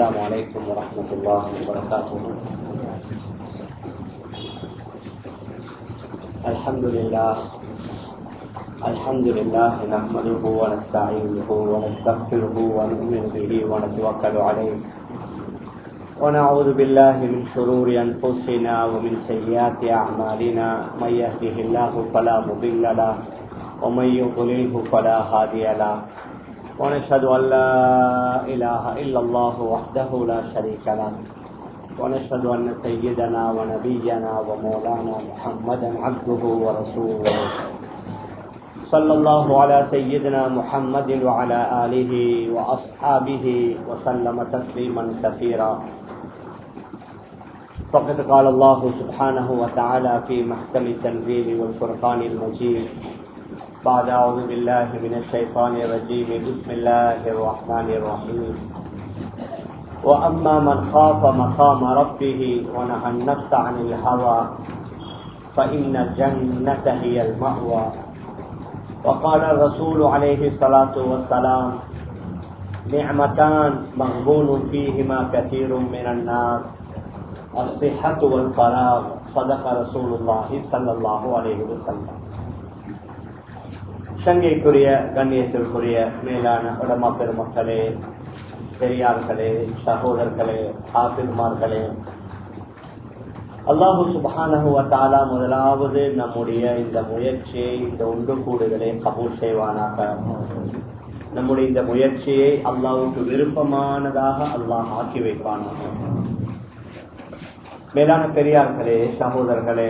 السلام عليكم ورحمة الله وبركاته الحمد لله الحمد لله نحمده ونستعينه ونستغفره ونؤمن به ونتوكل عليه ونعوذ بالله من شرور أنفسنا ومن سيئات أعمالنا من يهده الله فلا مضل له ومن يضلله فلا هادي له ونشهد أن لا إله إلا الله وحده لا شريك له ونشهد أن سيدنا ونبينا ومولانا محمدا عبده ورسوله صلى الله على سيدنا محمد وعلى آله وأصحابه وسلم تسليما كثيرا فقد قال الله سبحانه وتعالى في محكم التنزيل والفرقان المجيد بعد أعوذ بالله من الشيطان الرجيم بسم الله الرحمن الرحيم وأما من خاف مقام ربه ونهى النفس عن الهوى فإن الجنة هي المأوى وقال الرسول عليه الصلاة والسلام نعمتان مغبون فيهما كثير من الناس الصحة والفراغ صدق رسول الله صلى الله عليه وسلم சங்கைக்குரிய கண்ணியத்திற்குரிய மேலான உடமா பெருமக்களே பெரியார்களே சகோதரர்களே ஆசிர்மார்களே அல்லாஹு சுபானகுவத்தாலா முதலாவது நம்முடைய இந்த முயற்சியை இந்த ஒன்று கூடுதலை கபூல் செய்வானாக நம்முடைய இந்த முயற்சியை அல்லாவுக்கு விருப்பமானதாக அல்லாஹ் ஆக்கி வைப்பானாக மேலான பெரியார்களே சகோதரர்களே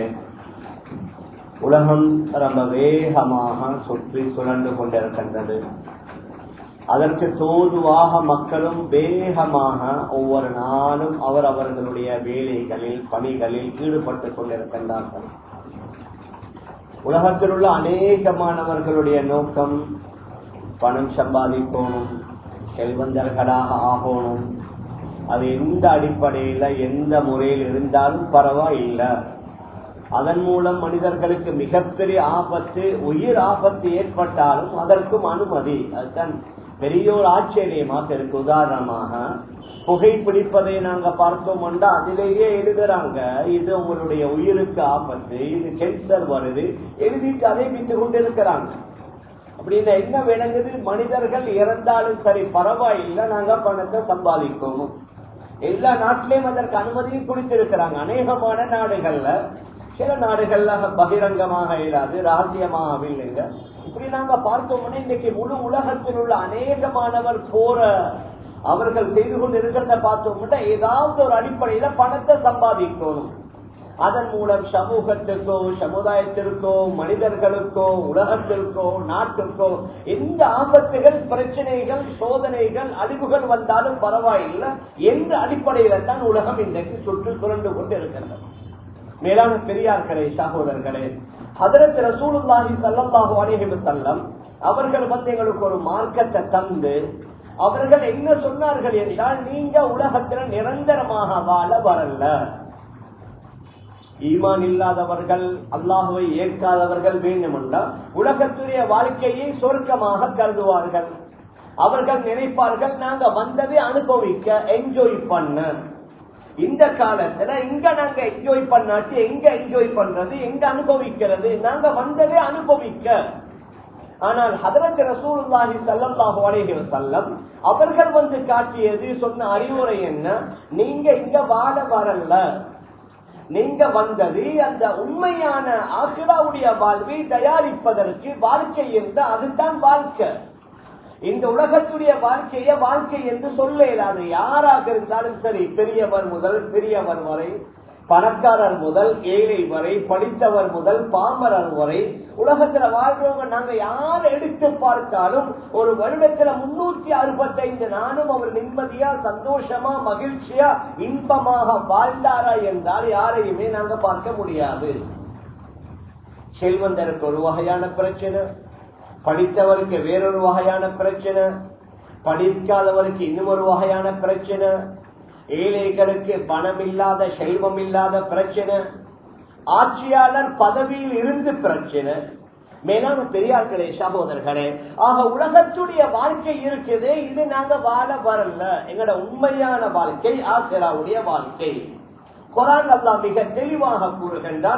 உலகம் ரொம்ப வேகமாக சுற்றி சுழன்று கொண்டிருக்கின்றது அதற்கு தோதுவாக மக்களும் வேகமாக ஒவ்வொரு நாளும் அவர் அவர்களுடைய வேலைகளில் பணிகளில் ஈடுபட்டுக் கொண்டிருக்கின்றார்கள் உலகத்தில் உள்ள அநேகமானவர்களுடைய நோக்கம் பணம் சம்பாதிக்கணும் செல்வந்தர்களாக ஆகணும் அது எந்த அடிப்படையில எந்த முறையில் இருந்தாலும் பரவாயில்லை அதன் மூலம் மனிதர்களுக்கு மிகப்பெரிய ஆபத்து உயிர் ஆபத்து ஏற்பட்டாலும் அதற்கும் அனுமதி அதுதான் பெரிய ஒரு ஆச்சரியமாக இருக்கு உதாரணமாக புகைப்பிடிப்பதை நாங்க பார்த்தோம் அதிலேயே எழுதுறாங்க இது உங்களுடைய உயிருக்கு ஆபத்து இது கேன்சர் வருது எழுதிட்டு அதை விட்டு கொண்டு இருக்கிறாங்க அப்படின்னா என்ன விளங்குது மனிதர்கள் இறந்தாலும் சரி பரவாயில்லை நாங்க பணத்தை சம்பாதிக்கணும் எல்லா நாட்டிலையும் அதற்கு அனுமதியும் கொடுத்திருக்கிறாங்க அநேகமான நாடுகள்ல சில நாடுகள்ல பகிரங்கமாக இல்லாது ரகசியமாக இல்லைங்க இப்படி நாங்க பார்த்தோம்னா இன்னைக்கு முழு உலகத்தில் உள்ள அநேகமானவர் போற அவர்கள் செய்து கொண்டு இருக்கிறத பார்த்தோம்னா ஏதாவது ஒரு அடிப்படையில பணத்தை சம்பாதிக்கணும் அதன் மூலம் சமூகத்திற்கோ சமுதாயத்திற்கோ மனிதர்களுக்கோ உலகத்திற்கோ நாட்டுக்கோ எந்த ஆபத்துகள் பிரச்சனைகள் சோதனைகள் அழிவுகள் வந்தாலும் பரவாயில்லை எந்த அடிப்படையில தான் உலகம் இன்றைக்கு சுற்று சுரண்டு கொண்டு இருக்கிறது மேலான பெரியார்களே சகோதரர்களே ஹதரத் ரசூலுல்லாஹி சல்லல்லாஹு அலைஹி வஸல்லம் அவர்கள் வந்து எங்களுக்கு ஒரு மார்க்கத்தை தந்து அவர்கள் என்ன சொன்னார்கள் என்றால் நீங்க உலகத்தில் நிரந்தரமாக வாழ வரல ஈமான் இல்லாதவர்கள் அல்லாஹுவை ஏற்காதவர்கள் வேண்டுமென்றா உலகத்துடைய வாழ்க்கையை சொர்க்கமாக கருதுவார்கள் அவர்கள் நினைப்பார்கள் நாங்க வந்ததை அனுபவிக்க என்ஜாய் பண்ண இந்த காலத்துல இங்க நாங்க என்ஜாய் பண்ணாச்சு எங்க என்ஜாய் பண்றது எங்க அனுபவிக்கிறது நாங்க வந்ததே அனுபவிக்க ஆனால் ஹதரத் ரசூலுல்லாஹி ஸல்லல்லாஹு அலைஹி வஸல்லம் அவர்கள் வந்து காட்டியது சொன்ன அறிவுரை என்ன நீங்க இங்க வாழ வரல நீங்க வந்தது அந்த உண்மையான ஆசிராவுடைய வாழ்வை தயாரிப்பதற்கு வாழ்க்கை என்று அதுதான் வாழ்க்கை இந்த உலகத்துடைய வாழ்க்கைய வாழ்க்கை என்று சொல்ல இயலாது யாராக இருந்தாலும் சரி பெரியவர் முதல் பெரியவர் வரை பணக்காரர் முதல் ஏழை வரை படித்தவர் முதல் பாமரர் வரை உலகத்துல வாழ்றவங்க நாங்க யார் எடுத்து பார்த்தாலும் ஒரு வருடத்துல முன்னூத்தி அறுபத்தைந்து நாளும் அவர் நிம்மதியா சந்தோஷமா மகிழ்ச்சியா இன்பமாக வாழ்ந்தாரா என்றால் யாரையுமே நாங்க பார்க்க முடியாது செல்வந்தருக்கு ஒரு வகையான பிரச்சனை படித்தவருக்கு வேறொரு வகையான பிரச்சனை படிக்காதவருக்கு இன்னும் ஒரு வகையான பிரச்சனை ஏழைகளுக்கு பணம் இல்லாத செல்வம் இல்லாத பிரச்சனை ஆட்சியாளர் பதவியில் இருந்து பிரச்சனை மேலான பெரியார்களே சகோதரர்களே ஆக உலகத்துடைய வாழ்க்கை இருக்குது இது நாங்க வாழ வரல எங்கட உண்மையான வாழ்க்கை ஆசிராவுடைய வாழ்க்கை குரான் அல்லா மிக தெளிவாக கூறுகின்றான்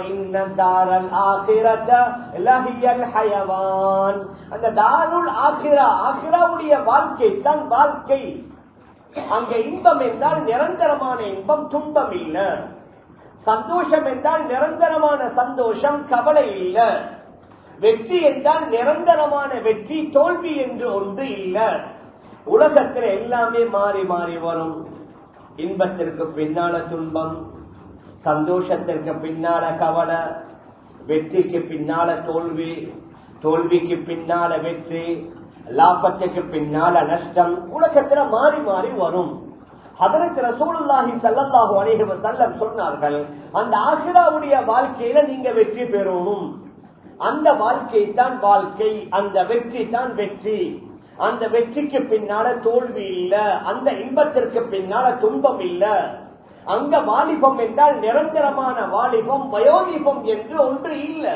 அந்த தாருல் ஆகிரா ஆகிராவுடைய வாழ்க்கை தான் வாழ்க்கை அங்க இன்பம் என்றால் நிரந்தரமான இன்பம் துன்பம் இல்ல சந்தோஷம் என்றால் நிரந்தரமான சந்தோஷம் கவலை இல்ல வெற்றி என்றால் நிரந்தரமான வெற்றி தோல்வி என்று ஒன்று இல்ல உலகத்தில் எல்லாமே மாறி மாறி வரும் இன்பத்திற்கு பின்னால துன்பம் சந்தோஷத்திற்கு பின்னால கவலை வெற்றிக்கு பின்னால தோல்வி தோல்விக்கு பின்னால வெற்றி லாபத்துக்கு பின்னால நஷ்டம் உலகத்துல மாறி மாறி வரும் அதற்கு ரசூலுல்லாஹி ஸல்லல்லாஹு அலைஹி வஸல்லம் சொன்னார்கள் அந்த ஆசிராவுடைய வாழ்க்கையில நீங்க வெற்றி பெறணும் அந்த வாழ்க்கை தான் வாழ்க்கை அந்த வெற்றி தான் வெற்றி அந்த வெற்றிக்கு பின்னால தோல்வி இல்ல அந்த இன்பத்திற்கு பின்னால துன்பம் இல்ல அங்க வாலிபம் என்றால் நிரந்தரமான வாலிபம் வயோலிபம் என்று ஒன்று இல்லை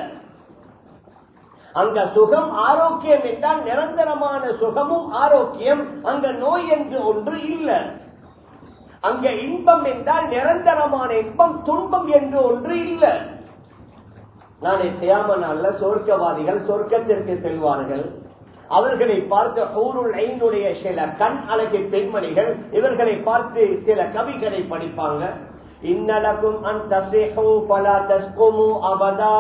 அங்க சுகம் ஆரோக்கியம் என்றால் நிரந்தரமான சுகமும் ஆரோக்கியம் அங்க நோய் என்று ஒன்று இல்லை அங்க இன்பம் என்றால் நிரந்தரமான இன்பம் துன்பம் என்று ஒன்று இல்லை நாளை செய்யாம நாள்ல சொர்க்கவாதிகள் சொர்க்கத்திற்கு செல்வார்கள் அவர்களை பார்த்து ஊருள் ஐந்துடைய சில கண் அழகு பெண்மணிகள் இவர்களை பார்த்து சில கவிகளை படிப்பாங்க இன்னலக்கும் அந்த பல தஸ்குமு அபதா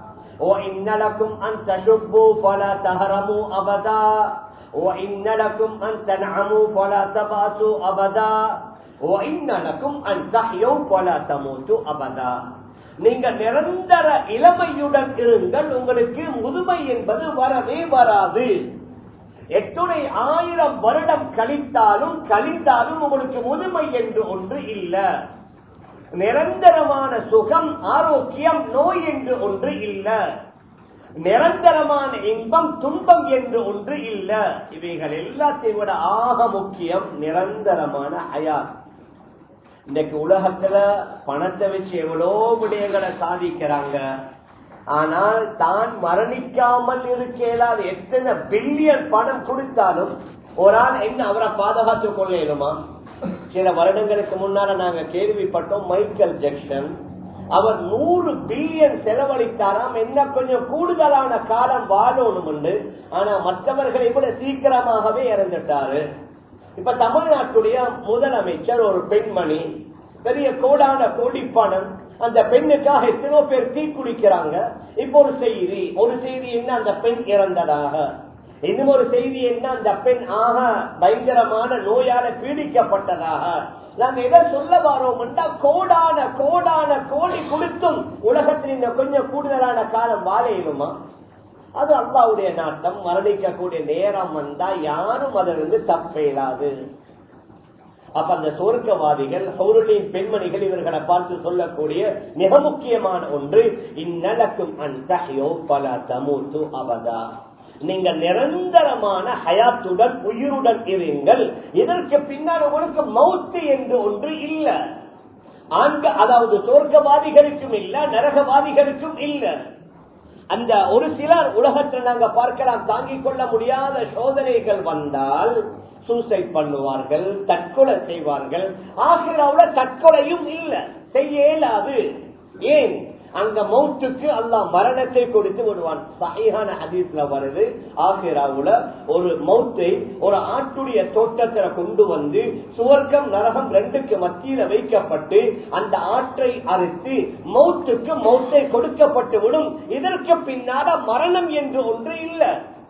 وإن لكم أن تشبوا فلا تهرموا أبدا وإن لكم أن تنعموا فلا تبأسوا أبدا وإن لكم أن تحيوا فلا تموتوا أبدا நீங்க நிரந்தர இளமையுடன் இருங்கள் உங்களுக்கு முதுமை என்பது வரவே வராது எத்துணை ஆயிரம் வருடம் கழித்தாலும் கழிந்தாலும் உங்களுக்கு முதுமை என்று ஒன்று இல்லை நிரந்தரமான சுகம் ஆரோக்கியம் நோய் என்று ஒன்று இல்ல நிரந்தரமான இன்பம் துன்பம் என்று ஒன்று இல்ல இவைகள் எல்லாத்தையும் விட ஆக முக்கியம் நிரந்தரமான அயார் இன்னைக்கு உலகத்துல பணத்தை வச்சு எவ்வளோ விடயங்களை சாதிக்கிறாங்க ஆனால் தான் மரணிக்காமல் இருக்க இயலாத எத்தனை பில்லியன் பணம் கொடுத்தாலும் ஒரு ஆள் என்ன அவரை பாதுகாத்துக் கொள்ள இயலுமா சில வருடங்களுக்கு முன்னால நாங்க கேள்விப்பட்டோம் மைக்கேல் ஜெக்சன் அவர் நூறு பில்லியன் செலவழித்தாராம் என்ன கொஞ்சம் கூடுதலான காலம் வாழணும் ஆனா மற்றவர்களை விட சீக்கிரமாகவே இறந்துட்டாரு இப்ப தமிழ்நாட்டுடைய முதலமைச்சர் ஒரு பெண்மணி பெரிய கோடான கோடி பணம் அந்த பெண்ணுக்காக எத்தனோ பேர் தீ குடிக்கிறாங்க இப்ப ஒரு செய்தி ஒரு செய்தி என்ன அந்த பெண் இறந்ததாக இன்னும் ஒரு செய்தி என்ன அந்த பெண் ஆக பயங்கரமான நோயால பீடிக்கப்பட்டதாக நாங்க எதை சொல்ல வரோம் கோடான கோடான கோடி கொடுத்தும் உலகத்தில் இந்த கொஞ்சம் கூடுதலான காலம் வாழையிலுமா அது அல்லாவுடைய நாட்டம் மரணிக்கக்கூடிய நேரம் வந்தா யாரும் அதிலிருந்து தப்பேலாது அப்ப அந்த சொர்க்கவாதிகள் சௌரலின் பெண்மணிகள் இவர்களை பார்த்து சொல்லக்கூடிய மிக முக்கியமான ஒன்று இந்நலக்கும் அந்தகையோ பல தமூத்து அவதா நீங்க நிரந்தரமான ஹயாத்துடன் உயிருடன் இருங்கள் இதற்கு பின்னால் உங்களுக்கு மவுத்து என்று ஒன்று இல்ல ஆண்க அதாவது சொர்க்கவாதிகளுக்கும் இல்ல நரகவாதிகளுக்கும் இல்ல அந்த ஒரு சிலர் உலகத்தில் நாங்க பார்க்கலாம் தாங்கிக் கொள்ள முடியாத சோதனைகள் வந்தால் சூசைட் பண்ணுவார்கள் தற்கொலை செய்வார்கள் ஆகிராவுல தற்கொலையும் இல்ல செய்ய இயலாது ஏன் அங்க மௌத்துக்கு அல்லா மரணத்தை கொடுத்து விடுவான் சகையான ஹதீஸ்ல வருது ஆகிராவுல ஒரு மௌத்தை ஒரு ஆட்டுடைய தோட்டத்துல கொண்டு வந்து சுவர்க்கம் நரகம் ரெண்டுக்கு மத்தியில வைக்கப்பட்டு அந்த ஆற்றை அறுத்து மௌத்துக்கு மௌத்தை கொடுக்கப்பட்டு விடும் இதற்கு பின்னால மரணம் என்று ஒன்று இல்லை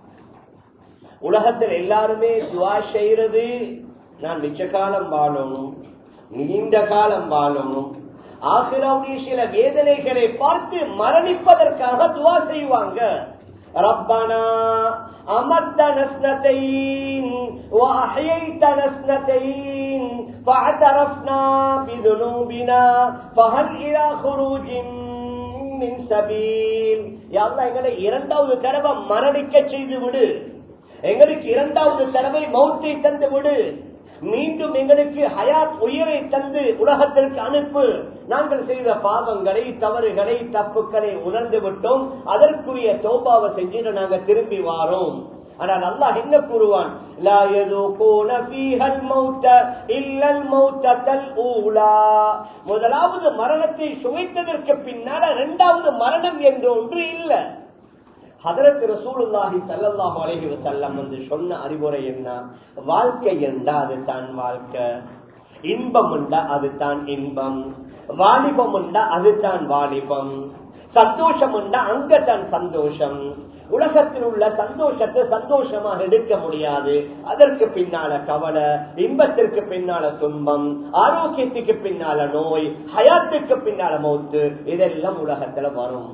உலகத்தில் எல்லாருமே துவா செய்யறது நான் மிச்ச காலம் வாழணும் நீண்ட காலம் வாழணும் ஆசிராவுடைய சில வேதனைகளை பார்த்து மரணிப்பதற்காக துவா செய்வாங்க ربنا أمتنا اثنتين وأحييتنا اثنتين فاعترفنا بذنوبنا فهل إلى خروج من سبيل يا الله எங்களை இரண்டாவது தடவை மரணிக்க செய்து விடு எங்களுக்கு இரண்டாவது தடவை மௌத்தை தந்து விடு மீண்டும் எங்களுக்கு ஹயாத் உயிரை தந்து உலகத்திற்கு அனுப்பு நாங்கள் செய்த பாவங்களை தவறுகளை தப்புக்களை உணர்ந்து விட்டோம் அதற்குரிய தோபாவை செஞ்சுட்டு நாங்க திரும்பி வாரோம் ஆனால் அல்லாஹ் என்ன கூறுவான் லா யதுகூன ஃபீஹல் மௌத இல்லல் மௌதத்தல் ஊலா முதலாவது மரணத்தை சுவைத்ததற்கு பின்னால இரண்டாவது மரணம் என்று ஒன்று இல்லை ஹதரத் ரசூலுல்லாஹி ஸல்லல்லாஹு அலைஹி வஸல்லம் வந்து சொன்ன அறிவுரை என்ன வாழ்க்கை என்றா அதுதான் வாழ்க்கை இன்பம் உண்டா அதுதான் இன்பம் வாலிபம் உண்டா அதுதான் வாலிபம் சந்தோஷம் உண்டா அங்கதான் சந்தோஷம் உலகத்தில் உள்ள சந்தோஷத்தை சந்தோஷமாக எடுக்க முடியாது அதற்கு பின்னால கவலை இன்பத்திற்கு பின்னால துன்பம் ஆரோக்கியத்துக்கு பின்னால நோய் ஹயாத்துக்கு பின்னால மௌத்து இதெல்லாம் உலகத்துல வரும்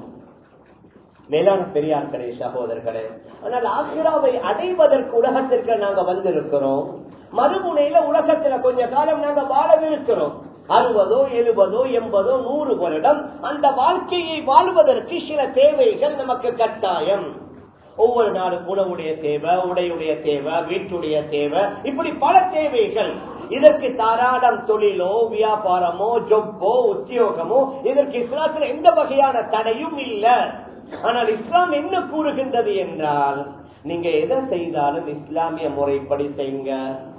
மேலான பெரியார்களே சகோதரர்களே ஆனால் ஆசிராவை அடைவதற்கு உலகத்திற்கு நாங்க வந்திருக்கிறோம் மறுமுனையில உலகத்துல கொஞ்ச காலம் நாங்க வாழவிருக்கிறோம் அறுபதோ எழுபதோ எண்பதோ நூறு வருடம் அந்த வாழ்க்கையை வாழ்வதற்கு சில தேவைகள் நமக்கு கட்டாயம் ஒவ்வொரு நாளும் உணவுடைய தேவை உடையுடைய தேவை வீட்டுடைய தேவை இப்படி பல தேவைகள் இதற்கு தாராளம் தொழிலோ வியாபாரமோ ஜொப்போ உத்தியோகமோ இதற்கு இஸ்லாத்தில் எந்த வகையான தடையும் இல்லை ஆனால் இஸ்லாம் என்ன கூறுகின்றது என்றால் நீங்க எதை செய்தாலும் இஸ்லாமிய முறைப்படி செய்யுங்க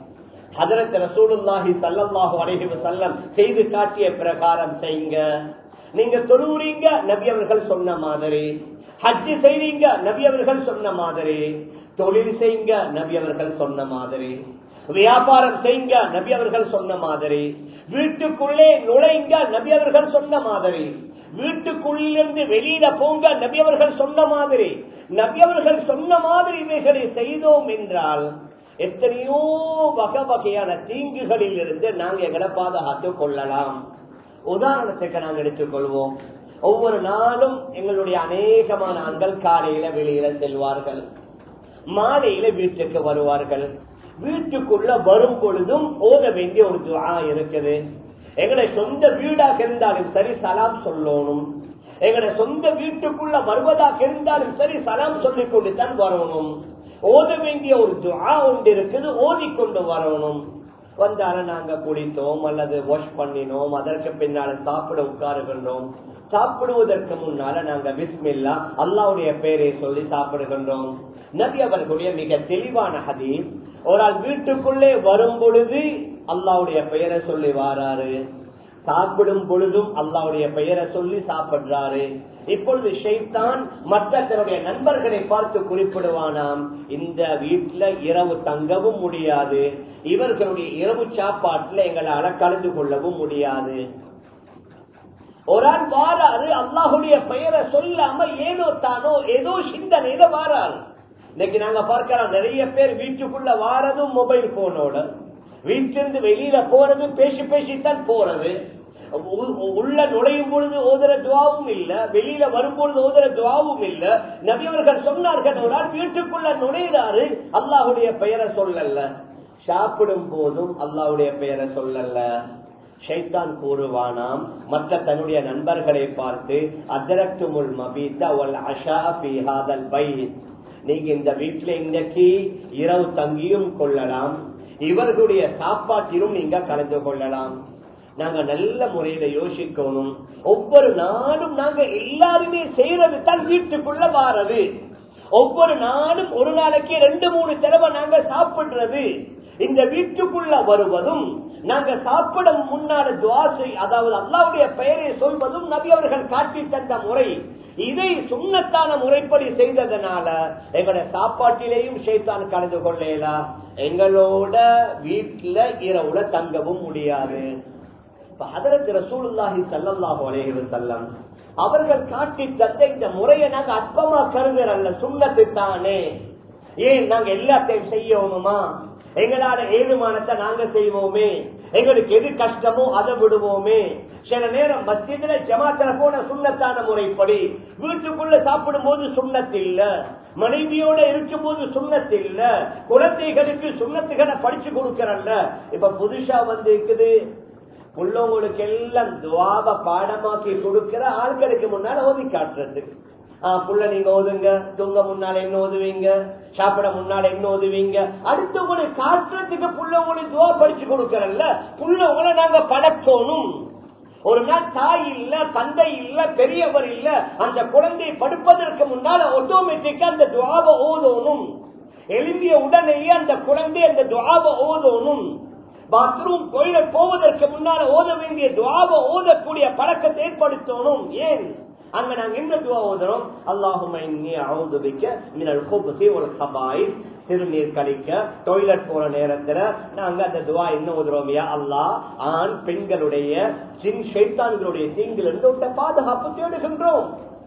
ஹதரத் ரசூலுல்லாஹி சல்லல்லாஹு அலைஹி வஸல்லம் செய்து காட்டிய பிரகாரம் செய்யுங்க நீங்க தொழுவுறீங்க நபி அவர்கள் சொன்ன மாதிரி ஹஜ் செய்றீங்க நபி அவர்கள் சொன்ன மாதிரி தொழில் செய்யுங்க நபி அவர்கள் சொன்ன மாதிரி வியாபாரம் செய்யுங்க நபி அவர்கள் சொன்ன மாதிரி வீட்டுக்குள்ளே நுழைங்க நபி அவர்கள் சொன்ன மாதிரி வீட்டுக்குள்ளிருந்து வெளியில போங்க நபி அவர்கள் சொன்ன மாதிரி நபி அவர்கள் சொன்ன மாதிரி இவைகளை செய்தோம் என்றால் எத்தனையோ வகை வகையான தீங்குகளில் இருந்து நாங்க எங்களை பாதுகாத்துக் கொள்ளலாம் உதாரணத்துக்கு நாங்கள் எடுத்துக்கொள்வோம் ஒவ்வொரு நாளும் எங்களுடைய அநேகமான ஆண்கள் காலையில வெளியில செல்வார்கள் மாலையில வீட்டுக்கு வருவார்கள் வீட்டுக்குள்ள வரும் பொழுதும் ஓத வேண்டிய ஒரு துவா இருக்குது எங்களை சொந்த வீடாக இருந்தாலும் சரி சலாம் சொல்லணும் எங்களை சொந்த வீட்டுக்குள்ள வருவதாக இருந்தாலும் சரி சலாம் சொல்லிக் கொண்டு தான் வரணும் ஓத வேண்டிய ஒரு துவா ஒன்று இருக்குது ஓதிக்கொண்டு வரணும் வந்தாலும் நாங்க குளித்தோம் அல்லது வாஷ் பண்ணினோம் அதற்கு பின்னால சாப்பிட உட்காருகின்றோம் சாப்பிடுவதற்கு முன்னால நாங்க பிஸ்மில்லா அல்லாவுடைய பெயரை சொல்லி சாப்பிடுகின்றோம் நபி அவர்களுடைய மிக தெளிவான ஹதீஸ் ஒரு ஆள் வீட்டுக்குள்ளே வரும் பொழுது அல்லாவுடைய பெயரை சொல்லி வாராரு சாப்பிடும் பொழுதும் அல்லாவுடைய பெயரை சொல்லி சாப்பிடுறாரு இப்பொழுது ஷெய்தான் மற்ற தன்னுடைய நண்பர்களை பார்த்து குறிப்பிடுவானாம் இந்த வீட்டுல இரவு தங்கவும் முடியாது இவர்களுடைய இரவு சாப்பாட்டுல எங்களால கலந்து கொள்ளவும் முடியாது ஒரு ஆள் வாராரு அல்லாஹுடைய பெயரை சொல்லாம ஏதோ தானோ ஏதோ சிந்தனையில வாராரு இன்னைக்கு நாங்க பார்க்கலாம் நிறைய பேர் வீட்டுக்குள்ள வாரதும் மொபைல் போனோட வீட்டிலிருந்து வெளியில போறது பேசி பேசித்தான் போறது உள்ள நுழையும் பொழுது ஓதுற துவாவும் இல்ல வெளியில வரும்பொழுது ஓதுற துவாவும் இல்ல நபியவர்கள் சொன்னார்கள் ஒரு ஆள் வீட்டுக்குள்ள நுழைகிறாரு அல்லாஹுடைய பெயரை சொல்லல சாப்பிடும் போதும் அல்லாஹுடைய பெயரை சொல்லல ஷைத்தான் கூறுவானாம் மற்ற தன்னுடைய நண்பர்களை பார்த்து அதரத்துமுல் மபீத்தா வல் அஷா பி ஹாதல் பைத் நீங்க இந்த வீட்டுல இன்னைக்கு இரவு தங்கியும் கொள்ளலாம் இவர்களுடைய சாப்பாட்டிலும் நீங்க கலந்து கொள்ளலாம் நாங்க நல்ல முறையில யோசிக்கணும் ஒவ்வொரு நாளும் நாங்க எல்லாருமே செய்யறது தான் வீட்டுக்குள்ள வாரது ஒவ்வொரு நாளும் ஒரு நாளைக்கு ரெண்டு மூணு தடவை நாங்க சாப்பிடுறது இந்த வீட்டுக்குள்ள வருவதும் நாங்க சாப்பிட முன்னால துவாசை அதாவது அல்லாவுடைய பெயரை சொல்வதும் நபி அவர்கள் காட்டி தந்த முறை இதை சுண்ணத்தான முறைப்படி செய்ததனால எங்களுடைய சாப்பாட்டிலேயும் ஷைத்தான் கலந்து கொள்ளலாம் எங்களோட வீட்டுல இரவுல தங்கவும் முடியாது அவர்கள் காட்டி தந்த இந்த முறையை நாங்க அற்பமா கருதுறல்ல சுண்ணத்து தானே ஏன் நாங்க எல்லாத்தையும் செய்யணுமா எங்களால ஏழுமானத்தை நாங்க செய்வோமே எங்களுக்கு எது கஷ்டமோ அதை விடுவோமே சில நேரம் மத்தியத்துல ஜமாத்துல போன சுண்ணத்தான முறைப்படி வீட்டுக்குள்ள சாப்பிடும் போது சுண்ணத்து இல்ல மனைவியோட இருக்கும் போது சுண்ணத்து இல்ல குழந்தைகளுக்கு சுண்ணத்துகளை படிச்சு கொடுக்கறல்ல இப்ப புதுசா வந்து இருக்குது உள்ளவங்களுக்கு எல்லாம் துவாப பாடமாக்கி கொடுக்கிற ஆட்களுக்கு முன்னால ஓதி காட்டுறது ஆஹ் புள்ள நீங்க ஓதுங்க தூங்க முன்னால என்ன ஓதுவீங்க சாப்பிட முன்னால என்ன ஓதுவீங்க அடுத்தவங்களை காட்டுறதுக்கு புள்ளவங்களுக்கு துவா படிச்சு கொடுக்கறல்ல புள்ளவங்களை நாங்க பழக்கணும் ஒரு நாள் தாய் இல்ல தந்தை இல்ல பெரியவர் இல்ல அந்த குழந்தை படுப்பதற்கு முன்னால ஆட்டோமேட்டிக்கா அந்த துவாப ஓதணும் எழும்பிய உடனேயே அந்த குழந்தை அந்த துவாப ஓதணும் பாத்ரூம் டொய்லெட் போவதற்கு முன்னால ஓத வேண்டிய துவாப ஓதக்கூடிய பழக்கத்தை ஏற்படுத்தணும் ஏன் அங்க நாங்க என்ன துவா ஓதுறோம் அல்லாஹும் சிறுநீர் கழிக்க டொய்லெட் போற நேரத்துல நாங்க அந்த துவா என்ன ஓதுறோம் அல்லாஹ் ஆண் பெண்களுடைய ஜின் ஷைத்தான்களுடைய தீங்கிலிருந்து உள்ள பாதுகாப்பு தேடுகின்றோம்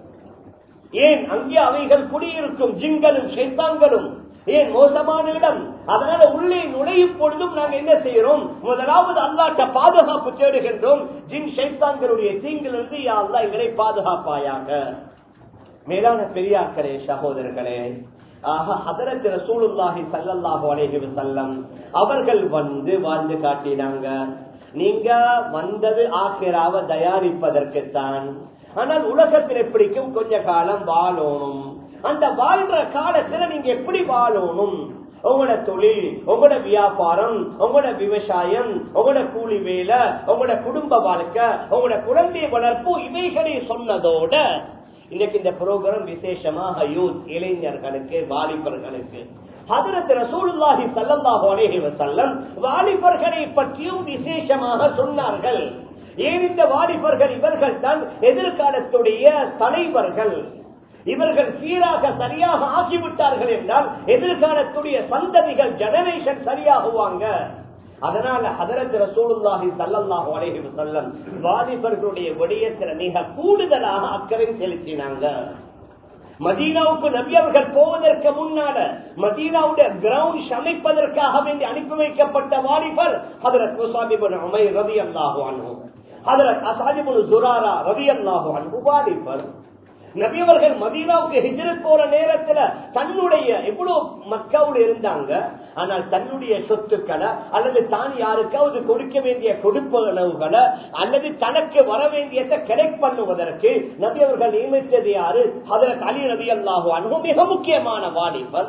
ஏன் அங்கே அவைகள் குடியிருக்கும் ஜிங்களும் ஷைத்தான்களும் ஏன் மோசமான இடம் அதனால உள்ளே நுழையும் பொழுதும் நாங்க என்ன செய்யறோம் முதலாவது அல்லாட்ட பாதுகாப்பு தேடுகின்றோம் ஜின் ஷைத்தான்களுடைய தீங்கிலிருந்து யா அல்லா எங்களை பாதுகாப்பாயாக மேலான பெரியார்களே சகோதரர்களே ஆக ஹதரத் ரசூலுல்லாஹி ஸல்லல்லாஹு அலைஹி வஸல்லம் அவர்கள் வந்து வாழ்ந்து காட்டினாங்க நீங்க வந்தது ஆக்கிராவை தயாரிப்பதற்குத்தான் ஆனால் உலகத்தில் எப்படிக்கும் கொஞ்ச காலம் வாழணும் அந்த வாழ்ற காலத்துல நீங்க எப்படி வாழணும் உங்களோட தொழில் உங்களோட வியாபாரம் உங்களோட விவசாயம் உங்களோட கூலி வேலை உங்களோட குடும்ப வாழ்க்கை உங்களோட குழந்தை வளர்ப்பு இவைகளை சொன்னதோட இன்னைக்கு இந்த ப்ரோக்ராம் விசேஷமாக யூத் இளைஞர்களுக்கு வாலிபர்களுக்கு ஹதரத் ரசூலுல்லாஹி ஸல்லல்லாஹு அலைஹி வஸல்லம் வாலிபர்களை பற்றியும் விசேஷமாக சொன்னார்கள் ஏன் இந்த வாலிபர்கள் இவர்கள் தான் எதிர்காலத்துடைய தலைவர்கள் இவர்கள் சீராக சரியாக ஆகிவிட்டார்கள் என்றால் எதிர்காலத்துடைய சந்ததிகள் ஜெனரேஷன் சரியாகுவாங்க அதனால ஹதரத் ரசூலுல்லாஹி ஸல்லல்லாஹு அலைஹி வஸல்லம் வாலிபர்களுடைய விடயத்துல மிக கூடுதலாக அக்கறை செலுத்தினாங்க மதீனாவுக்கு நபி அவர்கள் போவதற்கு முன்னால மதீனாவுடைய கிரவுண்ட் சமைப்பதற்காக வேண்டி அனுப்பி வைக்கப்பட்ட வாலிபர் ஹதரத் முசாபிபுன் உமைர் ரவி அல்லாஹு அன்ஹு ஹதரத் அசாதிபுன் ஜுராரா ரவி அல்லாஹு அன்ஹு வாலிபர் நபியவர்கள் மதீனாவுக்கு ஹிஜரத் போற நேரத்துல தன்னுடைய எவ்வளவு மக்காவோடு இருந்தாங்க ஆனால் தன்னுடைய சொத்துக்களை அல்லது தான் யாருக்காவது கொடுக்க வேண்டிய கொடுப்பனவுகளை அல்லது தனக்கு வர வேண்டியதை கலெக்ட் பண்ணுவதற்கு நபி அவர்கள் நியமித்தது யாரு அதற்கு அலி நபி அல்லாஹு அன்பு மிக முக்கியமான வாலிபர்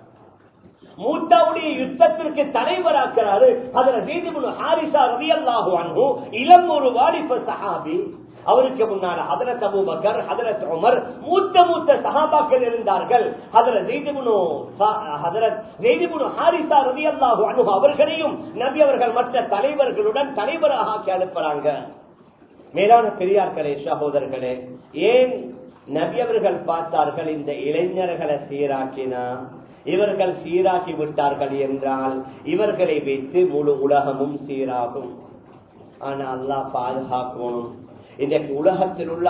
மூட்டாவுடைய யுத்தத்திற்கு தலைவராக்கிறாரு அதுல நீதிபதி ஹாரிசா ரவி அல்லாஹு அன்பு இளம் ஒரு வாலிபர் சஹாபி அவருக்கு முன்னால ஹதரத் அபூபக்கர் ஹதரத் உமர் மூத்த மூத்த சஹாபாக்கள் இருந்தார்கள் ஹதரத் ஜெய்திபுனு ஹதரத் ஜெய்திபுனு ஹாரிசா ரவி அல்லாஹு அனு அவர்களையும் நபி அவர்கள் மற்ற தலைவர்களுடன் தலைவராக ஆக்கி அனுப்புறாங்க மேலான பெரியார்களே சகோதரர்களே ஏன் நபி அவர்கள் பார்த்தார்கள் இந்த இளைஞர்களை சீராக்கினா இவர்கள் சீராக்கி விட்டார்கள் என்றால் இவர்களை வைத்து முழு உலகமும் சீராகும் ஆனா அல்லாஹ் பாதுகாக்கணும் இன்றைக்கு உலகத்தில் உள்ள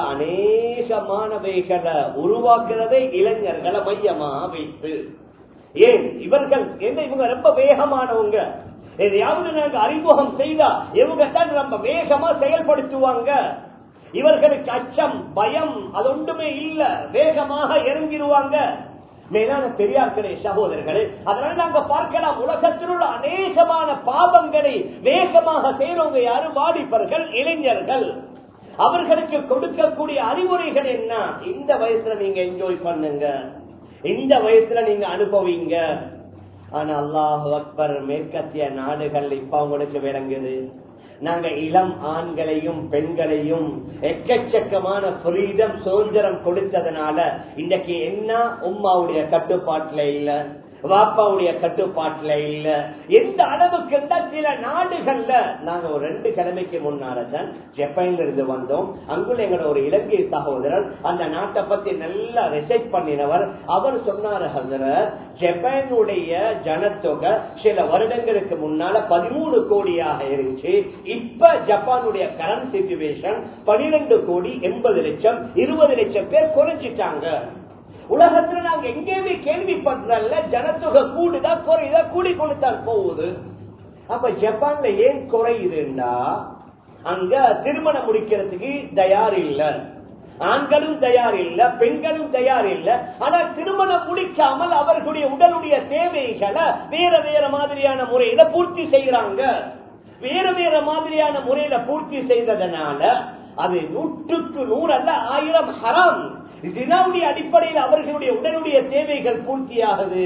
அநேகமானவைகளை உருவாக்குறதே இளைஞர்களை மையமா வைத்து ஏன் இவர்கள் என்ன இவங்க ரொம்ப வேகமானவங்க எதையாவது நாங்க அறிமுகம் செய்தா இவங்க தான் ரொம்ப வேகமா செயல்படுத்துவாங்க இவர்களுக்கு அச்சம் பயம் அது ஒன்றுமே இல்ல வேகமாக இறங்கிடுவாங்க மேலான பெரியார்களே சகோதரர்களே அதனால நாங்க பார்க்கலாம் உலகத்தில் உள்ள அநேகமான பாவங்களை வேகமாக செய்யறவங்க யாரு வாடிப்பர்கள் இளைஞர்கள் அவர்களுக்கு கொடுக்கக்கூடிய அறிவுரைகள் என்ன இந்த வயசுல நீங்க என்ஜாய் பண்ணுங்க இந்த வயசுல நீங்க அனுபவிங்க ஆனா அல்லாஹ் அக்பர் மேற்கத்திய நாடுகள் இப்ப அவங்களுக்கு விளங்குது நாங்க இளம் ஆண்களையும் பெண்களையும் எக்கச்சக்கமான ஃப்ரீடம் சுதந்திரம் கொடுத்ததுனால இன்னைக்கு என்ன உம்மாவுடைய கட்டுப்பாட்டுல இல்ல வாப்பாவுடைய கட்டுப்பாட்டுல இல்ல எந்த அளவுக்கு சில நாடுகள்ல நாங்க ஒரு ரெண்டு கிழமைக்கு முன்னாலதான் ஜப்பான்ல இருந்து வந்தோம் அங்குள்ள எங்களோட ஒரு இலங்கை சகோதரர் அந்த நாட்டை பத்தி நல்லா ரிசர்ச் பண்ணினவர் அவர் சொன்னார் ஜப்பானுடைய ஜனத்தொகை சில வருடங்களுக்கு முன்னால பதிமூணு கோடியாக இருந்துச்சு இப்ப ஜப்பானுடைய கரண்ட் சிச்சுவேஷன் பனிரெண்டு கோடி எண்பது லட்சம் இருபது லட்சம் பேர் குறைஞ்சிட்டாங்க உலகத்துல நாங்க எங்கேயுமே கேள்விப்படுறல ஜனத்தொகை கூடுதா குறையுதா கூடி கொண்டுதான் போகுது அப்ப ஜப்பான்ல ஏன் குறையுதுண்டா அங்க திருமணம் முடிக்கிறதுக்கு தயார் இல்ல ஆண்களும் தயார் இல்ல பெண்களும் தயார் இல்ல ஆனா திருமணம் முடிக்காமல் அவர்களுடைய உடலுடைய தேவைகளை வேற வேற மாதிரியான முறையில பூர்த்தி செய்யறாங்க வேற வேற மாதிரியான முறையில பூர்த்தி செய்ததனால அது நூற்றுக்கு நூறு அல்ல ஆயிரம் ஹராம் ஜினாவுடைய அடிப்படையில் அவர்களுடைய உடலுடைய தேவைகள் பூர்த்தியாகுது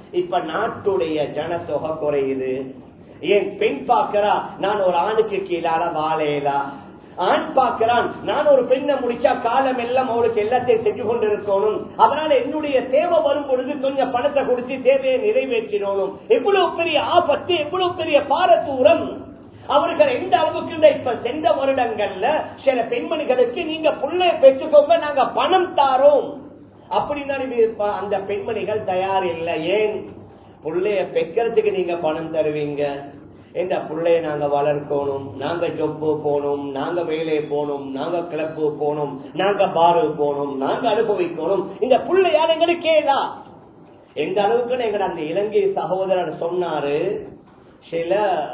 இப்ப நாட்டுடைய ஜனத்தொகை குறையுது ஏன் பெண் பார்க்கிறா நான் ஒரு ஆணுக்கு கீழால வாழையலா ஆண் பார்க்கிறான் நான் ஒரு பெண்ணை முடிச்சா காலம் எல்லாம் அவளுக்கு எல்லாத்தையும் செஞ்சு கொண்டு இருக்கணும் அதனால என்னுடைய தேவை வரும் பொழுது கொஞ்சம் பணத்தை கொடுத்து தேவையை நிறைவேற்றினோம் எவ்வளவு பெரிய ஆபத்து எவ்வளவு பெரிய பாரதூரம் அவர்கள் எந்த அளவுக்கு இந்த இப்ப சென்ற வருடங்கள்ல சில பெண்மணிகளுக்கு நீங்க புள்ளைய பெற்றுக்கோங்க நாங்க பணம் தாரோம் அப்படின்னு அந்த பெண்மணிகள் தயார் இல்லை ஏன் புள்ளைய பெக்கிறதுக்கு நீங்க பணம் தருவீங்க இந்த பிள்ளைய நாங்க வளர்க்கணும் நாங்க ஜொப்பு போகணும் நாங்க வேலையை போகணும் நாங்க கிளப்பு போகணும் நாங்க பாரு போகணும் நாங்க அனுபவிக்கணும் இந்த பிள்ளையார் எங்களுக்கு கேளா எந்த அளவுக்கு எங்க அந்த இலங்கை சகோதரர் சொன்னாரு சில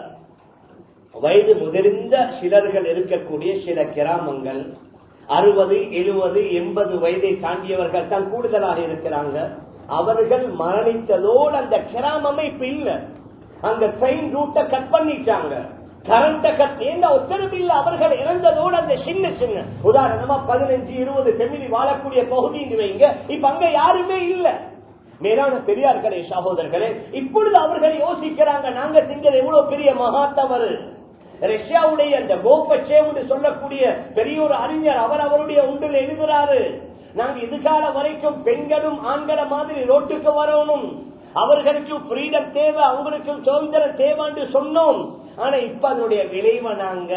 வயது முதிர்ந்த சிலர்கள் இருக்கக்கூடிய சில கிராமங்கள் அறுபது எழுபது எண்பது வயதை தாண்டியவர்கள் தான் கூடுதலாக இருக்கிறாங்க அவர்கள் மரணித்ததோடு அந்த கிராமமே இப்ப இல்ல அங்க ட்ரெயின் ரூட்டை கட் பண்ணிட்டாங்க கரண்ட கட் ஏந்த உத்தரவு இல்ல அவர்கள் இறந்ததோடு அந்த சின்ன சின்ன உதாரணமா பதினஞ்சு இருபது செமிலி வாழக்கூடிய பகுதின்னு வைங்க இப்ப அங்க யாருமே இல்ல மேலான பெரியார்களே சகோதரர்களே இப்பொழுது அவர்கள் யோசிக்கிறாங்க நாங்க செஞ்சது எவ்வளவு பெரிய மகா தவறு ரஷ்யாவுடைய அந்த கோபச்சேவ் சொல்லக்கூடிய பெரிய ஒரு அறிஞர் அவர் அவருடைய உண்டில் எழுதுறாரு நாங்க இதுகால வரைக்கும் பெண்களும் ஆண்களை மாதிரி ரோட்டுக்கு வரணும் அவர்களுக்கு ஃப்ரீடம் தேவை அவங்களுக்கும் சுதந்திரம் தேவைன்னு சொன்னோம் ஆனா இப்ப அதனுடைய விளைவை நாங்க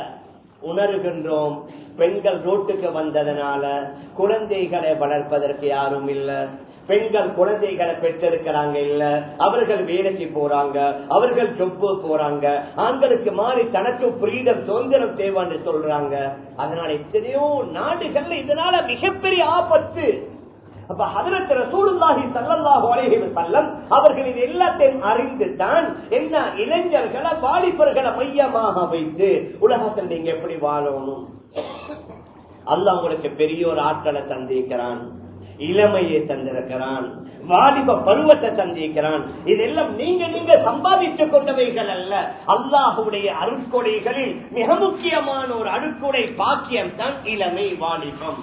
உணர்கின்றோம் பெண்கள் ரோட்டுக்கு வந்ததனால குழந்தைகளை வளர்ப்பதற்கு யாரும் இல்ல பெண்கள் குழந்தைகளை பெற்றிருக்கிறாங்க இல்ல அவர்கள் வேலைக்கு போறாங்க அவர்கள் ஜொப்பு போறாங்க ஆண்களுக்கு மாறி தனக்கு ஃப்ரீடம் சுதந்திரம் தேவைன்னு சொல்றாங்க அதனால எத்தனையோ நாடுகள்ல இதனால மிகப்பெரிய ஆபத்து அப்ப ஹதரத் ரசூலுல்லாஹி ஸல்லல்லாஹு அலைஹி வஸல்லம் அவர்கள் இது எல்லாத்தையும் அறிந்து தான் என்ன இளைஞர்களை வாலிபர்களை மையமாக வைத்து உலகத்தில் நீங்க எப்படி வாழணும் அல்லாஹ் உங்களுக்கு பெரிய ஒரு ஆற்றலை தந்திருக்கிறான் இளமையை தந்திருக்கிறான் வாலிப பருவத்தை தந்திருக்கிறான் இதெல்லாம் நீங்க நீங்க சம்பாதித்துக் கொண்டவைகள் அல்ல அல்லாஹுடைய அருட்கொடைகளில் மிக முக்கியமான ஒரு அருட்கொடை பாக்கியம் தான் இளமை வாலிபம்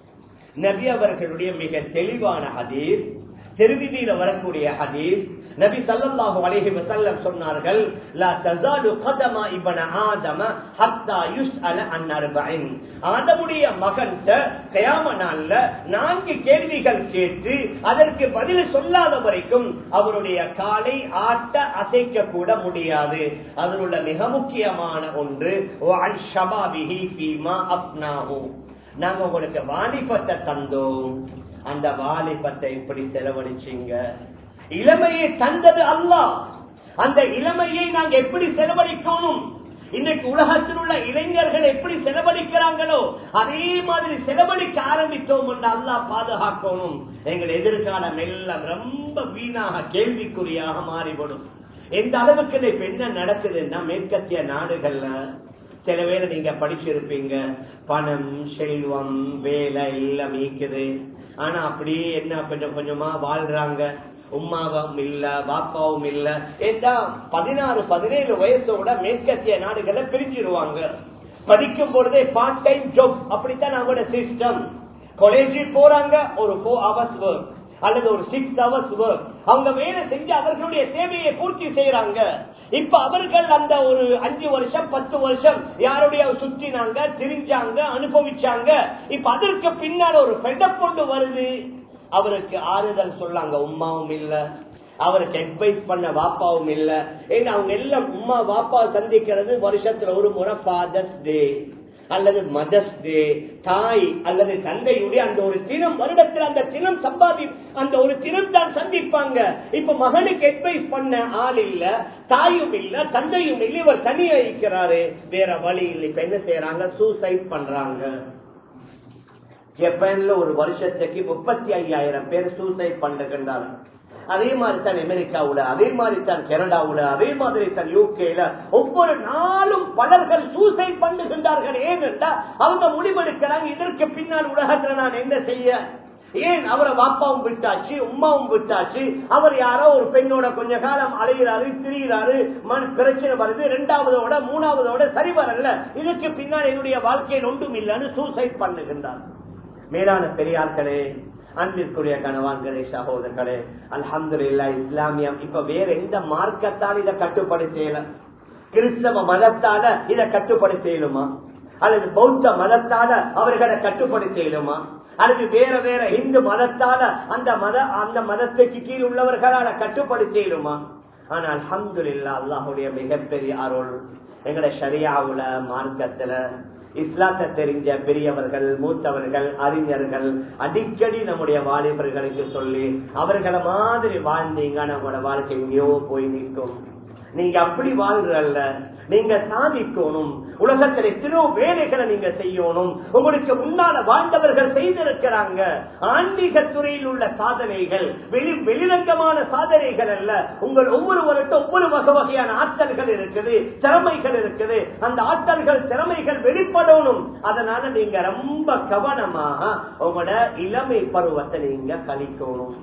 நபி அவர்களுடைய மிக தெளிவான ஹதீஸ் திருவிதியில வரக்கூடிய ஹதீஸ் நபி சல்லல்லாஹு அலைஹி வஸல்லம் சொன்னார்கள் லா தஸாலு கதமா இப்ன ஆதம ஹத்தா யுஸ்அல அன் அர்பஇன் ஆதமுடைய மகன் கயாம நாள்ல நான்கு கேள்விகள் கேட்டு அதற்கு பதில் சொல்லாத வரைக்கும் அவருடைய காலை ஆட்ட அசைக்க கூட முடியாது அதில் உள்ள மிக முக்கியமான ஒன்று வஅன் ஷபாபிஹி ஃபீமா அப்னாஹு நாங்க உங்களுக்கு வாலிபத்தை தந்தோம் அந்த வாலிபத்தை எப்படி செலவழிச்சீங்க இளமையை தந்தது அல்லாஹ் அந்த இளமையை நாங்க எப்படி செலவழிக்கணும் இன்றைக்கு உலகத்தில் உள்ள இளைஞர்கள் எப்படி செலவழிக்கிறாங்களோ அதே மாதிரி செலவழிக்க ஆரம்பித்தோம் என்று அல்லாஹ் பாதுகாக்கணும் எங்கள் எதிர்காலம் எல்லாம் ரொம்ப வீணாக கேள்விக்குறியாக மாறிவிடும் எந்த அளவுக்கு இப்ப என்ன நடக்குதுன்னா மேற்கத்திய நாடுகள்ல சில பேரை நீங்க படிச்சிருப்பீங்க பணம் செல்வம் வேலை எல்லாம் ஈக்குது ஆனா அப்படியே என்ன கொஞ்சம் கொஞ்சமா வாழ்றாங்க உமாவும் இல்ல பாப்பாவும் இல்ல ஏதா பதினாறு பதினேழு வயசோட மேற்கத்திய நாடுகளை பிரிஞ்சிருவாங்க படிக்கும் பொழுதே பார்ட் டைம் ஜாப் அப்படித்தான் அவங்களோட சிஸ்டம் காலேஜ் போறாங்க ஒரு ஃபோர் ஹவர்ஸ் ஒர்க் அல்லது ஒரு சிக்ஸ் ஹவர்ஸ் ஒர்க் அவங்க வேலை செஞ்சு அவர்களுடைய தேவையை பூர்த்தி செய்யறாங்க இப்ப அவர்கள் அந்த ஒரு அஞ்சு வருஷம் பத்து வருஷம் யாருடைய சுற்றினாங்க திரிஞ்சாங்க அனுபவிச்சாங்க இப்ப அதற்கு பின்னால் ஒரு பெடப் கொண்டு வருது அவருக்கு ஆறுதல் சொல்லாங்க உமாவும் இல்ல அவருக்கு அட்வைஸ் பண்ண வாப்பாவும் இல்ல ஏன்னா அவங்க எல்லாம் உமா வாப்பா சந்திக்கிறது வருஷத்துல ஒரு முறை ஃபாதர்ஸ் டே அல்லது மதர்ஸ் டே தாய் அல்லது தந்தையுடைய அந்த ஒரு தினம் வருடத்தில் அந்த தினம் சம்பாதி அந்த ஒரு தினம் தான் சந்திப்பாங்க இப்ப மகனுக்கு அட்வைஸ் பண்ண ஆள் இல்ல தாயும் இல்ல தந்தையும் இல்ல இவர் தனியா இருக்கிறாரு வேற வழி இல்லை இப்ப என்ன செய்யறாங்க சூசைட் பண்றாங்க ஜப்பான்ல ஒரு வருஷத்துக்கு முப்பத்தி ஐயாயிரம் பேர் சூசைட் பண்ணுகின்றாங்க அதே மாதிரி தான் அமெரிக்காவுல அதே மாதிரி தான் கனடாவுல அதே மாதிரி தான் யூகேல ஒவ்வொரு நாளும் பலர்கள் சூசைட் பண்ணுகின்றார்கள் ஏனென்றா அவங்க முடிவெடுக்கிறாங்க இதற்கு பின்னால் உலகத்துல நான் என்ன செய்ய ஏன் அவரை வாப்பாவும் விட்டாச்சு உமாவும் விட்டாச்சு அவர் யாரோ ஒரு பெண்ணோட கொஞ்ச காலம் அலைகிறாரு திரிகிறாரு மண் பிரச்சனை வருது இரண்டாவதோட மூணாவதோட சரி வரல இதுக்கு பின்னால் என்னுடைய வாழ்க்கையில் ஒன்றும் இல்லைன்னு சூசைட் பண்ணுகின்றார் மேலான பெரியார்களே அன்பிற்குரிய கணவான்களே சகோதரர்களே அல்ஹம்துலில்லா இஸ்லாமியம் இப்ப வேற எந்த மார்க்கத்தால் இதை கட்டுப்படுத்தல கிறிஸ்தவ மதத்தால இதை கட்டுப்படுத்தலுமா அல்லது பௌத்த மதத்தால அவர்களை கட்டுப்படுத்தலுமா அல்லது வேற வேற இந்து மதத்தால அந்த மத அந்த மதத்துக்கு கீழ் உள்ளவர்களால கட்டுப்படுத்தலுமா ஆனால் அல்ஹம்துலில்லா அல்லாஹுடைய மிகப்பெரிய அருள் எங்கட ஷரியாவுல மார்க்கத்துல இஸ்லாத்தை தெரிஞ்ச பெரியவர்கள் மூத்தவர்கள் அறிஞர்கள் அடிக்கடி நம்முடைய வாலிபர்களுக்கு சொல்லி அவர்களை மாதிரி வாழ்ந்தீங்க நம்மளோட வாழ்க்கை எங்கேயோ போய் நிற்கும் நீங்க அப்படி வாழ்றல்ல நீங்க சாதிக்கணும் உலகத்தில் எத்தனையோ வேலைகளை நீங்க செய்யணும் உங்களுக்கு முன்னால வாழ்ந்தவர்கள் செய்திருக்கிறாங்க ஆன்மீக துறையில் உள்ள சாதனைகள் வெளி வெளிரங்கமான சாதனைகள் அல்ல உங்கள் ஒவ்வொருவருக்கும் ஒவ்வொரு வகை வகையான ஆற்றல்கள் இருக்குது திறமைகள் இருக்குது அந்த ஆற்றல்கள் திறமைகள் வெளிப்படணும் அதனால நீங்க ரொம்ப கவனமாக உங்களோட இளமை பருவத்தை நீங்க கழிக்கணும்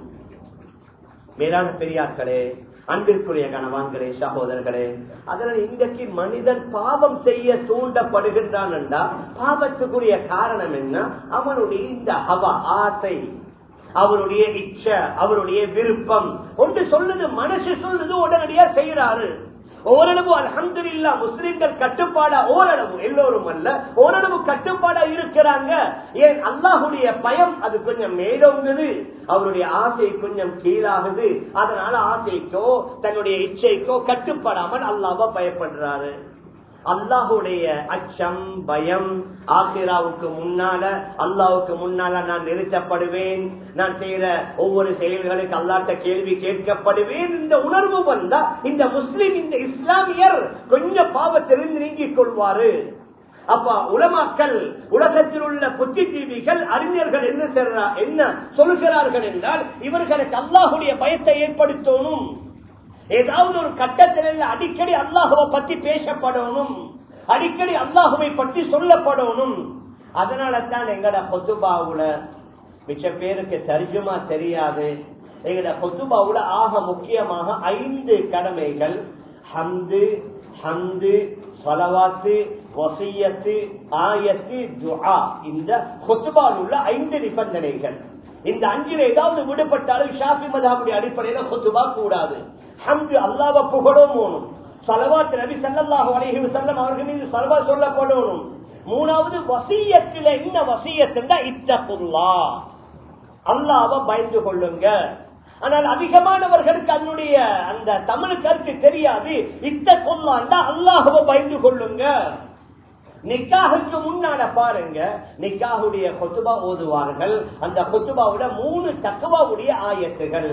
மேலான பெரியார்களே அன்பிற்குரிய கணவான்களே சகோதரர்களே அதனால் இன்றைக்கு மனிதன் பாவம் செய்ய தூண்டப்படுகின்றான் என்றா பாவத்துக்குரிய காரணம் என்ன அவனுடைய இந்த அவ ஆசை அவருடைய இச்ச அவருடைய விருப்பம் ஒன்று சொல்லுது மனசு சொல்லுது உடனடியா செய்யறாரு ஓரளவு அலமதுல்லா முஸ்லிம்கள் கட்டுப்பாடா ஓரளவு எல்லோரும் அல்ல ஓரளவு கட்டுப்பாடா இருக்கிறாங்க ஏன் அல்லாஹுடைய பயம் அது கொஞ்சம் மேலோங்குது அவருடைய ஆசை கொஞ்சம் கீழாகுது அதனால ஆசைக்கோ தன்னுடைய இச்சைக்கோ கட்டுப்படாமல் அல்லாவ பயப்படுறாரு அல்லாஹுடைய அச்சம் பயம் ஆசிராவுக்கு முன்னால அல்லாவுக்கு முன்னால நான் நிறுத்தப்படுவேன் நான் செய்யற ஒவ்வொரு செயல்களுக்கு அல்லாட்ட கேள்வி கேட்கப்படுவேன் இந்த உணர்வு வந்தா இந்த முஸ்லிம் இந்த இஸ்லாமியர் கொஞ்சம் பாவத்திலிருந்து நீங்கிக் கொள்வாரு அப்ப உலமாக்கள் உலகத்தில் உள்ள புத்திஜீவிகள் அறிஞர்கள் என்ன செய்றா என்ன சொல்லுகிறார்கள் என்றால் இவர்களுக்கு அல்லாஹுடைய பயத்தை ஏற்படுத்தணும் ஏதாவது ஒரு கட்டத்தில் அடிக்கடி அல்லாஹுவை பத்தி பேசப்படணும் அடிக்கடி அல்லாஹுவை பற்றி சொல்லப்படணும் அதனால தான் எங்கட பொத்துபாவுல மிச்ச பேருக்கு தர்ஜுமா தெரியாது எங்கட பொத்துபாவுல ஆக முக்கியமாக ஐந்து கடமைகள் ஹந்து ஹந்து சொலவாத்து வசியத்து ஆயத்து துஆ இந்த கொத்துபால் உள்ள ஐந்து நிபந்தனைகள் இந்த அஞ்சில் ஏதாவது விடுபட்டாலும் ஷாஃபி மதாவுடைய அடிப்படையில கொத்துபா கூடாது ஹம்து அல்லாவ புகழவும் சலவாத் நபி சல்லாஹு அலைஹி வஸல்லம் அவர்கள் மீது சலவா சொல்லப்படணும் மூணாவது வசியத்துல என்ன வசியத்துன்னா இத்தகுல்லா அல்லாவ பயந்து கொள்ளுங்க ஆனால் அதிகமானவர்களுக்கு அதனுடைய அந்த தமிழ் கருத்து தெரியாது இத்த கொல்லாண்டா அல்லாஹுவ பயந்து கொள்ளுங்க நிக்காகுக்கு முன்னால பாருங்க நிக்காகுடைய கொத்துபா ஓதுவார்கள் அந்த கொத்துபாவோட மூணு தக்குவாவுடைய ஆயத்துகள்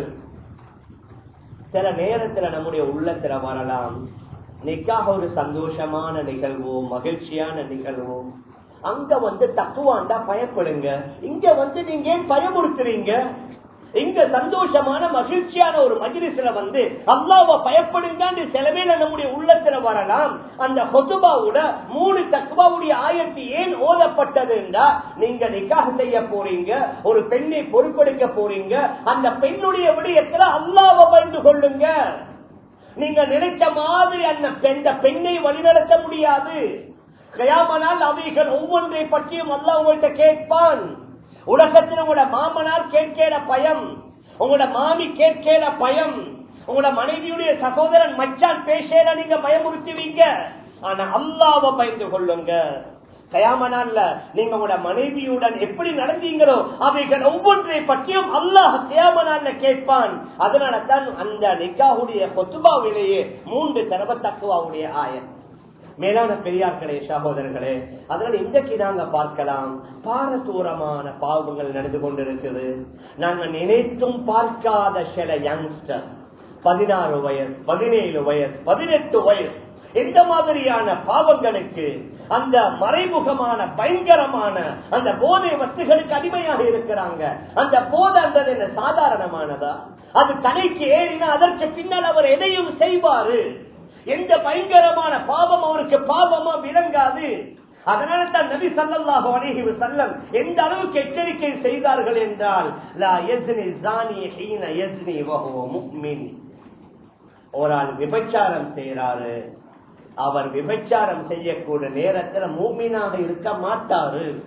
சில நேரத்துல நம்முடைய உள்ளத்துல வரலாம் நிக்காக ஒரு சந்தோஷமான நிகழ்வோ மகிழ்ச்சியான நிகழ்வோ அங்க வந்து தக்குவாண்டா பயப்படுங்க இங்க வந்து நீங்க ஏன் பயமுறுத்துறீங்க இங்க சந்தோஷமான மகிழ்ச்சியான ஒரு மஜிலிஸ்ல வந்து அல்லாவ பயப்படுங்க சிலவேல நம்முடைய உள்ளத்துல வரலாம் அந்த ஹொசுபாவோட மூணு தக்குவாவுடைய ஆயத்து ஏன் ஓதப்பட்டதுண்டா நீங்க நிக்காக செய்ய போறீங்க ஒரு பெண்ணை பொறுப்பெடுக்க போறீங்க அந்த பெண்ணுடைய விடயத்துல அல்லாவ பயந்து கொள்ளுங்க நீங்க நினைச்ச மாதிரி அந்த பெண்ண பெண்ணை வழிநடத்த முடியாது கயாமனால் அவைகள் ஒவ்வொன்றை பற்றியும் அல்லா உங்கள்கிட்ட கேட்பான் உலகத்தில் உங்களோட மாமனார் கேட்கிற பயம் உங்களோட மாமி கேட்கிற பயம் உங்களோட மனைவியுடைய சகோதரன் மச்சான் பேசல நீங்க பயமுறுத்துவீங்க ஆனா அல்லாவ பயந்து கொள்ளுங்க கயாமனால நீங்க உங்களோட மனைவியுடன் எப்படி நடந்தீங்களோ அவைகள் ஒவ்வொன்றை பற்றியும் அல்லாஹ் கயாமனால கேட்பான் அதனால தான் அந்த நிக்காவுடைய கொத்துபாவிலேயே மூன்று தடவை தக்குவாவுடைய ஆயன் மேலான பெரியார்களே சகோதரர்களே அதனால இன்றைக்கு நாங்க பார்க்கலாம் பாரதூரமான பாவங்கள் நடந்து கொண்டிருக்குது நாங்க நினைத்தும் பார்க்காத சில யங்ஸ்டர் பதினாறு வயசு பதினேழு வயசு பதினெட்டு வயசு எந்த மாதிரியான பாவங்களுக்கு அந்த மறைமுகமான பயங்கரமான அந்த போதை வஸ்துகளுக்கு அடிமையாக இருக்கிறாங்க அந்த போதை என்றது என்ன சாதாரணமானதா அது தலைக்கு ஏறினா அதற்கு பின்னால் அவர் எதையும் செய்வாரு எந்த பயங்கரமான பாவம் அவருக்கு பாவமா விளங்காது அதனால தான் நபி சல்லாஹு அலிஹி செல்லம் எந்த அளவுக்கு எச்சரிக்கை செய்தார்கள் என்றால் லா யஸ்னி ஜானி ஹீன யஸ்னி வஹுவ முஃமின் ஒரு ஆள் விபச்சாரம் செய்யறாரு அவர் விபச்சாரம் செய்யக்கூடிய நேரத்தில் மூமினாக இருக்க மாட்டாரு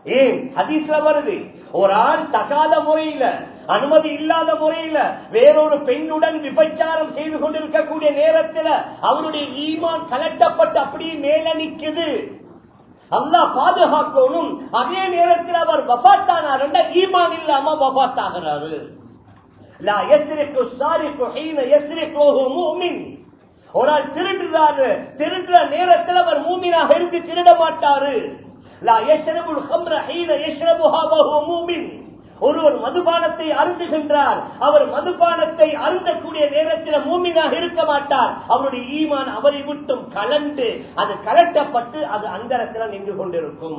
ஏன் ஹதீஸ்ல வருது ஒரு ஆண் தகாத முறையில அனுமதி இல்லாத முறையில வேறொரு பெண்ணுடன் விபச்சாரம் செய்து கொண்டிருக்கக்கூடிய நேரத்துல அவருடைய ஈமான் கலட்டப்பட்டு அப்படியே மேல நிக்குது அல்லாஹ் பாதுகாக்கணும் அதே நேரத்தில் அவர் வபாத்தானார் ஈமான் இல்லாம வபாத்தாகிறாரு லா யஸ்ரிக்கு சாரிக்கு ஹீன யஸ்ரிக்குஹு முஃமின் ஒரு ஆள் திருடுறாரு திருடுற நேரத்தில் அவர் மூமினாக இருந்து திருட மாட்டாரு லா யஷ்ரபுல் ஹம்ர ஹீன யஷ்ரபுஹா வஹுவ மூமின் ஒருவர் மதுபானத்தை அருந்துகின்றார் அவர் மதுபானத்தை அருந்தக்கூடிய நேரத்தில் மூமினாக இருக்க மாட்டார் அவருடைய ஈமான் அவரை விட்டும் கலந்து அது கலட்டப்பட்டு அது அந்தரத்தில் நின்று கொண்டிருக்கும்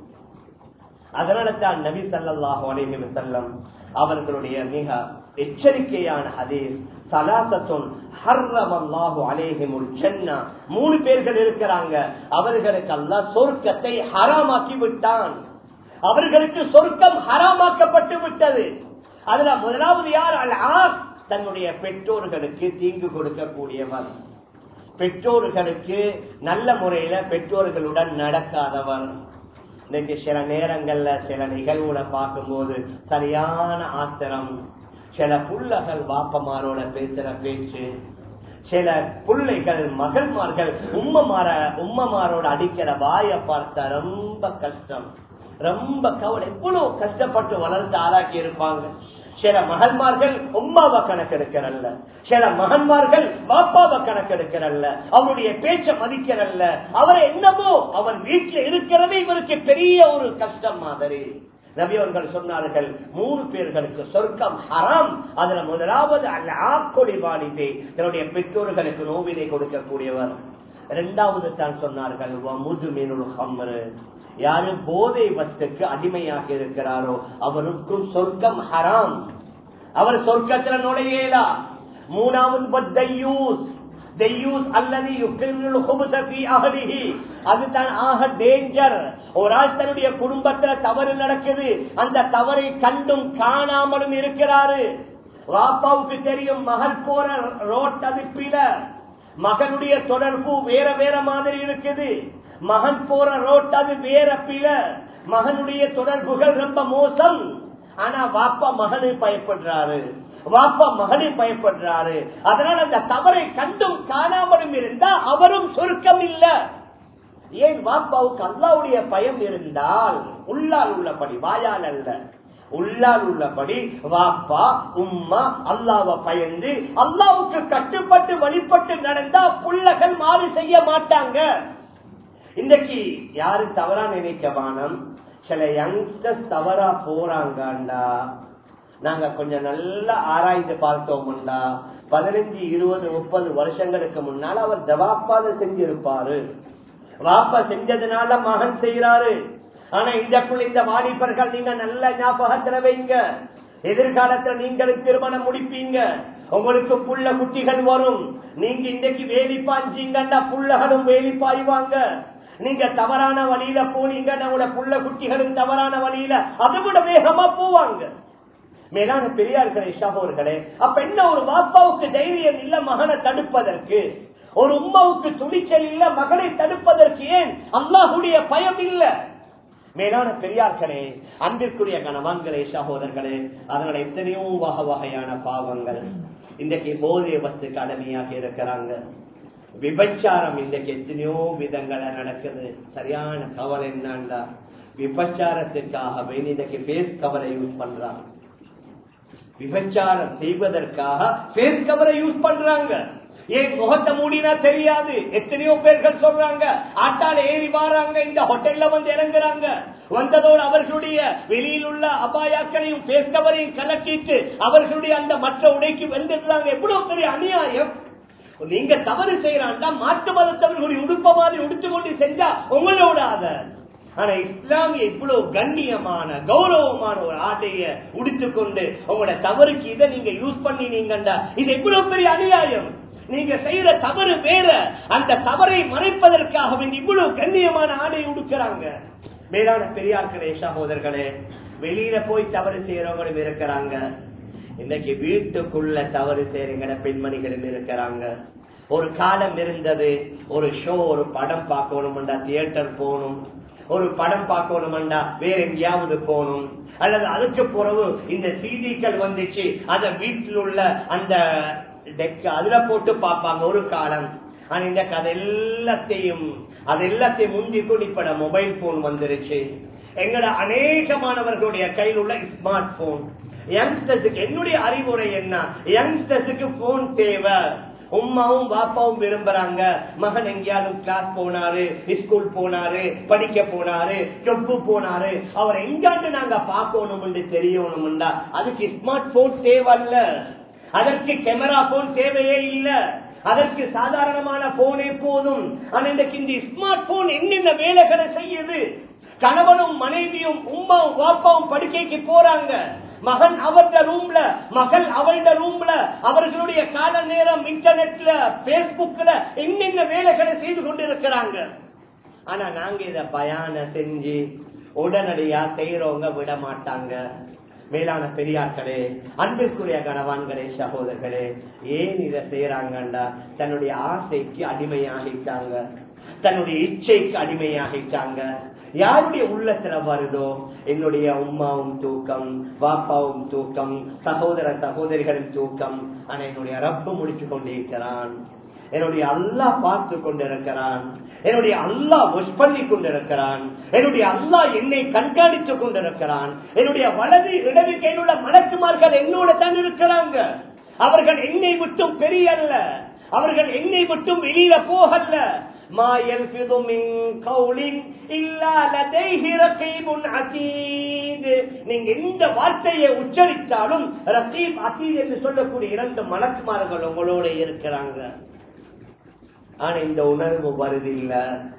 அதனால தான் நபி சல்லாஹு அலைஹி வஸல்லம் அவர்களுடைய மிக எச்சரிக்கையான ஹதீஸ் சலாசத்துன் ஹர்ரமல்லாஹு அலைஹிமுல் ஜன்னா மூணு பேர்கள் இருக்கிறாங்க அவர்களுக்கு அல்லாஹ் சொர்க்கத்தை ஹராமாக்கி விட்டான் அவர்களுக்கு சொர்க்கம் ஹராமாக்கப்பட்டு விட்டது அதுல முதலாவது யார் அல் ஆஸ் தன்னுடைய பெற்றோர்களுக்கு தீங்கு கொடுக்கக்கூடியவர் பெற்றோர்களுக்கு நல்ல முறையில பெற்றோர்களுடன் நடக்காதவர் இன்னைக்கு சில நேரங்கள்ல சில நிகழ்வுகளை பார்க்கும்போது சரியான ஆத்திரம் சில புள்ளகள் வாப்பமாரோட பேசுற பேச்சு சில பிள்ளைகள் மகள்மார்கள் உம்மமார உம்மமாரோட அடிக்கிற வாய பார்த்தா ரொம்ப கஷ்டம் ரொம்ப கவலை எவ்வளவு கஷ்டப்பட்டு வளர்ந்து ஆளாக்கி இருப்பாங்க சில மகன்மார்கள் உம்மாவை கணக்கெடுக்கிறல்ல சில மகன்மார்கள் பாப்பாவை கணக்கெடுக்கிறல்ல அவருடைய பேச்ச மதிக்கிறல்ல அவரை என்னமோ அவன் வீட்டில் இருக்கிறதே இவருக்கு பெரிய ஒரு கஷ்டம் மாதிரி நபி அவர்கள் சொன்னார்கள் மூணு பேர்களுக்கு சொர்க்கம் ஹராம் அதுல முதலாவது அல்ல ஆக்கொடி வாலிபே தன்னுடைய பெற்றோர்களுக்கு நோவினை கொடுக்கக்கூடியவர் இரண்டாவது தான் சொன்னார்கள் முதுமீனுல் ஹம்ரு யாரு போதை வஸ்துக்கு அடிமையாக இருக்கிறாரோ அவருக்கும் சொர்க்கம் ஹராம் அவர் சொர்க்கத்துல நுழையலா மூணாவது தையூஸ் தெய்யூஸ் அல்லது அதுதான் ஆக டேஞ்சர் ஒரு ஆள் தன்னுடைய குடும்பத்துல தவறு நடக்குது அந்த தவறை கண்டும் காணாமலும் இருக்கிறாரு வாப்பாவுக்கு தெரியும் மகள் போற ரோட் அதுப்பில மகனுடைய தொடர்பு வேற வேற மாதிரி இருக்குது மகன் போற ரோட் அது வேற பில மகனுடைய தொடர்புகள் ரொம்ப மோசம் ஆனா வாப்பா மகனை பயப்படுறாரு வாப்பா மகனை பயப்படுறாரு அதனால அந்த தவறை கண்டும் காணாமலும் இருந்தா அவரும் சுருக்கம் இல்ல ஏன் வாப்பாவுக்கு அல்லாவுடைய பயம் இருந்தால் உள்ளால் உள்ளபடி வாயால் அல்ல உள்ளால் உள்ளபடி வாப்பா உம்மா அல்லாவை பயந்து அல்லாவுக்கு கட்டுப்பட்டு வழிபட்டு நடந்தா புள்ளகள் மாறு செய்ய மாட்டாங்க இன்னைக்கு யாரு தவறா நினைக்க வானம் சில யங்ஸ்டர்ஸ் தவறா போறாங்கண்டா நாங்க கொஞ்சம் நல்லா ஆராய்ந்து பார்த்தோம்டா பதினஞ்சு இருபது முப்பது வருஷங்களுக்கு முன்னால் அவர் ஜவாப்பாத செஞ்சிருப்பாரு வாப்பா செஞ்சதுனால மகன் செய்யறாரு ஆனா இந்தக்குள்ள இந்த வாலிபர்கள் நீங்க நல்ல ஞாபகத்துல வைங்க எதிர்காலத்துல நீங்களும் திருமணம் முடிப்பீங்க உங்களுக்கு புள்ள குட்டிகள் வரும் நீங்க இன்னைக்கு வேலி பாஞ்சீங்கன்னா புள்ளகளும் வேலி பாய்வாங்க நீங்க தவறான வழியில போனீங்கன்னா உங்களோட புள்ள குட்டிகளும் தவறான வழியில அதை விட வேகமா போவாங்க மேலான பெரியார்களே சகோதர்களே அப்ப என்ன ஒரு பாப்பாவுக்கு தைரியம் இல்ல மகனை தடுப்பதற்கு ஒரு உமாவுக்கு துணிச்சல் இல்ல மகனை தடுப்பதற்கு ஏன் அல்லாஹுடைய பயம் இல்ல மேலான பெரியார்களே அன்பிற்குரிய கணவான்களே சகோதரர்களே அதனால எத்தனையோ வகை வகையான பாவங்கள் இன்றைக்கு போதைய வஸ்துக்கு அடமையாக இருக்கிறாங்க விபச்சாரம் இன்றைக்கு எத்தனையோ விதங்களை நடக்குது சரியான கவலை என்னண்டா விபச்சாரத்திற்காக வேண்டி இன்றைக்கு பேஸ் கவரை யூஸ் பண்றாங்க விபச்சாரம் செய்வதற்காக பேஸ் கவரை யூஸ் பண்றாங்க ஏன் முகத்தை மூடினா தெரியாது எத்தனையோ பேர்கள் சொல்றாங்க ஆட்டால ஏறி வாராங்க இந்த ஹோட்டல்ல வந்து இறங்குறாங்க வந்ததோடு அவர்களுடைய வெளியில் உள்ள அபாயாக்களையும் பேஸ்கவரையும் கலக்கிட்டு அவர்களுடைய அந்த மற்ற உடைக்கு வந்துடுறாங்க எவ்வளவு பெரிய அநியாயம் நீங்க தவறு செய்யறாண்டா மாற்று மதத்தவர்களுடைய உடுப்ப மாதிரி உடுத்து கொண்டு செஞ்சா உங்களோட அத ஆனா இஸ்லாமிய இவ்வளவு கண்ணியமான கௌரவமான ஒரு ஆட்டைய உடுத்துக்கொண்டு உங்களோட தவறுக்கு இதை நீங்க யூஸ் பண்ணினீங்கண்டா இது எவ்வளவு பெரிய அநியாயம் நீங்க செய்யற தவறு வேற அந்த தவறை மறைப்பதற்காக வேண்டி இவ்வளவு கண்ணியமான ஆடை உடுக்கிறாங்க மேலான பெரியார்களே சகோதரர்களே வெளியில போய் தவறு செய்யறவங்களும் இருக்கிறாங்க இன்னைக்கு வீட்டுக்குள்ள தவறு செய்யறங்கிற பெண்மணிகளும் இருக்கிறாங்க ஒரு காலம் இருந்தது ஒரு ஷோ ஒரு படம் பார்க்கணும் தியேட்டர் போகணும் ஒரு படம் பார்க்கணும்டா வேற எங்கேயாவது போகணும் அல்லது அதுக்கு பிறகு இந்த சிடிக்கள் வந்துச்சு அத வீட்டில் உள்ள அந்த டெக் அதுல போட்டு பார்ப்பாங்க ஒரு காலம் ஆனா இந்த கதை எல்லாத்தையும் அது எல்லாத்தையும் முந்தி குடிப்பட மொபைல் போன் வந்துருச்சு எங்கட அநேகமானவர்களுடைய கையில் உள்ள ஸ்மார்ட் போன் யங்ஸ்டர்ஸுக்கு என்னுடைய அறிவுரை என்ன யங்ஸ்டர்ஸுக்கு போன் தேவை உமாவும் பாப்பாவும் விரும்புறாங்க மகன் எங்கேயாவது கிளாஸ் போனாரு ஸ்கூல் போனாரு படிக்க போனாரு ஜொப்பு போனாரு அவர் எங்காண்டு நாங்க பார்க்கணும் தெரியணும்டா அதுக்கு ஸ்மார்ட் போன் தேவையில்ல அதற்கு கேமரா போன் தேவையே இல்ல அதற்கு சாதாரணமான போனே போதும் ஆனா இன்றைக்கு இந்த ஸ்மார்ட் போன் என்னென்ன வேலைகளை செய்யுது கணவனும் மனைவியும் உமாவும் பாப்பாவும் படுக்கைக்கு போறாங்க மகன் அவருடைய ரூம்ல மகள் அவருடைய ரூம்ல அவர்களுடைய கால நேரம் இன்டர்நெட்ல பேஸ்புக்ல என்னென்ன வேலைகளை செய்து கொண்டிருக்கிறாங்க ஆனா நாங்க இத பயான செஞ்சு உடனடியா செய்யறவங்க விட மாட்டாங்க மேலான பெரியார்களே அன்பிற்குரிய கணவான்களே சகோதரர்களே ஏன் இதை செய்யறாங்கண்டா தன்னுடைய ஆசைக்கு அடிமையாகிட்டாங்க தன்னுடைய இச்சைக்கு அடிமையாகிட்டாங்க யாருடைய உள்ளத்துல வருதோ என்னுடைய உமாவும் தூக்கம் பாப்பாவும் தூக்கம் சகோதர சகோதரிகளின் தூக்கம் ஆனா என்னுடைய ரப்பு முடிச்சு கொண்டிருக்கிறான் என்னுடைய அல்லா பார்த்து கொண்டிருக்கிறான் என்னுடைய அல்லா விஷ் பண்ணி கொண்டிருக்கிறான் என்னுடைய அல்லா என்னை கண்காணித்துக் கொண்டிருக்கிறான் என்னுடைய வலது இடது கையில் உள்ள மலக்குமார்கள் என்னோட தான் இருக்கிறாங்க அவர்கள் என்னை விட்டும் பெரிய அல்ல அவர்கள் என்னை விட்டும் வெளியில போகல நீங்க எந்த வார்த்தையை உச்சரித்தாலும் ரசீப் அசீத் என்று சொல்லக்கூடிய இரண்டு மலக்குமார்கள் உங்களோட இருக்கிறாங்க ஆனா இந்த உணர்வு வருதில்ல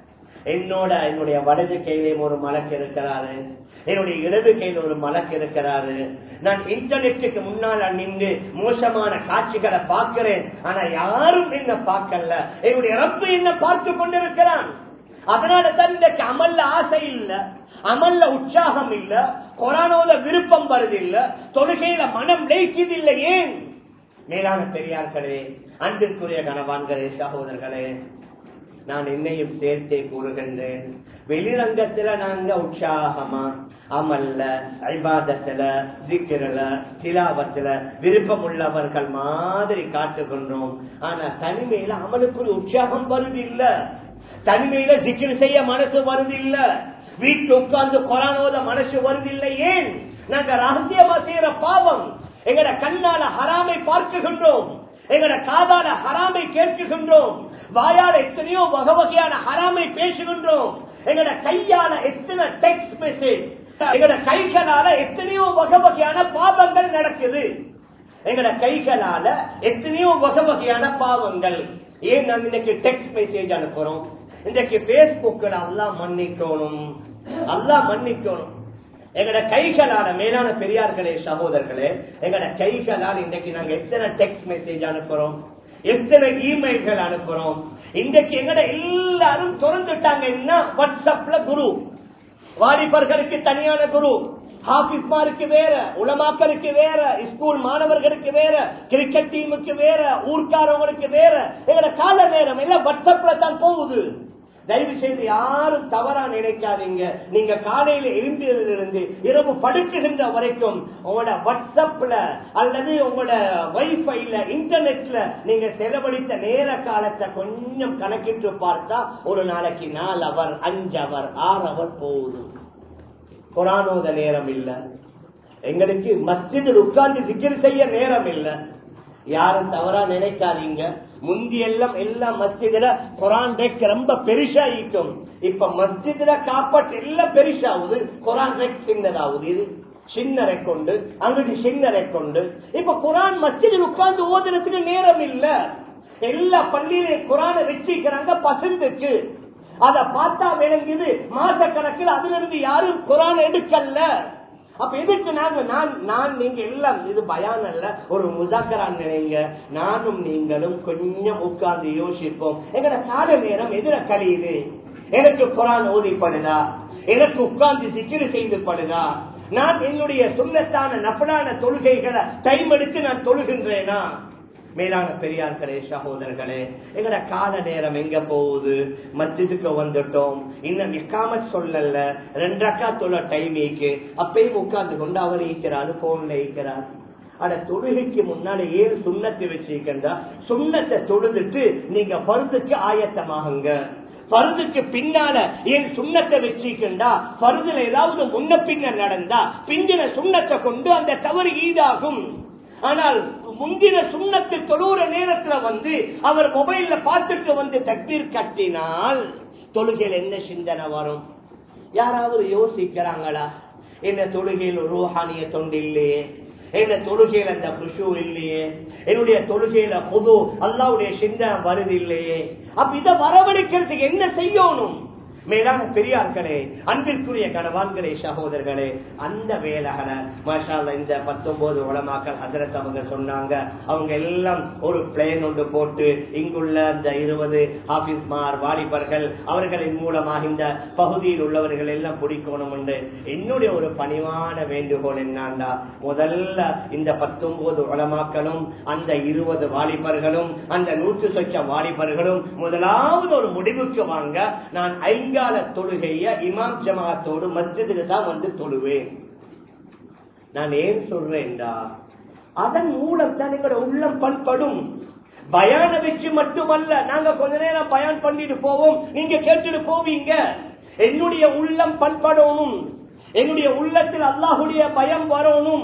என்னோட என்னுடைய வலது கையிலேயும் ஒரு மலக்கு இருக்கிறாரு என்னுடைய இடது கையில் ஒரு மலக்கு இருக்கிறாரு நான் இன்டர்நெட்டுக்கு முன்னால் நின்று மோசமான காட்சிகளை பார்க்கிறேன் ஆனா யாரும் என்ன பார்க்கல என்னுடைய ரப்பு என்ன பார்த்து கொண்டிருக்கிறான் அதனால தான் இன்றைக்கு அமல்ல ஆசை இல்ல அமல்ல உற்சாகம் இல்ல கொரோனால விருப்பம் வருது இல்ல தொழுகையில மனம் லேக்கியது இல்லை ஏன் மேலான பெரியார்களே அன்பிற்குரிய கணவான்களே சகோதரர்களே நான் என்னையும் சேர்த்தே கூறுகின்றேன் வெளிரங்கத்துல நாங்க உற்சாகமா அமல்ல ஐபாதத்துல சிக்கிறல சிலாவத்துல விருப்பம் உள்ளவர்கள் மாதிரி காட்டுகின்றோம் ஆனா தனிமையில அமலுக்குள் உற்சாகம் வருது இல்ல தனிமையில சிக்கிர் செய்ய மனசு வருது இல்ல வீட்டு உட்கார்ந்து கொரானோத மனசு வருது இல்லை ஏன் நாங்க ரகசியமா செய்யற பாவம் எங்கட கண்ணால ஹராமை பார்க்குகின்றோம் எங்கட காதால ஹராமை கேட்குகின்றோம் வாயால எத்தனையோ வகை வகையான ஹராமை பேசுகின்றோம் எங்கட கையால எத்தனை டெக்ஸ்ட் மெசேஜ் எங்கட கைகளால எத்தனையோ வகை வகையான பாவங்கள் நடக்குது எங்கட கைகளால எத்தனையோ வகை வகையான பாவங்கள் ஏன் நாம் இன்னைக்கு டெக்ஸ்ட் மெசேஜ் அனுப்புறோம் இன்றைக்கு பேஸ்புக்கில் எல்லாம் மன்னிக்கணும் எல்லாம் மன்னிக்கணும் எங்கட கைகளால மேலான பெரியார்களே சகோதரர்களே எங்கட கைகளால் இன்றைக்கு நாங்க எத்தனை டெக்ஸ்ட் மெசேஜ் அனுப்புறோம் எத்தனை இமெயில்கள் அனுப்புறோம் இன்றைக்கு எங்கட எல்லாரும் திறந்துட்டாங்க என்ன வாட்ஸ்அப்ல குரு வாலிபர்களுக்கு தனியான குரு ஹாபிஸ்மாருக்கு வேற உலமாக்களுக்கு வேற ஸ்கூல் மாணவர்களுக்கு வேற கிரிக்கெட் டீமுக்கு வேற ஊர்க்காரவங்களுக்கு வேற எங்கட கால நேரம் எல்லாம் வாட்ஸ்அப்ல தான் போகுது தயவு செய்து யாரும் தவறா நினைக்காதீங்க நீங்க காலையில எழுந்திலிருந்து இரவு படுக்குகின்ற வரைக்கும் உங்களோட வாட்ஸ்அப்ல அல்லது உங்களோட வைஃபைல இன்டர்நெட்ல நீங்க செலவழித்த நேர காலத்தை கொஞ்சம் கணக்கிட்டு பார்த்தா ஒரு நாளைக்கு நாலு அவர் அஞ்சு அவர் ஆறு அவர் போகுது குரானோத நேரம் இல்ல எங்களுக்கு மஸ்ஜிதில் உட்கார்ந்து சிக்கல் செய்ய நேரம் இல்ல யாரும் தவறா நினைக்காதீங்க முந்தி எல்லாம் எல்லா மஸ்ஜிதுல குரான் டெக் ரொம்ப பெருசா ஈக்கும் இப்ப மஸ்ஜிதுல காப்பாட்டு எல்லாம் பெருசாகுது குரான் டெக் சின்னதாகுது இது சின்னரை கொண்டு அங்கிட்டு சின்னரை கொண்டு இப்ப குரான் மஸ்ஜிதில் உட்கார்ந்து ஓதுறதுக்கு நேரம் இல்ல எல்லா பள்ளியில குரானை வச்சிருக்கிறாங்க பசந்துக்கு அத பார்த்தா விளங்குது மாச கணக்கில் அதுல இருந்து யாரும் குரான் எடுக்கல அப்ப எதுக்கு நாங்க நான் நான் நீங்க எல்லாம் இது பயான் அல்ல ஒரு முதாக்கரா நினைங்க நானும் நீங்களும் கொஞ்சம் உட்கார்ந்து யோசிப்போம் எங்கட கால நேரம் எதிர கழியுது எனக்கு குரான் ஓதிப்படுதா எனக்கு உட்கார்ந்து சிக்கிரி செய்து படுதா நான் என்னுடைய சுண்ணத்தான நப்படான தொழுகைகளை டைம் எடுத்து நான் தொழுகின்றேனா மேலான பெரியார்களே சகோதரர்களே எங்கட கால நேரம் எங்க போகுது மஸ்ஜிதுக்கு வந்துட்டோம் இன்னும் நிக்காம சொல்லல ரெண்டக்கா தொல்ல டைமிக்கு அப்பயும் உட்கார்ந்து கொண்டு அவர் ஈக்கிறாரு போன்ல ஈக்கிறார் ஆனா தொழுகைக்கு முன்னால ஏன் சுண்ணத்தை வச்சிருக்கா சுண்ணத்தை தொழுதுட்டு நீங்க பருத்துக்கு ஆயத்தமாகுங்க பருதுக்கு பின்னால ஏன் சுண்ணத்தை வச்சிருக்கா பருதுல ஏதாவது முன்ன பின்ன நடந்தா பிந்தின சுண்ணத்தை கொண்டு அந்த தவறு ஈடாகும் ஆனால் முந்தின சுண்ணத்தில் தொழுற நேரத்துல வந்து அவர் மொபைல்ல பார்த்துட்டு வந்து தக்பீர் கட்டினால் தொழுகையில் என்ன சிந்தனை வரும் யாராவது யோசிக்கிறாங்களா என்ன தொழுகையில் ரூஹானிய தொண்டு இல்லையே என்ன தொழுகையில அந்த குஷு இல்லையே என்னுடைய தொழுகையில பொது அல்லாவுடைய சிந்தனை வருது இல்லையே அப்ப இதை வரவழைக்கிறதுக்கு என்ன செய்யணும் மேலான பெரியார்களே அன்பிற்குரிய கணவான்களே சகோதரர்களே அந்த வேலைகளை மாஷால இந்த பத்தொன்பது உலமாக்கள் ஹசரத் அவங்க சொன்னாங்க அவங்க எல்லாம் ஒரு பிளேன் ஒன்று போட்டு இங்குள்ள அந்த இருபது ஆபீஸ்மார் வாலிபர்கள் அவர்களின் மூலமாக இந்த பகுதியில் உள்ளவர்கள் எல்லாம் பிடிக்கணும் என்று என்னுடைய ஒரு பணிவான வேண்டுகோள் என்னண்டா முதல்ல இந்த பத்தொன்பது உலமாக்களும் அந்த இருபது வாலிபர்களும் அந்த நூற்று சொச்ச வாலிபர்களும் முதலாவது ஒரு முடிவுக்கு வாங்க நான் ஐங்கால தொழுகைய இமாம் ஜமாத்தோடு மஸ்ஜிதுக்கு தான் வந்து தொழுவேன் நான் ஏன் சொல்றேன்டா அதன் மூலம் தான் எங்களோட உள்ளம் பண்படும் பயான வச்சு மட்டுமல்ல நாங்க கொஞ்ச நேரம் பயான் பண்ணிட்டு போவோம் நீங்க கேட்டுட்டு போவீங்க என்னுடைய உள்ளம் பண்படணும் என்னுடைய உள்ளத்தில் அல்லாஹுடைய பயம் வரணும்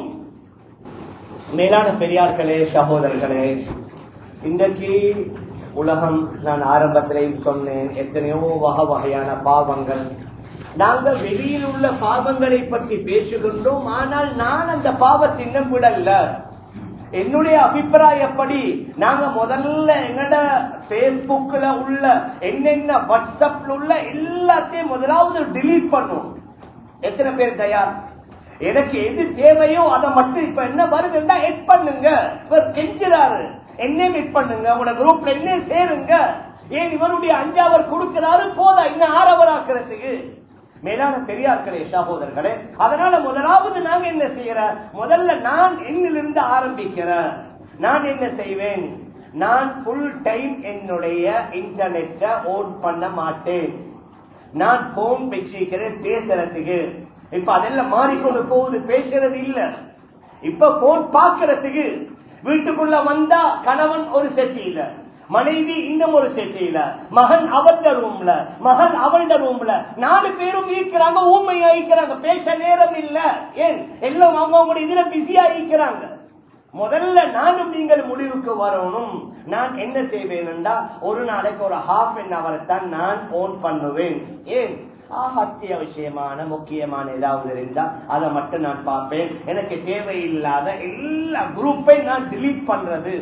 மேலான பெரியார்களே சகோதரர்களே இன்றைக்கு உலகம் நான் ஆரம்பத்திலேயும் சொன்னேன் எத்தனையோ வகை வகையான பாவங்கள் நாங்கள் வெளியில் உள்ள பாவங்களை பற்றி பேசுகின்றோம் ஆனால் நான் அந்த பாவத்தின்னும் விடல்ல என்னுடைய அபிப்பிராயப்படி நாங்க முதல்ல எங்கட பேஸ்புக்ல உள்ள என்னென்ன வாட்ஸ்அப்ல உள்ள எல்லாத்தையும் முதலாவது டிலீட் பண்ணும் எத்தனை பேர் தயார் எனக்கு எது தேவையோ அதை மட்டும் இப்ப என்ன வருதுன்னா எட் பண்ணுங்க இவர் கெஞ்சுறாரு என்ன எட் பண்ணுங்க உங்களோட குரூப்ல என்ன சேருங்க ஏன் இவருடைய அஞ்சாவர் கொடுக்கிறாரு போதா இன்னும் ஆறவர் ஆக்குறதுக்கு மேலான பெரியார்களே சகோதரர்களே அதனால முதலாவது நாங்க என்ன செய்யற முதல்ல நான் என்னிலிருந்து ஆரம்பிக்கிறேன் நான் என்ன செய்வேன் நான் ஃபுல் டைம் என்னுடைய இன்டர்நெட்டை ஓன் பண்ண மாட்டேன் நான் போன் வச்சிருக்கிறேன் பேசுறதுக்கு இப்ப அதெல்லாம் மாறிக்கொண்டு போகுது பேசுறது இல்ல இப்ப போன் பாக்குறதுக்கு வீட்டுக்குள்ள வந்தா கணவன் ஒரு செட்டியில மனைவி இன்னும் ஒரு செட்டியில மகன் அவந்த ரூம்ல மகன் அவள்ட ரூம்ல நாலு பேரும் ஈக்கிறாங்க ஊமையா ஈக்கிறாங்க பேச நேரம் இல்ல ஏன் எல்லாம் அவங்க அவங்க இதுல பிஸியா ஈக்கிறாங்க முதல்ல நானும் நீங்கள் முடிவுக்கு வரணும் நான் என்ன செய்வேன்டா ஒரு நாளைக்கு ஒரு ஹாஃப் அன் அவர் தான் நான் போன் பண்ணுவேன் ஏன் அத்தியாவசியமான முக்கியமான ஏதாவது இருந்தா அதை மட்டும் நான் பார்ப்பேன் எனக்கு தேவையில்லாத எல்லா குரூப்பையும் நான் டிலீட் பண்றது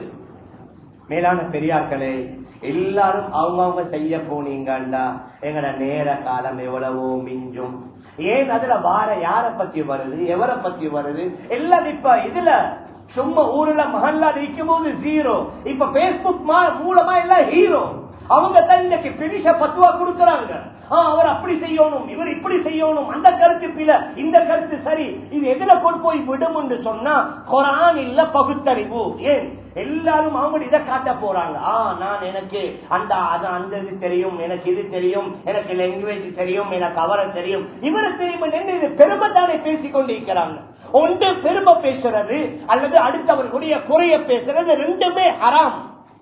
மேலான பெரியார்களே எல்லாரும் அவங்கவுங்க செய்ய போனீங்கண்டா எங்கட நேர காலம் எவ்வளவோ மிஞ்சும் ஏன் அதுல வார யார பத்தி வருது எவரை பத்தி வருது எல்லாம் இப்ப இதுல சும்மா ஊர்ல மகன்லா நிற்கும் போது ஜீரோ இப்ப பேஸ்புக் மூலமா எல்லாம் ஹீரோ அவங்க தான் இன்னைக்கு பிரிஷ பத்துவா கொடுக்கறாங்க அவர் அப்படி செய்யணும் இவர் இப்படி செய்யணும் அந்த கருத்து பில இந்த கருத்து சரி இது எதுல கொண்டு போய் விடும் என்று சொன்னா குரான் இல்ல பகுத்தறிவு ஏன் எல்லாரும் அவங்க இதை காட்ட போறாங்க ஆ நான் எனக்கு அந்த அந்த இது தெரியும் எனக்கு இது தெரியும் எனக்கு லாங்குவேஜ் தெரியும் எனக்கு அவரை தெரியும் இவரை தெரியும் என்ன இது பெருமை தானே பேசிக் கொண்டிருக்கிறாங்க ஒன்று பெருமை பேசுறது அல்லது அடுத்தவர்களுடைய குறைய பேசுறது ரெண்டுமே ஹராம்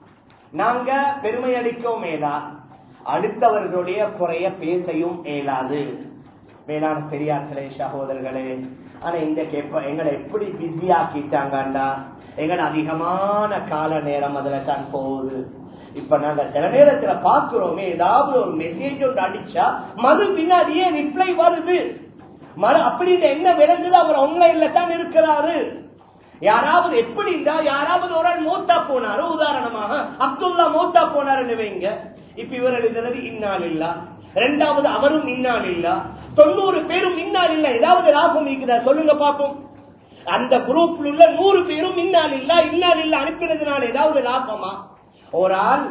நாங்க பெருமை அளிக்கவும் மேலா அடுத்தவர்களுடைய குறைய பேசையும் இயலாது மேலான பெரியார்களே சகோதரர்களே ஆனா இந்த கேப்ப எங்களை எப்படி பிஸி ஆக்கிட்டாங்கண்டா எங்கட அதிகமான கால நேரம் அதுல தான் போகுது இப்ப நாங்க சில நேரத்துல பாக்குறோமே ஏதாவது ஒரு மெசேஜ் ஒன்று அடிச்சா மறு பின்னாடியே ரிப்ளை வருது மறு அப்படின்னு என்ன விளங்குது அவர் ஆன்லைன்ல தான் இருக்கிறாரு யாராவது எப்படி இருந்தா யாராவது ஒரு ஆள் மூத்தா போனாரு உதாரணமாக அப்துல்லா மூத்தா போனாருன்னு வைங்க இப்ப இவர் எழுதுறது இன்னால் இல்ல ரெண்டாவது அவரும் இன்னால் இல்ல தொண்ணூறு பேரும் இன்னால் இல்ல ஏதாவது லாபம் இருக்குதா சொல்லுங்க பாப்போம் அந்த குரூப்ல உள்ள நூறு பேரும் இன்னால் இல்ல இன்னால் இல்ல அனுப்பினதுனால ஏதாவது லாபமா ஒரு ஆள்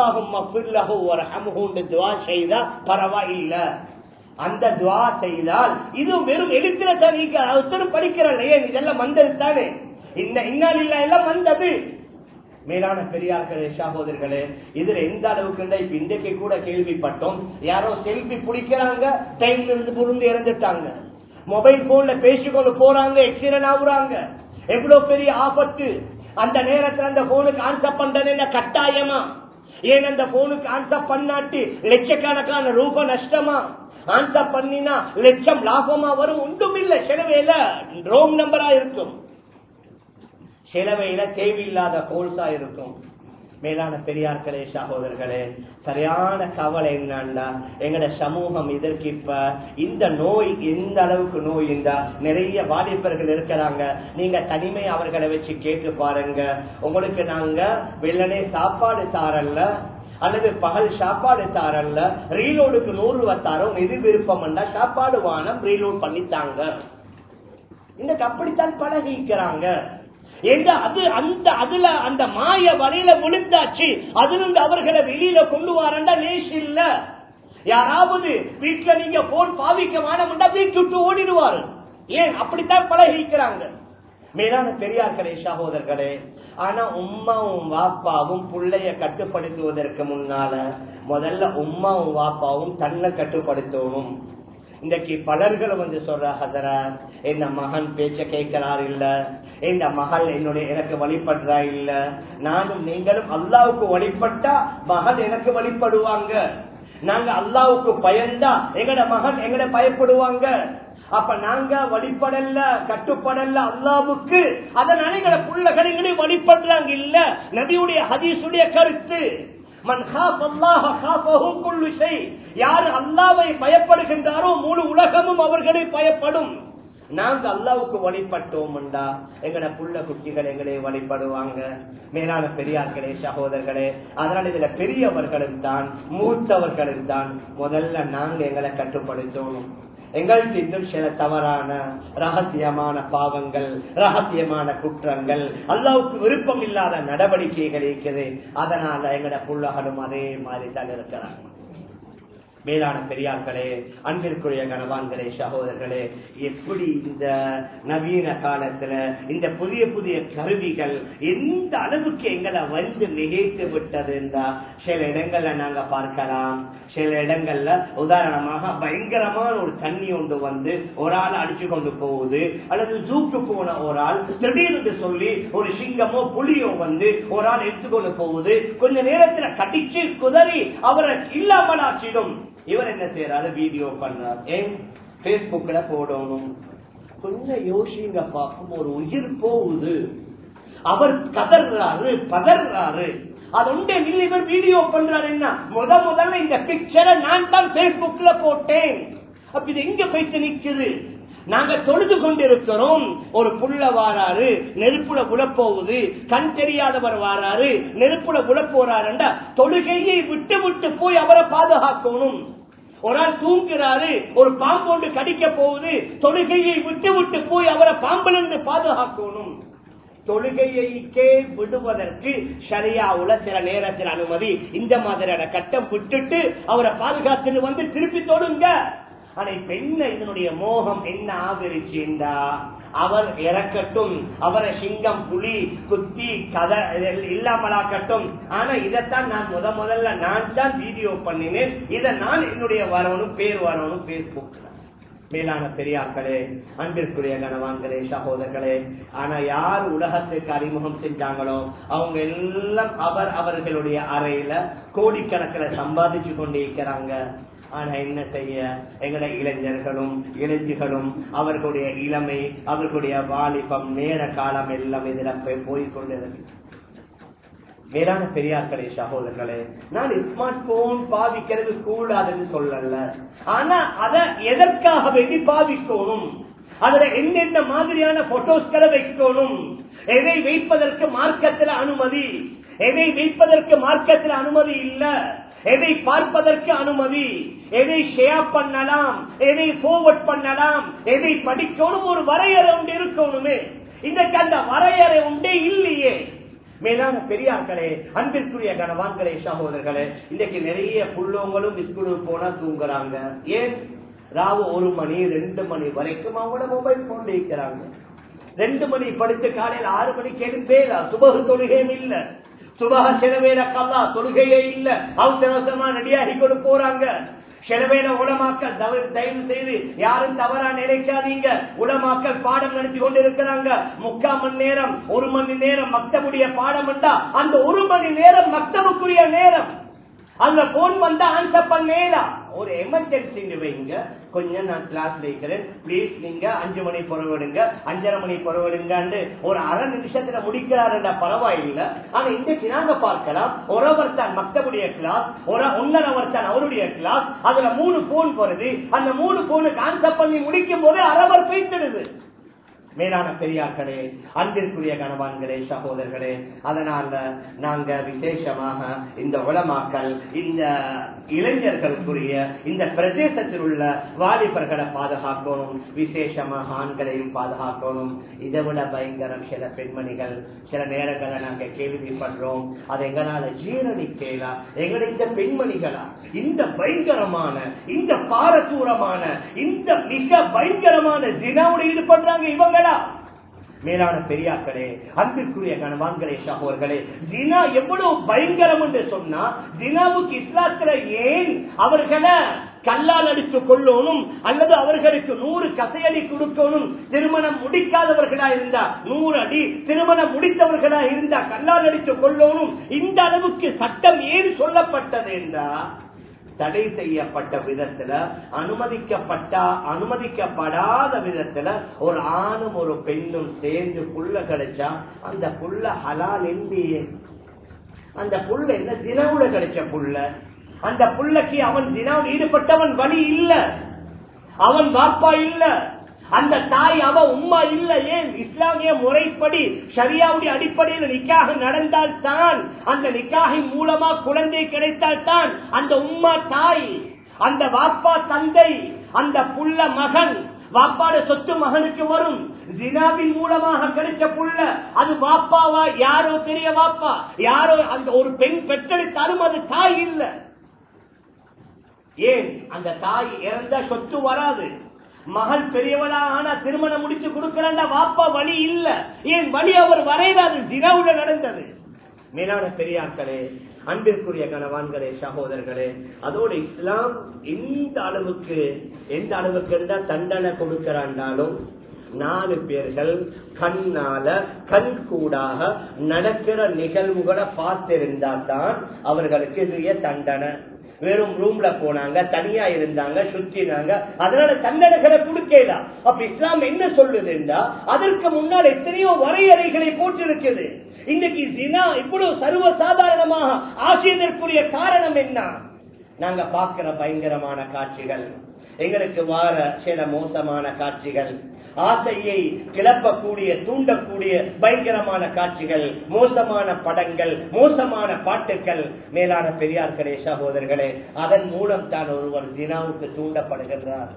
அல்லாஹும் துவா செய்தா பரவாயில்ல அந்த துவா செய்தால் இது வெறும் எழுத்துல தான் படிக்கிறான் இதெல்லாம் வந்தது தானே இந்த இன்னால் இல்ல எல்லாம் வந்தது மேலான பெரியார்களே சகோதரர்களே இதுல எந்த அளவுக்கு இப்ப இன்றைக்கு கூட கேள்விப்பட்டோம் யாரோ செல்ஃபி பிடிக்கிறாங்க டைம்ல இருந்து புரிந்து இறந்துட்டாங்க மொபைல் போன்ல பேசிக்கொண்டு போறாங்க எக்ஸிடென்ட் ஆகுறாங்க எவ்வளவு பெரிய ஆபத்து அந்த நேரத்துல அந்த போனுக்கு ஆன்சர் பண்றது என்ன கட்டாயமா ஏன் அந்த போனுக்கு ஆன்சர் பண்ணாட்டி லட்சக்கணக்கான ரூபா நஷ்டமா ஆன்சர் பண்ணினா லட்சம் லாபமா வரும் ஒன்றும் இல்லை செலவேல ரோங் நம்பரா இருக்கும் செலவையில தேவையில்லாத கோல்ஸா இருக்கும் மேலான பெரியார்களே சகோதரர்களே சரியான கவலை என்னன்னா எங்கட சமூகம் இதற்கு இப்ப இந்த நோய் எந்த அளவுக்கு நோய் இந்த நிறைய வாலிபர்கள் இருக்கிறாங்க நீங்க தனிமை அவர்களை வச்சு கேட்டு பாருங்க உங்களுக்கு நாங்க வெள்ளனே சாப்பாடு தாரல்ல அல்லது பகல் சாப்பாடு தாரல்ல ரீலோடுக்கு நூறு வத்தாரம் எது விருப்பம் சாப்பாடு வானம் ரீலோட் பண்ணித்தாங்க இன்னைக்கு அப்படித்தான் பழகிக்கிறாங்க எங்க அது அந்த அதுல அந்த மாய வரையில விழுந்தாச்சு அதிலிருந்து அவர்களை வெளியில கொண்டு வரண்டா லேஸ் இல்ல யாராவது வீட்டுல நீங்க போன் பாவிக்க வேணாம்டா வீட்டு விட்டு ஓடிடுவாரு ஏன் அப்படித்தான் பழகிக்கிறாங்க மேலான பெரியார்களே சகோதரர்களே ஆனா உம்மாவும் வாப்பாவும் பிள்ளைய கட்டுப்படுத்துவதற்கு முன்னால முதல்ல உம்மாவும் வாப்பாவும் தன்னை கட்டுப்படுத்தணும் இன்றைக்கு பலர்கள் வந்து சொல்ற ஹதர என் மகன் பேச்ச கேட்கிறார் இல்ல என் மகள் என்னுடைய எனக்கு வழிபடுறா இல்ல நானும் நீங்களும் அல்லாவுக்கு வழிபட்டா மகள் எனக்கு வழிபடுவாங்க நாங்க அல்லாவுக்கு பயந்தா எங்கட மகன் எங்கட பயப்படுவாங்க அப்ப நாங்க வழிபடல கட்டுப்படல அல்லாவுக்கு அதனால எங்கட புள்ள கடைகளையும் வழிபடுறாங்க இல்ல நபியுடைய ஹதீசுடைய கருத்து யாரு அல்லாவை பயப்படுகின்றாரோ முழு உலகமும் அவர்களை பயப்படும் நாங்க அல்லாவுக்கு வழிபட்டோம்டா எங்கட புள்ள குட்டிகள் எங்களை வழிபடுவாங்க மேலான பெரியார்களே சகோதரர்களே அதனால இதுல பெரியவர்களும் தான் மூத்தவர்களும் தான் முதல்ல நாங்க எங்களை கட்டுப்படுத்தணும் எங்களுக்கு இன்னும் சில தவறான ரகசியமான பாவங்கள் ரகசியமான குற்றங்கள் அல்லாவுக்கு விருப்பம் இல்லாத நடவடிக்கைகள் இருக்குது அதனால எங்கட புள்ளகளும் அதே மாதிரி தான் இருக்கிறாங்க மேலான பெரியார்களே அன்பிற்குரிய கணவான்களே சகோதரர்களே எப்படி இந்த நவீன காலத்துல இந்த புதிய புதிய கருவிகள் எந்த அளவுக்கு எங்களை வந்து மிகைத்து விட்டது என்றா சில இடங்கள்ல நாங்க பார்க்கலாம் சில இடங்கள்ல உதாரணமாக பயங்கரமான ஒரு தண்ணி ஒன்று வந்து ஒரு ஆள் அடிச்சு கொண்டு போகுது அல்லது ஜூக்கு போன ஒரு ஆள் திடீர்னு சொல்லி ஒரு சிங்கமோ புலியோ வந்து ஒரு ஆள் எடுத்துக்கொண்டு போகுது கொஞ்ச நேரத்துல கடிச்சு குதறி அவரை இல்லாமலாச்சிடும் இவர் என்ன செய்யறாரு வீடியோ பண்றார் ஏன் பேஸ்புக்ல போடணும் கொஞ்சம் யோசிங்க பார்க்கும் ஒரு உயிர் போகுது அவர் கதறாரு பதறாரு அது ஒன்றே இல்லை இவர் வீடியோ பண்றாரு என்ன முத முதல்ல இந்த பிக்சரை நான் தான் பேஸ்புக்ல போட்டேன் அப்ப இது எங்க போயிட்டு நிக்குது நாங்க தொழுது கொண்டிருக்கிறோம் ஒரு புள்ள வாராரு நெருப்புல புலப்போகுது கண் தெரியாதவர் வாராரு நெருப்புல புலப்போறாருண்டா தொழுகையை விட்டு விட்டு போய் அவரை பாதுகாக்கணும் ஒரு ஆள் தூங்குறாரு ஒரு பாம்பு ஒன்று கடிக்க போகுது தொழுகையை விட்டு விட்டு போய் அவரை பாம்பிலிருந்து பாதுகாக்கணும் தொழுகையைக்கே விடுவதற்கு சரியாவுல சில நேரத்தில் அனுமதி இந்த மாதிரியான கட்டம் விட்டுட்டு அவரை பாதுகாத்துட்டு வந்து திருப்பி தொடுங்க ஆனா இப்ப என்ன இதனுடைய மோகம் என்ன ஆதரிச்சுண்டா அவர் இறக்கட்டும் அவரை சிங்கம் புலி குத்தி கதை இல்லாமலாக்கட்டும் ஆனா இதைத்தான் நான் முத முதல்ல நான் தான் வீடியோ பண்ணினேன் இதை நான் என்னுடைய வரணும் பேர் வரணும் பேஸ்புக் மேலான பெரியார்களே அன்பிற்குரிய கணவான்களே சகோதரர்களே ஆனா யார் உலகத்துக்கு அறிமுகம் செஞ்சாங்களோ அவங்க எல்லாம் அவர் அவர்களுடைய அறையில கோடிக்கணக்கில் சம்பாதிச்சு கொண்டே இருக்கிறாங்க ஆனா என்ன செய்ய எங்களுடைய இளைஞர்களும் இளைஞர்களும் அவர்களுடைய இளமை அவர்களுடைய வாலிபம் நேர காலம் எல்லாம் இதுல போய் கொண்டிருக்கு மேலான பெரியார்களே சகோதரர்களே நான் ஸ்மார்ட் போன் பாவிக்கிறது கூடாதுன்னு சொல்லல ஆனா அத எதற்காக வேண்டி பாவிக்கணும் அதுல என்னென்ன மாதிரியான போட்டோஸ்களை வைக்கணும் எதை வைப்பதற்கு மார்க்கத்தில் அனுமதி எதை வைப்பதற்கு மார்க்கத்தில் அனுமதி இல்ல எதை பார்ப்பதற்கு அனுமதி எதை ஷேர் பண்ணலாம் எதை போர்வர்ட் பண்ணலாம் எதை படிக்கணும் ஒரு வரையறை உண்டு இருக்கணுமே இன்றைக்கு அந்த வரையறை உண்டே இல்லையே மேலான பெரியார்களே அன்பிற்குரிய கணவான்களே சகோதரர்களே இன்றைக்கு நிறைய புள்ளவங்களும் ஸ்கூலுக்கு போனா தூங்குறாங்க ஏன் ராவு ஒரு மணி ரெண்டு மணி வரைக்கும் அவங்களோட மொபைல் போன் இருக்கிறாங்க ரெண்டு மணி படுத்து காலையில் ஆறு மணிக்கு எழுப்பேலா சுபகு தொழுகையும் இல்ல சுபக சிலவேல கல்லா தொழுகையே இல்ல அவசர அவசரமா ரெடியாகி கொண்டு போறாங்க சிலவேல உலமாக்கல் தவறு தயவு செய்து யாரும் தவறா நினைக்காதீங்க உலமாக்கல் பாடம் நடத்தி கொண்டு இருக்கிறாங்க முக்கால் மணி நேரம் ஒரு மணி நேரம் மக்தபுடைய பாடம் என்றா அந்த ஒரு மணி நேரம் மக்தபுக்குரிய நேரம் அந்த போன் வந்தா ஆன்சர் பண்ணேடா ஒரு எமர்ஜென்சி வைங்க கொஞ்சம் நான் கிளாஸ் வைக்கிறேன் பிளீஸ் நீங்க அஞ்சு மணி புறவிடுங்க அஞ்சரை மணி புறவிடுங்க ஒரு அரை நிமிஷத்துல முடிக்கிறாருன்ற பரவாயில்லை ஆனா இன்றைக்கு நாங்க பார்க்கலாம் ஒரு அவர் தான் மக்தபுடைய கிளாஸ் ஒரு ஒன்னரை அவர் தான் அவருடைய கிளாஸ் அதுல மூணு போன் போறது அந்த மூணு போனுக்கு ஆன்சர் பண்ணி முடிக்கும் போது அரவர் போய்த்திடுது மேலான பெரியார்களே அன்பிற்குரிய கணவான்களே சகோதரர்களே அதனால நாங்க விசேஷமாக இந்த உலமாக்கள் இந்த இளைஞர்களுக்குரிய இந்த பிரதேசத்தில் உள்ள வாலிபர்களை பாதுகாக்கணும் விசேஷமாக ஆண்களையும் பாதுகாக்கணும் இதை விட பயங்கரம் சில பெண்மணிகள் சில நேரங்களை நாங்க கேள்விப்படுறோம் அதை எங்களால ஜீரணிக்கலா எங்களை இந்த பெண்மணிகளா இந்த பயங்கரமான இந்த பாரதூரமான இந்த மிக பயங்கரமான தினாவோட ஈடுபடுறாங்க இவங்களா மேலான பெரியாக்களே அன்பிற்குரிய கணவான்களே சகோர்களே தினா எவ்வளவு பயங்கரம் என்று சொன்னா தினாவுக்கு இஸ்லாத்துல ஏன் அவர்களை கல்லால் அடித்து கொள்ளணும் அல்லது அவர்களுக்கு நூறு கசையடி கொடுக்கணும் திருமணம் முடிக்காதவர்களா இருந்தா நூறு அடி திருமணம் முடித்தவர்களா இருந்தா கல்லால் அடித்து கொள்ளணும் இந்த அளவுக்கு சட்டம் ஏன் சொல்லப்பட்டது என்றா தடை செய்யப்பட்ட விதத்துல அனுமதிக்கப்பட்ட அனுமதிக்கப்படாத விதத்துல ஒரு ஆணும் ஒரு பெண்ணும் சேர்ந்து புள்ள கிடைச்சா அந்த புள்ள ஹலால் இல்லையே அந்த புள்ள என்ன தினவுல கிடைச்ச புள்ள அந்த புள்ளக்கு அவன் தினம் ஈடுபட்டவன் வழி இல்ல அவன் வாப்பா இல்ல அந்த தாய் அவ உம்மா இல்ல ஏன் இஸ்லாமிய முறைப்படி சரியாவுடைய அடிப்படையில் நிக்காக நடந்தால் தான் அந்த நிக்காகின் மூலமா குழந்தை கிடைத்தால் தான் அந்த உம்மா தாய் அந்த வாப்பா தந்தை அந்த புள்ள மகன் வாப்பாட சொத்து மகனுக்கு வரும் ஜினாவின் மூலமாக கிடைச்ச புள்ள அது வாப்பாவா யாரோ பெரிய வாப்பா யாரோ அந்த ஒரு பெண் பெற்றெடுத்தாலும் அது தாய் இல்ல ஏன் அந்த தாய் இறந்த சொத்து வராது மகள் பெரியவளா ஆனா திருமணம் முடிச்சு கொடுக்கறா வாப்பா வழி இல்ல ஏன் வழி அவர் வரையிலாது தினவுல நடந்தது மேலான பெரியாக்களே அன்பிற்குரிய கணவான்களே சகோதரர்களே அதோடு இஸ்லாம் எந்த அளவுக்கு எந்த அளவுக்கு இருந்தா தண்டனை கொடுக்கிறாண்டாலும் நாலு பேர்கள் கண்ணால கண் கூடாக நடக்கிற நிகழ்வுகளை பார்த்திருந்தா தான் அவர்களுக்கு இதுய தண்டனை வெறும் ரூம்ல போனாங்க தனியா இருந்தாங்க சுற்றினாங்க அதனால தண்டனைகளை கொடுக்கலாம் அப்ப இஸ்லாம் என்ன சொல்லுதுன்றா அதற்கு முன்னால் எத்தனையோ வரையறைகளை போட்டிருக்குது இன்னைக்கு ஜினா இவ்வளவு சர்வ சாதாரணமாக ஆசியதற்குரிய காரணம் என்ன நாங்க பார்க்கிற பயங்கரமான காட்சிகள் எங்களுக்கு வார சில மோசமான காட்சிகள் ஆசையை கிளப்பக்கூடிய தூண்டக்கூடிய பயங்கரமான காட்சிகள் மோசமான படங்கள் மோசமான பாட்டுகள் மேலான பெரியார்களே சகோதரர்களே அதன் மூலம் தான் ஒருவர் தினாவுக்கு தூண்டப்படுகின்றார்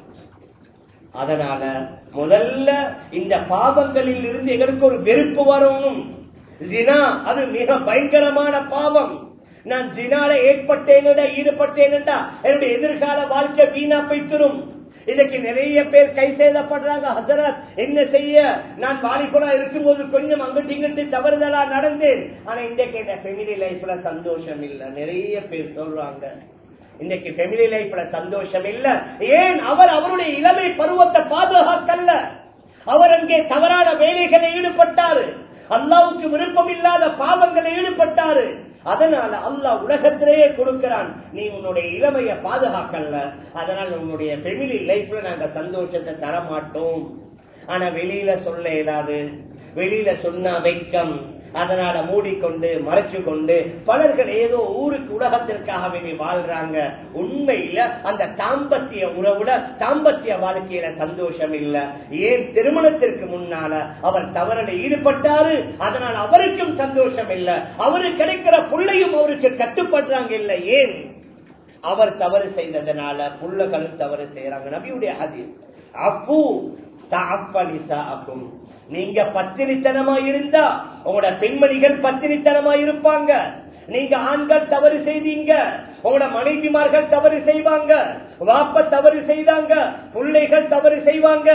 அதனால முதல்ல இந்த பாவங்களில் இருந்து எங்களுக்கு ஒரு வெறுப்பு வரணும் ஜினா அது மிக பயங்கரமான பாவம் நான் ஜினால ஏற்பட்டேனடா ஈடுபட்டேனடா என்னுடைய எதிர்கால வாழ்க்கை வீணா போய்த்திரும் இதுக்கு நிறைய பேர் கை செய்தப்படுறாங்க ஹசரத் என்ன செய்ய நான் வாலிபுரா இருக்கும்போது கொஞ்சம் அங்கிட்டு இங்கிட்டு தவறுதலா நடந்தேன் ஆனா இன்றைக்கு இந்த ஃபெமிலி லைஃப்ல சந்தோஷம் இல்ல நிறைய பேர் சொல்றாங்க இன்னைக்கு ஃபெமிலி லைஃப்ல சந்தோஷம் இல்ல ஏன் அவர் அவருடைய இளமை பருவத்தை பாதுகாக்கல்ல அவர் அங்கே தவறான வேலைகளை ஈடுபட்டாரு அல்லாவுக்கு விருப்பம் இல்லாத பாவங்களை ஈடுபட்டாரு அதனால அல்லாஹ் உலகத்திலேயே கொடுக்கிறான் நீ உன்னுடைய இளமைய பாதுகாக்கல அதனால உன்னுடைய ஃபெமிலி லைஃப்ல நாங்க சந்தோஷத்தை தர மாட்டோம் ஆனா வெளியில சொல்ல இயலாது வெளியில சொன்னா வெக்கம் அதனால மூடிக்கொண்டு மறைச்சு கொண்டு பலர்கள் ஏதோ ஊருக்கு உலகத்திற்காக வேண்டி வாழ்றாங்க உண்மையில அந்த தாம்பத்திய உறவுல தாம்பத்திய வாழ்க்கையில சந்தோஷம் இல்ல ஏன் திருமணத்திற்கு முன்னால அவர் தவறில் ஈடுபட்டாரு அதனால அவருக்கும் சந்தோஷம் இல்ல அவரு கிடைக்கிற புள்ளையும் அவருக்கு கட்டுப்படுறாங்க இல்ல ஏன் அவர் தவறு செய்ததுனால புள்ளகளும் தவறு செய்யறாங்க நபியுடைய ஹதீஸ் அப்பு தாப்பலிசாக்கும் நீங்க பத்தினித்தனமா இருந்தா உங்களோட பெண்மணிகள் பத்தினித்தனமா இருப்பாங்க நீங்க ஆண்கள் தவறு செய்தீங்க உங்களோட மனைவிமார்கள் தவறு செய்வாங்க வாப்ப தவறு செய்தாங்க பிள்ளைகள் தவறு செய்வாங்க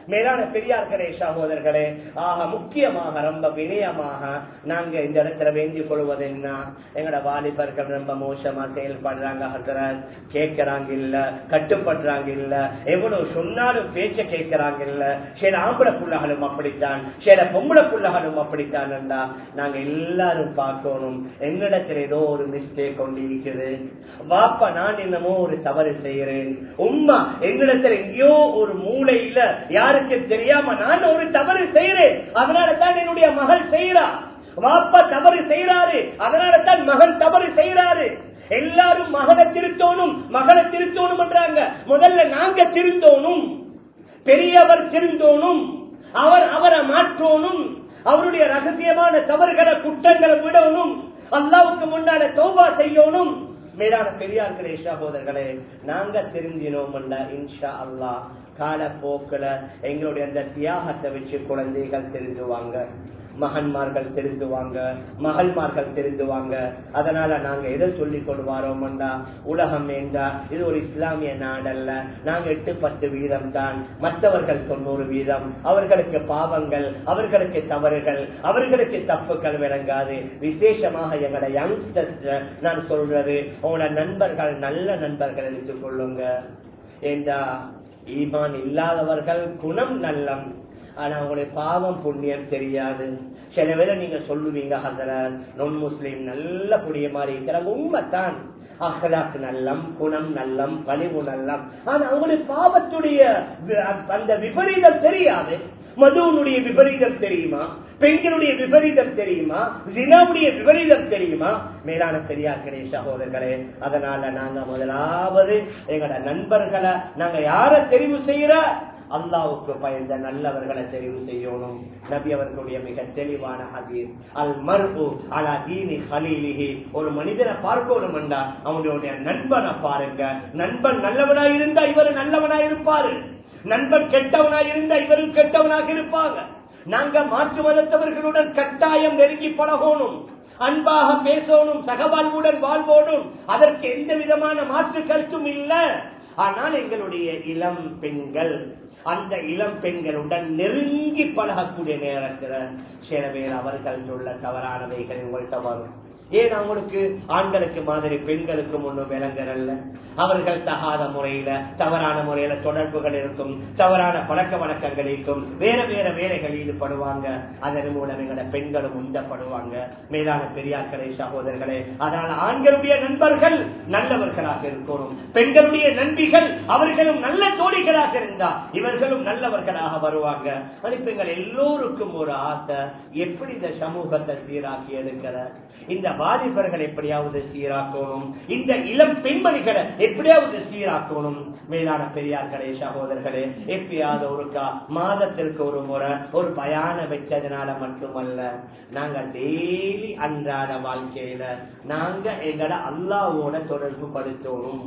மேலான பெரியார்களே சகோதரர்களே ஆக முக்கியமாக ரொம்ப வினயமாக நாங்க இந்த இடத்துல வேண்டிக் கொள்வது என்ன எங்கட வாலிபர்கள் ரொம்ப மோசமா செயல்படுறாங்க ஹசரத் கேட்கறாங்க இல்ல கட்டுப்படுறாங்க இல்ல எவ்வளவு சொன்னாலும் பேச்ச கேட்கறாங்க இல்ல சில ஆம்பளை புள்ளகளும் அப்படித்தான் சில பொம்பளை புள்ளகளும் அப்படித்தான் என்றா நாங்க எல்லாரும் பார்க்கணும் எங்களிடத்துல ஏதோ ஒரு மிஸ்டேக் கொண்டு இருக்குது வாப்பா நான் என்னமோ ஒரு தவறு செய்யறேன் உம்மா எங்களிடத்துல எங்கேயோ ஒரு மூளையில யாருக்கு தெரியாம நான் ஒரு தவறு செய்யறேன் அதனால தான் என்னுடைய மகள் செய்யறா வாப்பா தவறு செய்யறாரு அதனால தான் மகன் தவறு செய்யறாரு எல்லாரும் மகனை திருத்தோணும் மகளை திருத்தோணும் என்றாங்க முதல்ல நாங்க திருந்தோணும் பெரியவர் திருந்தோணும் அவர் அவரை மாற்றோணும் அவருடைய ரகசியமான தவறுகளை குற்றங்களை விடணும் அல்லாவுக்கு முன்னால தோபா செய்யணும் மேலான பெரியார்களே சகோதரர்களே நாங்க தெரிஞ்சினோம் இன்ஷா அல்லா காலப்போக்கில் எங்களுடைய அந்த தியாகத்தை வச்சு குழந்தைகள் தெரிஞ்சுவாங்க மகன்மார்கள் திருந்துவாங்க மகள்மார்கள் திருந்துவாங்க அதனால நாங்க எதை சொல்லிக் கொள்வாரோம்டா உலகம் என்றா இது ஒரு இஸ்லாமிய நாடல்ல நாங்க எட்டு பத்து வீதம் தான் மற்றவர்கள் தொண்ணூறு வீதம் அவர்களுக்கு பாவங்கள் அவர்களுக்கு தவறுகள் அவர்களுக்கு தப்புகள் விளங்காது விசேஷமாக எங்களோட யங்ஸ்டர்ஸ் நான் சொல்றது உங்களோட நண்பர்கள் நல்ல நண்பர்கள் எடுத்துக் கொள்ளுங்க ஏண்டா ஈமான் இல்லாதவர்கள் குணம் நல்லம் ஆனா அவங்களுடைய பாவம் புண்ணியம் தெரியாது சில பேரை நீங்க சொல்லுவீங்க ஹசர நொன் முஸ்லீம் நல்ல புடிய மாதிரி இருக்கிறாங்க உண்மைத்தான் அஹ்லாக் நல்லம் குணம் நல்லம் பணிவு நல்லம் ஆனா அவங்களுடைய பாவத்துடைய அந்த விபரீதம் தெரியாது மதுவனுடைய விபரீதம் தெரியுமா பெண்களுடைய விபரீதம் தெரியுமா ஜினாவுடைய விபரீதம் தெரியுமா மேலான பெரியார்களே சகோதரர்களே அதனால நாங்க முதலாவது எங்களோட நண்பர்களை நாங்க யார தெரிவு செய்யற அல்லாவுக்கு பயந்த நல்லவர்களை தெரிவு செய்யணும் நபி அவர்களுடைய மிக தெளிவான ஹதீஸ் அல் மர்பு அலா தீனி ஹலீலிஹி ஒரு மனிதனை பார்க்கணும் என்றா அவனுடைய நண்பனை பாருங்க நண்பன் நல்லவனாய் இருந்தா இவர் நல்லவனாய் இருப்பாரு நண்பன் கெட்டவனாய் இருந்தா இவரும் கெட்டவனாக இருப்பாங்க நாங்க மாற்று மதத்தவர்களுடன் கட்டாயம் நெருங்கி பழகணும் அன்பாக பேசணும் சகவாழ்வுடன் வாழ்வோடும் அதற்கு எந்த விதமான மாற்று கருத்தும் இல்லை ஆனால் எங்களுடைய இளம் பெண்கள் அந்த இளம் பெண்களுடன் நெருங்கி பழகக்கூடிய நேரத்தில் சில பேர் அவர்கள் உள்ள தவறானவைகள் உங்கள்கிட்ட வரும் ஏன் அவங்களுக்கு ஆண்களுக்கு மாதிரி பெண்களுக்கு முன்னும் விளங்குறல்ல அவர்கள் தகாத முறையில தவறான முறையில தொடர்புகள் இருக்கும் தவறான பழக்க வழக்கங்கள் இருக்கும் வேற வேற வேலைகளில் ஈடுபடுவாங்க அதன் மூலம் எங்களோட பெண்களும் உந்தப்படுவாங்க மேலான பெரியார்களே சகோதரர்களே அதனால் ஆண்களுடைய நண்பர்கள் நல்லவர்களாக இருக்கணும் பெண்களுடைய நண்பிகள் அவர்களும் நல்ல தோழிகளாக இருந்தா இவர்களும் நல்லவர்களாக வருவாங்க எங்கள் எல்லோருக்கும் ஒரு ஆசை எப்படி இந்த சமூகத்தை சீராக்கி எடுக்கிற இந்த வாலிபர்கள் எப்படியாவது சீராக்கணும் இந்த இளம் பெண்மணிகளை எப்படியாவது சீராக்கணும் மேலான பெரியார்களே சகோதரர்களே எப்பயாவது ஒருக்கா மாதத்திற்கு ஒரு முறை ஒரு பயான வச்சதுனால மட்டுமல்ல நாங்க டெய்லி அன்றாட வாழ்க்கையில நாங்க எங்களை அல்லாவோட தொடர்பு படுத்தணும்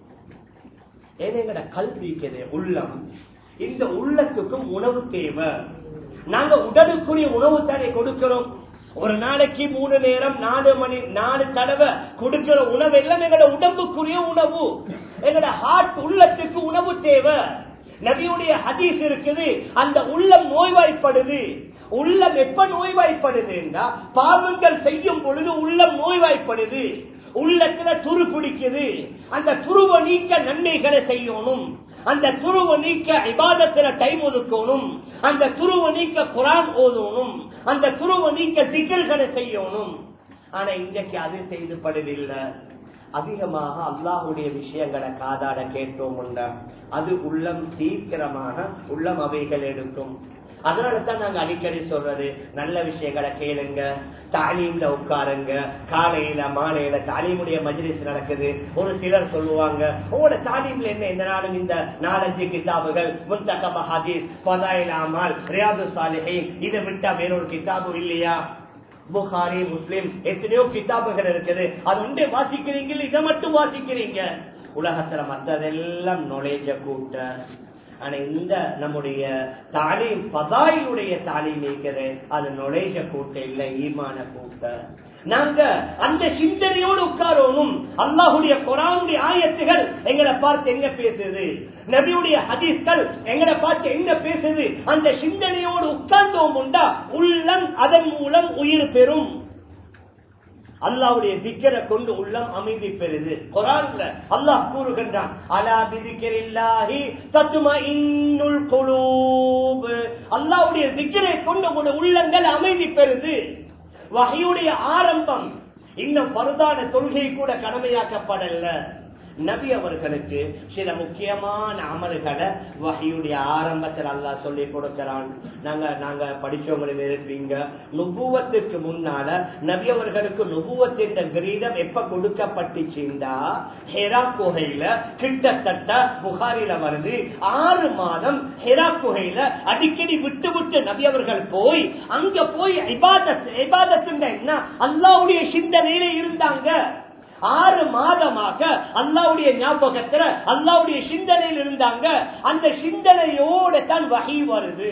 ஏன்னா எங்கட கல்விக்குது உள்ளம் இந்த உள்ளத்துக்கும் உணவு தேவை நாங்க உடலுக்குரிய உணவு தானே கொடுக்கிறோம் ஒரு நாளைக்கு மூணு நேரம் நாலு மணி நாலு தடவை கொடுக்கிற உணவு எல்லாம் எங்களோட உடம்புக்குரிய உணவு எங்களோட ஹார்ட் உள்ளத்துக்கு உணவு தேவை நபியுடைய ஹதீஸ் இருக்குது அந்த உள்ளம் நோய்வாய்ப்படுது உள்ளம் எப்ப நோய்வாய்ப்படுதுன்னா பாவங்கள் செய்யும் பொழுது உள்ளம் நோய்வாய்ப்படுது உள்ளத்துல துரு பிடிக்குது அந்த துருவ நீக்க நன்மைகளை செய்யணும் அந்த துருவ நீக்க இபாதத்துல டைம் ஒதுக்கணும் அந்த துருவ நீக்க குரான் ஓதணும் அந்த துருவ நீக்க சிக்கல்களை செய்யணும் ஆனா இன்றைக்கு அது செய்துபடுதில்லை அதிகமாக அல்லாஹுடைய விஷயங்களை காதாட கேட்டோம் அது உள்ளம் சீக்கிரமாக உள்ளம் அவைகள் எடுக்கும் அதனால தான் நாங்க அடிக்கடி சொல்றது நல்ல விஷயங்களை கேளுங்க தாலீம்ல உட்காருங்க காலையில மாலையில தாலீமுடைய மஜ்லிஸ் நடக்குது ஒரு சிலர் சொல்லுவாங்க உங்களோட தாலீம்ல என்ன எந்த நாளும் இந்த நாலஞ்சு கிதாபுகள் முன்தகப ஹதீஸ் பதாயில் அமால் ரியாது சாலிஹை இதை விட்டா வேறொரு கிதாபு இல்லையா புகாரி முஸ்லிம் எத்தனையோ கிதாபுகள் இருக்குது அது ஒன்றே வாசிக்கிறீங்க இதை மட்டும் வாசிக்கிறீங்க உலகத்துல மற்றதெல்லாம் நுழைஞ்ச கூட்ட ஆனா இந்த நம்முடைய தாலீம் பதாயினுடைய தாலீம் இருக்கிறது அது நுழைஞ்ச கூட்ட இல்ல ஈமான கூட்ட நாங்க அந்த சிந்தனையோடு உட்காரணும் அல்லாஹுடைய குரானுடைய ஆயத்துகள் எங்களை பார்த்து எங்க பேசுது நபியுடைய ஹதீஸ்கள் எங்களை பார்த்து எங்க பேசுது அந்த சிந்தனையோடு உட்கார்ந்தோம் உண்டா உள்ளம் அதன் மூலம் உயிர் பெறும் அல்லாவுடைய திக்கரை கொண்டு உள்ளம் அமைதி பெறுது குரான்ல அல்லாஹ் கூறுகின்றான் அலா பிதிக்கரில்லாஹி தத்துமா இன்னுள் குலூப் அல்லாவுடைய திக்கரை கொண்டு உங்களுடைய உள்ளங்கள் அமைதி பெறுது வகையுடைய ஆரம்பம் இன்னும் பருதான தொழுகை கூட கடமையாக்கப்படல நபி அவர்களுக்கு சில முக்கியமான அமல்களை வகையுடைய ஆரம்பத்தில் அல்லாஹ் சொல்லி கொடுக்கிறான் நாங்க நாங்க படிச்சவங்களை இருப்பீங்க நுபுவத்துக்கு முன்னால நபி அவர்களுக்கு நுபுவத்தின் கிரீடம் எப்ப கொடுக்கப்பட்டுச்சுண்டா ஹெரா குகையில கிட்டத்தட்ட புகாரில வருது ஆறு மாதம் ஹெரா குகையில அடிக்கடி விட்டு விட்டு நபி அவர்கள் போய் அங்க போய் இபாதத் இபாதத்துங்க என்ன அல்லாவுடைய சிந்தனையில இருந்தாங்க ஆறு மாதமாக அல்லாவுடைய ஞாபகத்துல அல்லாவுடைய சிந்தனையில் இருந்தாங்க அந்த சிந்தனையோட தான் வகை வருது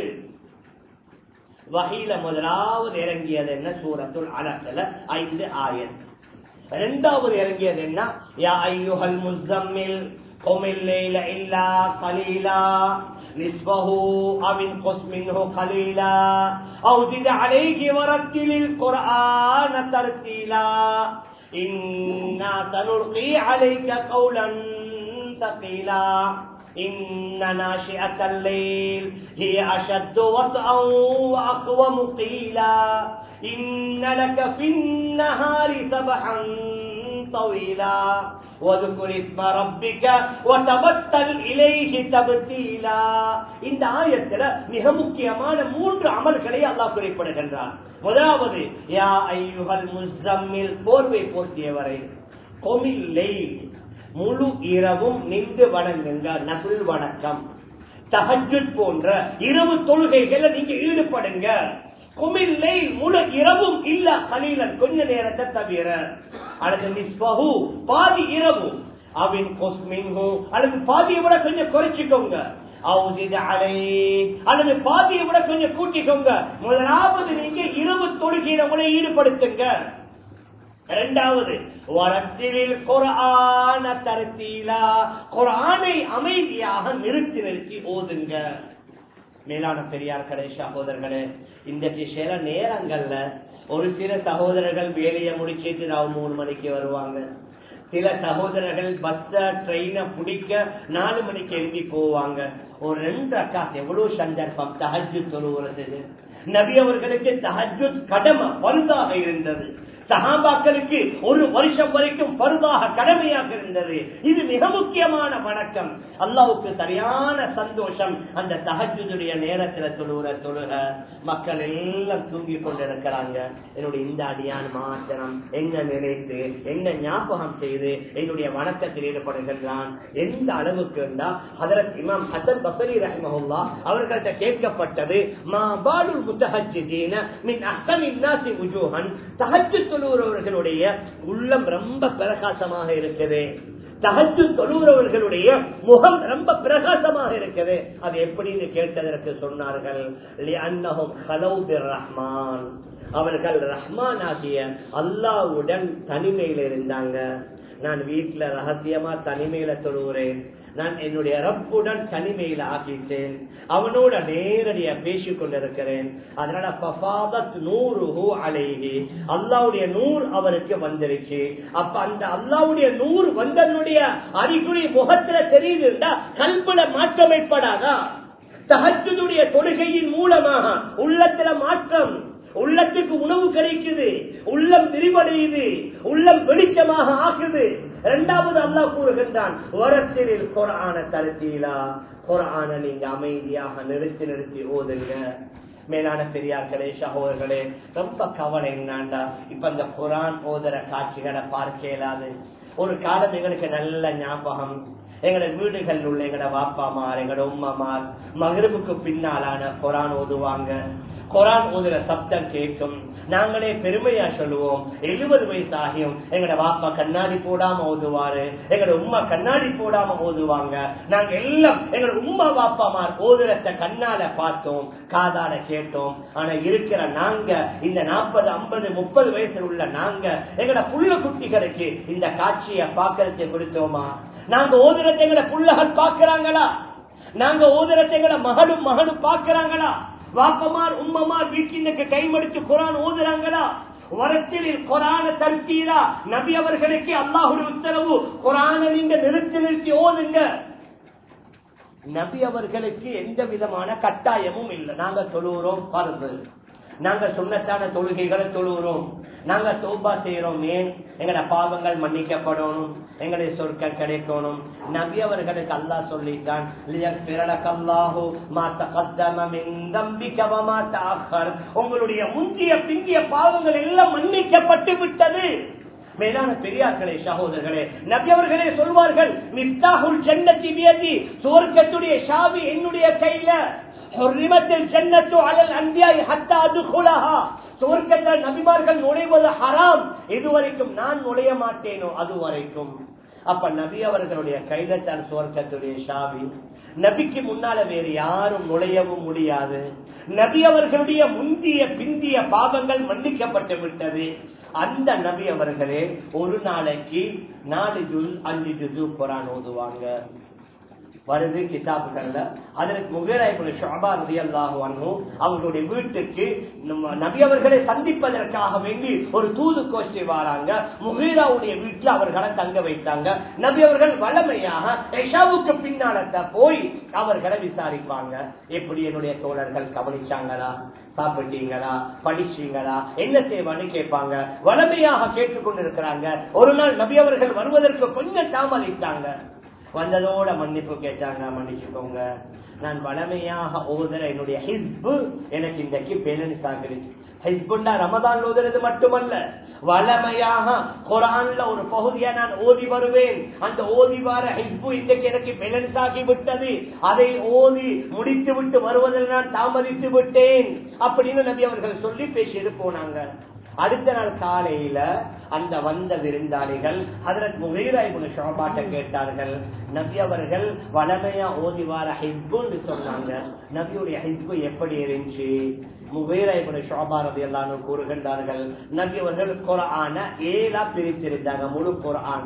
வகையில முதலாவது இறங்கியது என்ன சூரத்துள் அலத்துல ஐந்து ஆயன் இரண்டாவது இறங்கியது என்ன யா ஐயுகல் முஸ்தம்மில் قم الليل إلا قليلا نصفه أو انقص منه قليلا أو زد عليه ورتل القرآن ترتيلا إنا سنلقي عليك قولا ثقيلا إن ناشئة الليل هي أشد وطئا وأقوم قيلا إن لك في النهار سبحا طويلا واذكر اسم ربك وتبتل إليه تبتيلا இந்த ஆயத்துல மிக முக்கியமான மூன்று அமல்களை அல்லாஹ் குறிப்பிடுகின்றார் முதலாவது யா ஐயுகல் முஸ்தம்மில் போர்வை போர்த்தியவரை கொமில்லை முழு இரவும் நின்று வணங்குங்க நகுல் வணக்கம் தஹஜுத் போன்ற இரவு தொழுகைகளை நீங்க ஈடுபடுங்க குமில்லை முழு இரவும் இல்ல கலீலன் கொஞ்ச நேரத்தை தவிர அல்லது நிஸ்பகு பாதி இரவு அவன் கொஸ்மின்ஹு அல்லது பாதியை விட கொஞ்சம் குறைச்சிக்கோங்க அல்லது பாதியை விட கொஞ்சம் கூட்டிக்கோங்க முதலாவது நீங்க இரவு தொழுகையில உங்களை ஈடுபடுத்துங்க இரண்டாவது வரத்திலில் குரான தரத்தீலா குரானை அமைதியாக நிறுத்தி நிறுத்தி ஓதுங்க மேலான பெரியார்களே சகோதரர்களே இந்த சில நேரங்கள்ல ஒரு சில சகோதரர்கள் வேலையை முடிச்சிட்டு நான் மூணு மணிக்கு வருவாங்க சில சகோதரர்கள் பஸ்ஸ ட்ரெயினை பிடிக்க நாலு மணிக்கு எழுதி போவாங்க ஒரு ரெண்டு அக்காஸ் எவ்வளவு சந்தர்ப்பம் தஹஜு தொழுவுறது நபி அவர்களுக்கு தஹஜு கடமை பருதாக இருந்தது சகாபாக்களுக்கு ஒரு வருஷம் வரைக்கும் பருதாக கடமையாக இருந்தது இது மிக முக்கியமான வணக்கம் அல்லாவுக்கு சரியான சந்தோஷம் அந்த தகஜுடைய நேரத்துல தொழுகிற தொழுக மக்கள் எல்லாம் தூங்கி கொண்டிருக்கிறாங்க என்னுடைய இந்த அடியான் மாத்திரம் எங்க நினைத்து எங்க ஞாபகம் செய்து என்னுடைய வணக்கத்தில் ஈடுபடுகின்றான் எந்த அளவுக்கு இருந்தா அதற்கு இமாம் ஹசன் பசரி ரஹ்மஹுல்லா அவர்கள்ட்ட கேட்கப்பட்டது மா பாலுல் முத்தஹஜ்ஜீன மின் அஹ்சனின் நாசி உஜூஹன் தஹஜ்ஜு தொழுகிறவர்களுடைய உள்ளம் ரொம்ப பிரகாசமாக இருக்குது தகத்து தொழுகிறவர்களுடைய முகம் ரொம்ப பிரகாசமாக இருக்குது அது எப்படின்னு கேட்டதற்கு சொன்னார்கள் ரஹ்மான் அவர்கள் ரஹ்மான் ஆகிய அல்லாவுடன் தனிமையில இருந்தாங்க நான் வீட்டுல ரகசியமா தனிமையில தொழுகிறேன் நான் என்னுடைய ரப்புடன் தனிமையில ஆக்கிட்டேன் அவனோட நேரடியா பேசிக் கொண்டிருக்கிறேன் அதனால பஃபாதத் நூறு அலைகி அல்லாவுடைய நூறு அவருக்கு வந்துருச்சு அப்ப அந்த அல்லாவுடைய நூறு வந்தனுடைய அறிகுறி முகத்துல தெரியுதுண்டா கல்புல மாற்றம் ஏற்படாதா தகத்துடைய தொழுகையின் மூலமாக உள்ளத்துல மாற்றம் உள்ளத்துக்கு உணவு கிடைக்குது உள்ளம் விரிவடையுது உள்ளம் வெளிச்சமாக ஆகுது இரண்டாவது அல்லா கூறுகின்றான் ஓரத்தில் குரான தருத்தீலா குரான நீங்க அமைதியாக நிறுத்தி நிறுத்தி ஓதுங்க மேலான பெரியார்களே சகோதரர்களே ரொம்ப கவலை என்னாண்டா இப்ப இந்த குரான் ஓதுற காட்சிகளை பார்க்க இயலாது ஒரு காலம் எங்களுக்கு நல்ல ஞாபகம் எங்கட வீடுகளில் உள்ள எங்கட வாப்பாமார் எங்கட உம்மாமார் மகரபுக்கு பின்னாலான குரான் ஓதுவாங்க குரான் ஓதுற சப்தம் கேட்கும் நாங்களே பெருமையா சொல்லுவோம் எழுபது வயசு ஆகியும் எங்கட வாப்பா கண்ணாடி போடாம ஓதுவாரு எங்கட உம்மா கண்ணாடி போடாம ஓதுவாங்க நாங்க எல்லாம் எங்கட உம்மா வாப்பாமார் ஓதுறத கண்ணால பார்த்தோம் காதால கேட்டோம் ஆனா இருக்கிற நாங்க இந்த நாற்பது ஐம்பது முப்பது வயசுல உள்ள நாங்க எங்கட புள்ள குட்டிகளுக்கு இந்த காட்சியை பாக்கிறதுக்கு கொடுத்தோமா நாங்க ஓதுறத எங்கட புள்ளகள் பாக்குறாங்களா நாங்க ஓதுறத எங்கட மகளும் மகனும் பாக்குறாங்களா வாப்பமார் உம்மமார் வீட்டினுக்கு கைமடிச்சு குரான் ஓதுறாங்களா வரத்தில் குரான தருத்தீரா நபி அவர்களுக்கு அல்லாஹுடைய உத்தரவு குரான நீங்க நிறுத்தி நிறுத்தி ஓதுங்க நபி அவர்களுக்கு எந்த விதமான கட்டாயமும் இல்லை நாங்க தொழுகிறோம் பருது நாங்க சொன்னத்தான தொழுகைகளை தொழுகிறோம் நாங்க தோபா செய்யறோம் ஏன் எங்கட பாவங்கள் மன்னிக்கப்படணும் எங்களுடைய சொற்கள் கிடைக்கணும் நபி அவர்களுக்கு அல்லா சொல்லிட்டான் உங்களுடைய முந்திய பிந்திய பாவங்கள் எல்லாம் மன்னிக்கப்பட்டு விட்டது மேலான பெரியார்களே சகோதரர்களே நபியவர்களே சொல்வார்கள் மிஸ்தாகுல் ஜன்னத்தி வியதி சுவர்க்கத்துடைய ஷாவி என்னுடைய கையில ஜன்னத்து அலல் அன்பியாய் ஹத்தா அதுகுலஹா சுவர்க்கத்தில் நபிமார்கள் நுழைவது ஹராம் இதுவரைக்கும் நான் நுழைய மாட்டேனோ அது வரைக்கும் அப்ப நபி அவர்களுடைய கையில தான் சுவர்க்கத்துடைய ஷாவி நபிக்கு முன்னால வேறு யாரும் நுழையவும் முடியாது நபி அவர்களுடைய முந்திய பிந்திய பாவங்கள் மன்னிக்கப்பட்டு விட்டது அந்த நபி அவர்களே ஒரு நாளைக்கு நாலு ஜுல் அஞ்சு ஜுசு குரான் ஓதுவாங்க வருது கிதாபுகள்ல அதற்கு முகராய்புல ஷாபா ரதி அல்லாஹு அவங்களுடைய வீட்டுக்கு நபி அவர்களை சந்திப்பதற்காக வேண்டி ஒரு தூது கோஷ்டி வராங்க முகீராவுடைய வீட்டுல அவர்களை தங்க வைத்தாங்க நபி அவர்கள் வளமையாக எஷாவுக்கு பின்னாலத்த போய் அவர்களை விசாரிப்பாங்க எப்படி என்னுடைய தோழர்கள் கவனிச்சாங்களா சாப்பிட்டீங்களா படிச்சீங்களா என்ன செய்வான்னு கேட்பாங்க வளமையாக கேட்டுக்கொண்டிருக்கிறாங்க ஒரு நாள் நபி அவர்கள் வருவதற்கு கொஞ்சம் தாமதித்தாங்க வந்ததோட மன்னிப்பு கேட்டாங்க மன்னிச்சுக்கோங்க நான் வளமையாக ஓதுற என்னுடைய ஹிஸ்பு எனக்கு இன்றைக்கு பேலன்ஸ் சாகிருச்சு ஹிஸ்புண்டா ரமதான் ஓதுறது மட்டுமல்ல வளமையாக குரான்ல ஒரு பகுதியா நான் ஓதி வருவேன் அந்த ஓதி வர ஹிஸ்பு இன்றைக்கு எனக்கு பேலன்ஸ் ஆகி விட்டது அதை ஓதி முடித்து விட்டு வருவதில் நான் தாமதித்து விட்டேன் அப்படின்னு நபி அவர்கள் சொல்லி பேசிட்டு போனாங்க அடுத்த நாள் காலையில அந்த வந்த விருந்தாளிகள் அதற்கு முகைராய்புல ஷோபாட்ட கேட்டார்கள் நபி அவர்கள் வளமையா ஓதி வார ஹிஸ்புன்னு சொன்னாங்க நபியுடைய ஹிஸ்பு எப்படி இருந்துச்சு முகைராய்புல ஷோபா ரவி எல்லாரும் கூறுகின்றார்கள் நபி அவர்கள் குரான ஏழா பிரித்திருந்தாங்க முழு குரான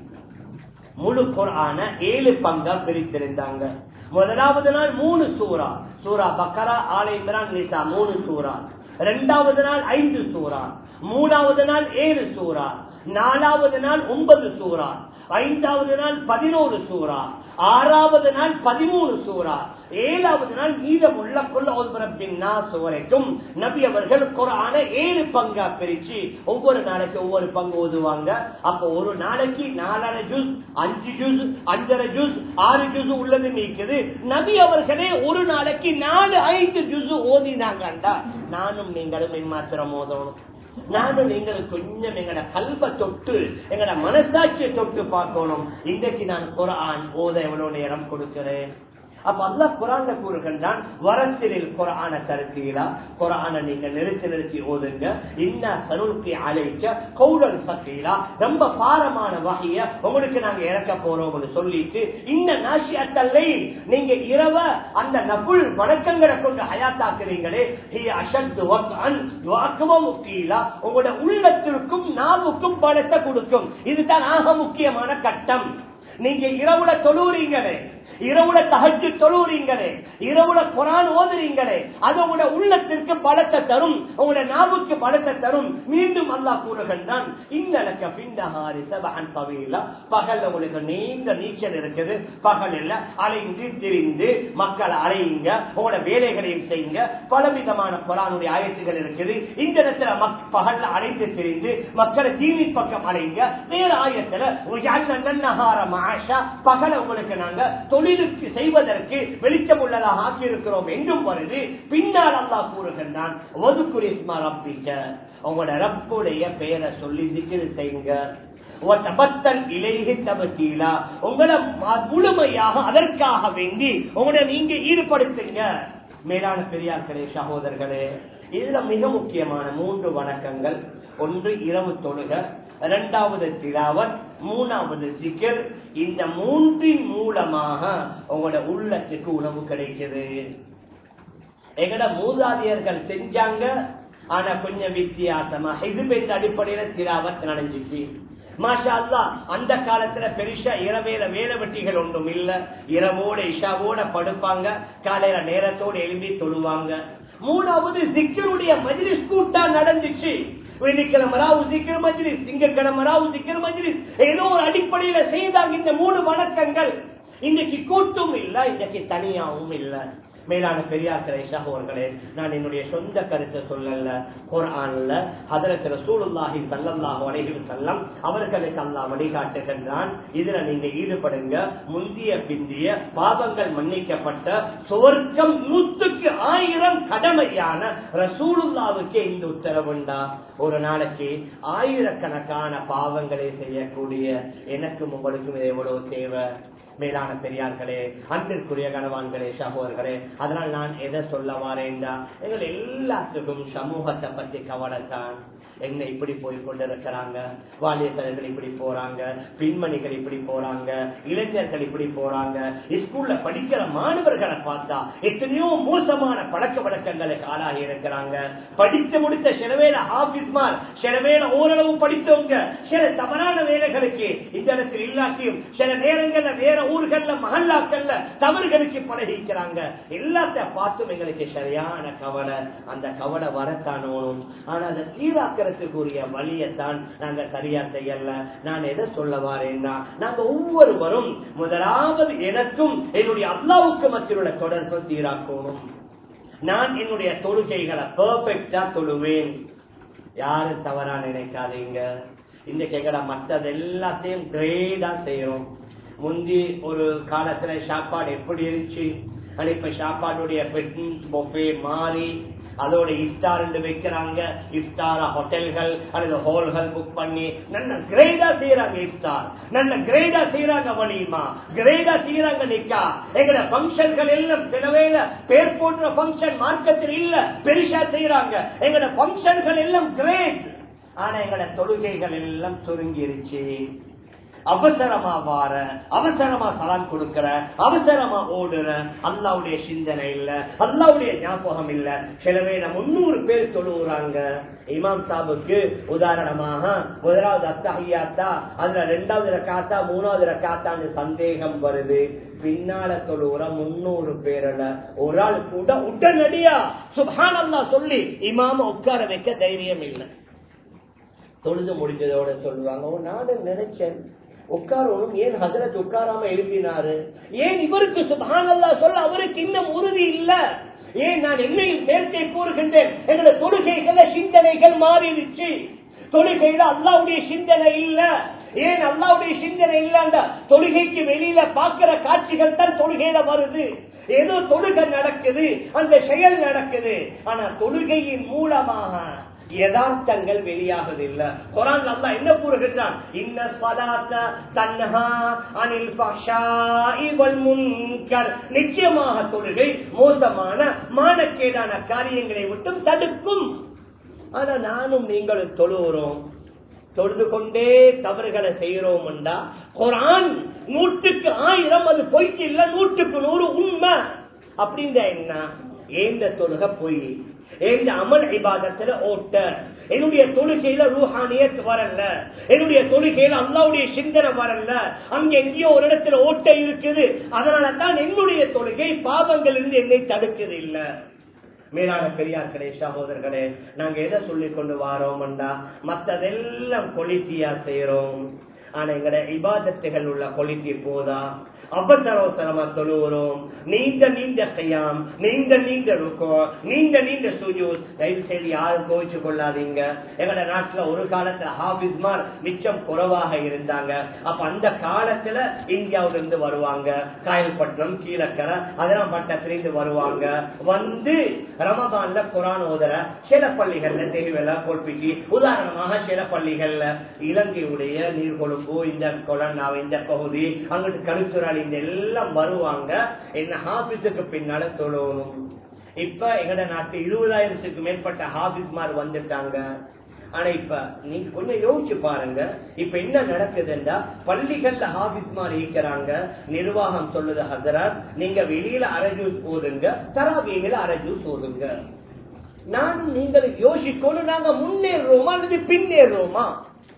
முழு குரான ஏழு பங்கா பிரித்திருந்தாங்க முதலாவது நாள் மூணு சூறா சூரா பக்கரா ஆலை இம்ரான் நிசா மூணு சூறா இரண்டாவது நாள் ஐந்து சூறா மூணாவது நாள் ஏழு சூறா நாலாவது நாள் ஒன்பது சூறா ஐந்தாவது நாள் பதினோரு சூறா ஆறாவது நாள் பதிமூணு சூறா ஏழாவது நாள் மீதமுள்ள கொள்ள வரைக்கும் நபி அவர்கள் குரான ஏழு பங்கா பிரிச்சு ஒவ்வொரு நாளைக்கு ஒவ்வொரு பங்கு ஓதுவாங்க அப்ப ஒரு நாளைக்கு நாலரை ஜூஸ் அஞ்சு ஜூஸ் அஞ்சரை ஜூஸ் ஆறு ஜூஸ் உள்ளது நீக்குது நபி அவர்களே ஒரு நாளைக்கு நாலு ஐந்து ஜூஸ் ஓதினாங்கண்டா நானும் நீங்களும் என்மாத்திரம் ஓதணும் நானும் நீங்கள் கொஞ்சம் எங்கட கல்வ தொட்டு எங்கட மனசாட்சியை தொட்டு பார்க்கணும் இன்றைக்கு நான் குரான் ஓத எவ்வளவு நேரம் கொடுக்கிறேன் அப்ப அல்ல குரான கூறுகின்றான் வரத்திலில் குரான தருத்தீரா குரான நீங்க நிறுத்தி நிறுத்தி ஓதுங்க இன்ன சருளுக்கு அழைக்க கௌடல் சத்தீரா ரொம்ப பாரமான வகைய உங்களுக்கு நாங்க இறக்க போறோம்னு சொல்லிட்டு இந்த நாசியத்தல்லை நீங்க இரவ அந்த நபுல் வணக்கங்களை கொண்டு ஹயாத்தாக்குறீங்களே அசத்து முக்கியலா உங்களோட உள்ளத்திற்கும் நாவுக்கும் பணத்தை கொடுக்கும் இதுதான் ஆக முக்கியமான கட்டம் நீங்க இரவுல தொழுறீங்களே இரவுல தகச்சு தொழுறீங்களே இரவுல குரான் ஓதுறீங்களே அது உங்களோட உள்ளத்திற்கு பலத்தை தரும் உங்களோட நாவுக்கு பலத்தை தரும் மீண்டும் அல்லா கூறுகின்றான் இன்னலக்க பின்னஹாரி சபஹன் பவியில பகல் உங்களுக்கு நீண்ட நீச்சல் இருக்குது பகலில் அலைந்து திரிந்து மக்களை அலையுங்க உங்களோட வேலைகளையும் செய்யுங்க பலவிதமான குரானுடைய ஆயத்துகள் இருக்குது இந்த இடத்துல பகல்ல அலைந்து திரிந்து மக்களை தீவின் பக்கம் அலைங்க வேற ஆயத்துல பகல உங்களுக்கு நாங்க தொழிலுக்கு செய்வதற்கு வெளிச்சம் உள்ளதாக ஆக்கியிருக்கிறோம் என்றும் வருது பின்னால் அல்லா கூறுகின்றான் ஒதுக்குரிய ரப்பிக்க உங்களோட ரப்புடைய பெயரை சொல்லி திக்கிரு செய்யுங்க ஒத்தபத்தல் இலைஹி தபத்தீலா உங்களை ம- முழுமையாக அதற்காக வேண்டி உங்களை நீங்க ஈடுபடுத்துங்க மேலான பெரியார்களே சகோதரர்களே இதுல மிக முக்கியமான மூன்று வணக்கங்கள் ஒன்று இரவு தொழுக இரண்டாவது திலாவத் மூணாவது சிக்கர் இந்த மூன்றின் மூலமாக உங்களோட உள்ளத்துக்கு உணவு கிடைக்குது எங்கட மூதாதையர்கள் செஞ்சாங்க ஆனா கொஞ்சம் வித்தியாசமா ஹிசுபெந்த அடிப்படையில திலாவத் நடந்துச்சு மாஷா அல்லா அந்த காலத்துல பெருசா இரவேல வேலை வெட்டிகள் ஒன்றும் இல்ல இரவோட இஷாவோட படுப்பாங்க காலையில நேரத்தோட எழும்பி தொழுவாங்க மூணாவது சிக்கருடைய மஜ்லிஸ் கூட்டா நடந்துச்சு வெள்ளிக்கிழமை ராவு சிக்கர் மஜ்லிஸ் திங்கக்கிழமை ராவு சிக்கர் மஜ்லிஸ் ஏதோ ஒரு அடிப்படையில செய்தாங்க இந்த மூணு வணக்கங்கள் இன்னைக்கு கூட்டும் இல்ல இன்னைக்கு தனியாவும் இல்ல மேலான பெரியார்களே சகோதரர்களே நான் என்னுடைய சொந்த கருத்தை சொல்லல குரான்ல ஹதரத் ரசூலுல்லாஹி ஸல்லல்லாஹு அலைஹி வஸல்லம் அவர்களுக்கு அல்லாஹ் வழிகாட்டுகின்றான் இதுல நீங்க ஈடுபடுங்க முந்திய பிந்திய பாவங்கள் மன்னிக்கப்பட்ட சுவர்க்கம் நூற்றுக்கு ஆயிரம் கடமையான ரசூலுல்லாவுக்கே இந்த உத்தரவுண்டா ஒரு நாளைக்கு ஆயிரக்கணக்கான பாவங்களை செய்யக்கூடிய எனக்கும் உங்களுக்கும் இது எவ்வளவு தேவை மேலான பெரியார்களே அன்பிற்குரிய கணவான்களே சகோதரர்களே அதனால் நான் எதை சொல்ல வாரேன்டா எங்கள் எல்லாத்துக்கும் சமூகத்தை பத்தி கவலை தான் என்ன இப்படி போய் கொண்டிருக்கிறாங்க வாலியத்தர்கள் இப்படி போறாங்க பெண்மணிகள் இப்படி போறாங்க இளைஞர்கள் இப்படி போறாங்க ஸ்கூல்ல படிக்கிற மாணவர்களை பார்த்தா எத்தனையோ மோசமான பழக்க வழக்கங்களுக்கு ஆளாகி இருக்கிறாங்க படித்து முடித்த சிலவேல ஆபீஸ்மார் சிலவேல ஓரளவு படித்தவங்க சில தவறான வேலைகளுக்கு இந்த இடத்தில் இல்லாட்டியும் சில நேரங்கள்ல வேற ஊர்கள்ல மகல்லாக்கள்ல தவறுகளுக்கு பழகிக்கிறாங்க எல்லாத்த பார்த்தும் எங்களுக்கு சரியான கவலை அந்த கவலை வரத்தானோனும் ஆனா அதை சீராக்கிறதுக்குரிய வழியத்தான் நாங்க சரியா செய்யல நான் எதை சொல்ல வாரேன்னா நாங்க ஒவ்வொருவரும் முதலாவது எனக்கும் என்னுடைய அல்லாவுக்கு மத்தியுள்ள தொடர்பு சீராக்கணும் நான் என்னுடைய தொழுகைகளை பெர்ஃபெக்டா தொழுவேன் யாரும் தவறா நினைக்காதீங்க இன்னைக்கு எங்கட மற்றது எல்லாத்தையும் கிரேடா செய்யறோம் முந்தி ஒரு காலத்துல சாப்பாடு எப்படி இருந்துச்சு ஆனா இப்ப சாப்பாடுடைய பொஃபே மாறி அதோட இஃப்தார் வைக்கிறாங்க இஃப்தார ஹோட்டல்கள் அல்லது ஹோல்கள் புக் பண்ணி நல்ல கிரேடா செய்யறாங்க இஃப்தார் நல்ல கிரேடா செய்யறாங்க வலிமா கிரேடா செய்யறாங்க நிக்கா எங்கட பங்கன்கள் எல்லாம் சிலவேல பேர் போன்ற பங்கன் மார்க்கத்தில் இல்ல பெருசா செய்யறாங்க எங்கட பங்கன்கள் எல்லாம் கிரேட் ஆனா எங்கட தொழுகைகள் எல்லாம் சுருங்கிருச்சு அவசரமா வார அவசரமா சலான் கொடுக்கிற அவசரமா ஓடுற அல்லாவுடைய சிந்தனை இல்ல அல்லாவுடைய ஞாபகம் இல்ல சிலவே முன்னூறு பேர் தொழுகிறாங்க இமாம் சாபுக்கு உதாரணமாக முதலாவது அத்தஹியாத்தா அதுல ரெண்டாவது ரக்காத்தா மூணாவது ரக்காத்தான்னு சந்தேகம் வருது பின்னால தொழுகிற முன்னூறு பேர்ல ஒரு ஆள் கூட உடனடியா சுபான் அல்லா சொல்லி இமாம உட்கார வைக்க தைரியம் இல்லை தொழுது முடிஞ்சதோட சொல்லுவாங்க "ஓ, நானும் நினைச்சேன் உட்காரணும் ஏன் ஹசரத் உட்காராம எழுப்பினாரு ஏன் இவருக்கு சுபானல்லா சொல்ல அவருக்கு இன்னும் உறுதி இல்ல ஏன் நான் என்னையும் சேர்த்தே கூறுகின்றேன் எங்களோட தொழுகைகள சிந்தனைகள் மாறிடுச்சு தொழுகையில அல்லாவுடைய சிந்தனை இல்ல ஏன் அல்லாவுடைய சிந்தனை இல்ல தொழுகைக்கு வெளியில பாக்குற காட்சிகள் தான் தொழுகையில வருது ஏதோ தொழுகை நடக்குது அந்த செயல் நடக்குது ஆனா தொழுகையின் மூலமாக யதார்த்தங்கள் வெளியாகுதில்லை குரான் அல்லா என்ன கூறுகின்றான் இன்ன சலாத்த தன்ஹா அனில் ஃபஹ்ஷாஇ வல் முன்கர் நிச்சயமாக தொழுகை மோசமான மானக்கேடான காரியங்களை விட்டும் தடுக்கும் ஆனா நானும் நீங்களும் தொழுகிறோம் தொழுது கொண்டே தவறுகளை செய்யறோம் குரான் நூற்றுக்கு ஆயிரம் அது பொய்க்கு இல்ல நூற்றுக்கு நூறு உண்மை அப்படின்ற என்ன ஏந்த தொழுக பொய் எந்த அமல் இபாதத்துல ஓட்ட என்னுடைய தொழுகையில ரூஹானியத் வரல என்னுடைய தொழுகையில அல்லாவுடைய சிந்தனை வரல அங்க எங்கேயோ ஒரு இடத்துல ஓட்ட இருக்குது அதனால தான் என்னுடைய தொழுகை பாவங்கள் இருந்து என்னை தடுக்குது இல்ல மேலான பெரியார்களே சகோதரர்களே நாங்க எதை சொல்லி கொண்டு வாரோம்டா மத்ததெல்லாம் கொலிட்டியா செய்யறோம் ஆனா எங்கட இபாதத்துகள் உள்ள குவாலிட்டி போதா அவசர அவசரமா தொழுகிறோம் நீண்ட நீண்ட செய்யாம் நீண்ட நீண்ட இருக்கும் நீண்ட நீண்ட சுஜூத் தயவு செய்து யாரும் கோவிச்சு கொள்ளாதீங்க எங்கட நாட்டுல ஒரு காலத்துல ஹாபிஸ்மார் மிச்சம் குறைவாக இருந்தாங்க அப்ப அந்த காலத்துல இந்தியாவில இருந்து வருவாங்க காயல்பட்டினம் கீழக்கரை அதெல்லாம் பட்டத்திலிருந்து வருவாங்க வந்து ரமதான்ல குரான் ஓதர சில பள்ளிகள்ல தெளிவெல்லாம் கோல்பிக்கு உதாரணமாக சில பள்ளிகள்ல இலங்கையுடைய நீர்கொழும்பு இந்த கொலனாவை இந்த பகுதி அங்கிட்டு கருத்துராளி இந்த எல்லாம் வருவாங்க என்ன ஹாபிஸுக்கு பின்னால தொழணும் இப்ப எங்கட நாட்டு இருபதாயிரத்துக்கு மேற்பட்ட ஹாபிஸ்மார் வந்துட்டாங்க ஆனா இப்ப நீங்க கொஞ்சம் யோசிச்சு பாருங்க இப்ப என்ன நடக்குதுன்னா பள்ளிகள்ல ஹாபிஸ்மார் இருக்கிறாங்க நிர்வாகம் சொல்லுது ஹசரத் நீங்க வெளியில அரை ஜூஸ் ஓதுங்க தராவியில அரை ஜூஸ் ஓதுங்க நானும் நீங்கள் யோசிக்கணும் நாங்க முன்னேறுறோமா அல்லது பின்னேறுறோமா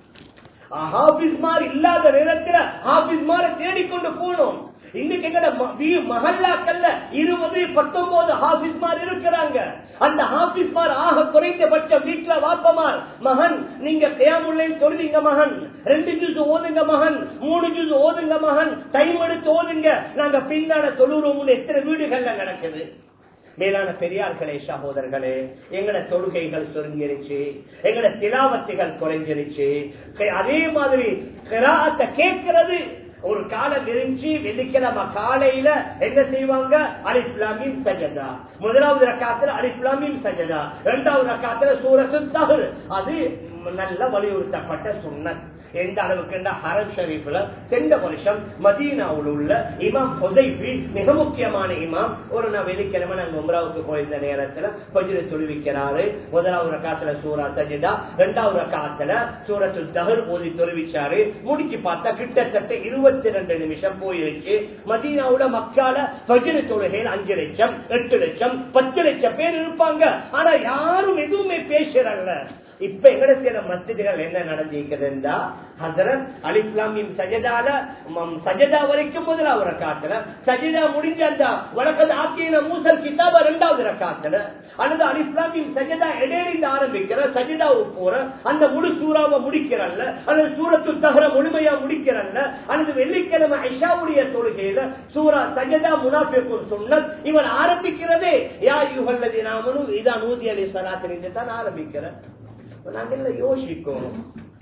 ஹாபிஸ்மார் இல்லாத நேரத்துல ஹாபிஸ்மார தேடிக்கொண்டு போனோம் இன்னைக்கு எங்கட மகல்லாக்கல்ல இருபது பத்தொன்பது ஹாபிஸ்மார் இருக்கிறாங்க அந்த ஹாபிஸ்மார் ஆக குறைந்தபட்சம் வீட்டுல வாப்பமார் மகன் நீங்க தேமுல்லையும் சொல்லுவீங்க மகன் ரெண்டு ஜூஸ் ஓதுங்க மகன் மூணு ஜூஸ் ஓதுங்க மகன் டைம் எடுத்து ஓதுங்க நாங்க பின்னால தொழுறோம்னு எத்தனை வீடுகள்ல நடக்குது மேலான பெரியார்களே சகோதரர்களே எங்கட தொழுகைகள் சுருங்கிருச்சு எங்கட திலாவத்துகள் குறைஞ்சிருச்சு அதே மாதிரி கிராத்தை கேட்கிறது ஒரு காலம் இருந்துச்சு வெள்ளிக்கிழமை காலையில என்ன செய்வாங்க அலிப்லாமின் சஜதா முதலாவது ரக்காத்துல அலிப்லாமின் சஜதா இரண்டாவது ரக்காத்துல சூரசு தகுர் அது நல்ல வலியுறுத்தப்பட்ட சுண்ணத் எந்த அளவுக்கு ஹரம் ஷரீஃப்ல சென்ற வருஷம் மதீனாவில் உள்ள இமாம் ஹொதைபி மிக முக்கியமான இமாம் ஒரு நாள் வெள்ளிக்கிழமை நாங்க உம்ராவுக்கு போயிருந்த நேரத்துல பஜ்ர தொழுவிக்கிறாரு முதலாவது ரக்காத்துல சூரா சஜிதா இரண்டாவது ரக்காத்துல சூரத்து தகர் ஓதி தொழுவிச்சாரு முடிச்சு பார்த்தா கிட்டத்தட்ட இருபத்தி ரெண்டு நிமிஷம் போயிருச்சு மதீனாவுல மக்கால பஜ்ர தொழுகையில் அஞ்சு லட்சம் எட்டு லட்சம் பத்து லட்சம் பேர் இருப்பாங்க ஆனா யாரும் எதுவுமே பேசுறல்ல இப்ப எங்கட சில மஸ்ஜிதுகள் என்ன நடந்திருக்குதுன்னா ஹசரத் அலிஸ்லாமின் சஜதால சஜதா வரைக்கும் முதலாவது ரக்காத்துல சஜதா முடிஞ்ச அந்த வழக்கது ஆக்கிய மூசல் கிதாப இரண்டாவது ரக்காத்துல அல்லது அலிஸ்லாமின் சஜதா இடையிலிருந்து ஆரம்பிக்கிற சஜதாவுக்கு போற அந்த முழு சூறாவை முடிக்கிறல்ல அல்லது சூரத்து தகர முழுமையா முடிக்கிறல்ல அல்லது வெள்ளிக்கிழமை ஐஷாவுடைய தொழுகையில சூரா சஜதா முனாஃபிக்கும் சொன்னல் இவன் ஆரம்பிக்கிறதே யா யுகல்லதி நாமனும் இதான் நூதி அலி சலாத்திலிருந்து தான் ஆரம்பிக்கிறேன் நாங்க யோசிக்கணும்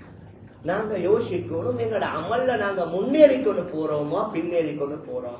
நாங்க யோசிக்கணும் எங்களோட அமல்ல நாங்க முன்னேறி கொண்டு போறோமா பின்னேறி கொண்டு போறோம்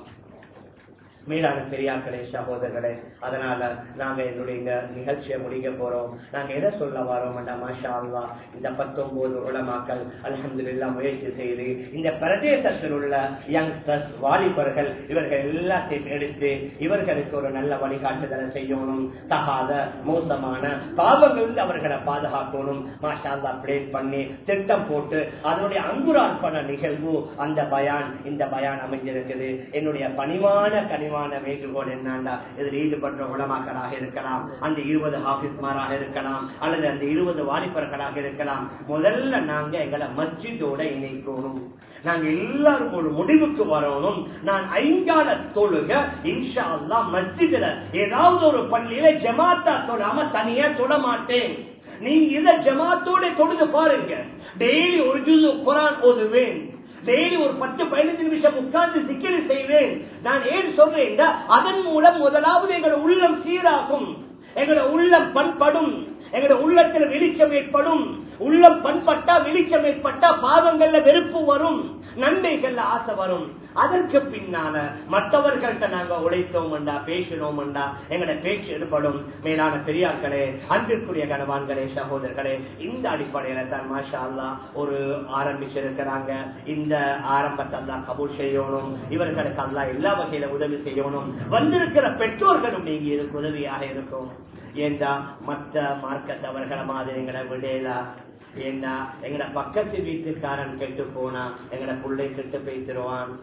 மேலான பெரியார்களே சகோதரர்களே அதனால நாங்க என்னுடைய இந்த நிகழ்ச்சியை முடிக்க போறோம் நாங்க எதை சொல்ல வரோம் மாஷா அல்லா இந்த பத்தொன்பது உலமாக்கள் அலமதுல்லா முயற்சி செய்து இந்த பிரதேசத்தில் உள்ள யங்ஸ்டர்ஸ் வாலிபர்கள் இவர்கள் எல்லாத்தையும் எடுத்து இவர்களுக்கு ஒரு நல்ல வழிகாட்டுதலை செய்யணும் தகாத மோசமான பாவங்களிலிருந்து அவர்களை பாதுகாக்கணும் மாஷா அல்லா பிளேட் பண்ணி திட்டம் போட்டு அதனுடைய அங்குரார்ப்பண நிகழ்வு அந்த பயான் இந்த பயான் அமைஞ்சிருக்குது என்னுடைய பணிவான கனிவான வேண்டுகோள் என்னண்டா இதில் ஈடுபட்ட உலமாக்களாக இருக்கலாம் அந்த இருபது ஆபீஸ்மாராக இருக்கலாம் அல்லது அந்த இருபது வாலிபர்களாக இருக்கலாம் முதல்ல நாங்க எங்களை மஸ்ஜிதோட இணைக்கணும் நாங்க எல்லாரும் ஒரு முடிவுக்கு வரணும் நான் ஐங்கால தொழுக இன்ஷா அல்லா மஸ்ஜிதுல ஏதாவது ஒரு பள்ளியில ஜமாத்தா தொடாம தனியா தொட மாட்டேன் நீங்க இத ஜமாத்தோட தொழுது பாருங்க டெய்லி ஒரு ஜூஸ் குரான் ஓதுவேன் டெய்லி ஒரு பத்து பதினஞ்சு நிமிஷம் உட்கார்ந்து சிக்கல் செய்வேன் நான் ஏன் சொல்றேன் அதன் மூலம் முதலாவது எங்களோட உள்ளம் சீராகும் எங்களோட உள்ளம் பண்படும் எங்களோட உள்ளத்துல வெளிச்சம் ஏற்படும் உள்ளம் பண்பட்டா வெளிச்சம் ஏற்பட்டா பாவங்கள்ல வெறுப்பு வரும் நன்மைகள்ல ஆசை வரும் அதற்கு பின்னால மற்றவர்கள்ட்ட நாங்க உழைத்தோம்டா பேசினோம்டா எங்கட பேச்சு ஏற்படும் மேலான பெரியார்களே அன்பிற்குரிய கனவான்களே சகோதரர்களே இந்த அடிப்படையில தான் மாஷா அல்லா ஒரு ஆரம்பிச்சிருக்கிறாங்க இந்த ஆரம்பத்தை அல்லா கபூல் செய்யணும் இவர்களுக்கு அல்லா எல்லா வகையில உதவி செய்யணும் வந்திருக்கிற பெற்றோர்களும் நீங்க இதுக்கு உதவியாக இருக்கும் ஏண்டா மற்ற மார்க்கத்தவர்களை மாதிரி எங்களை விடலா ஏண்டா எங்கட பக்கத்து வீட்டுக்காரன் கெட்டு போனா எங்கட பிள்ளை கெட்டு பேசிடுவான்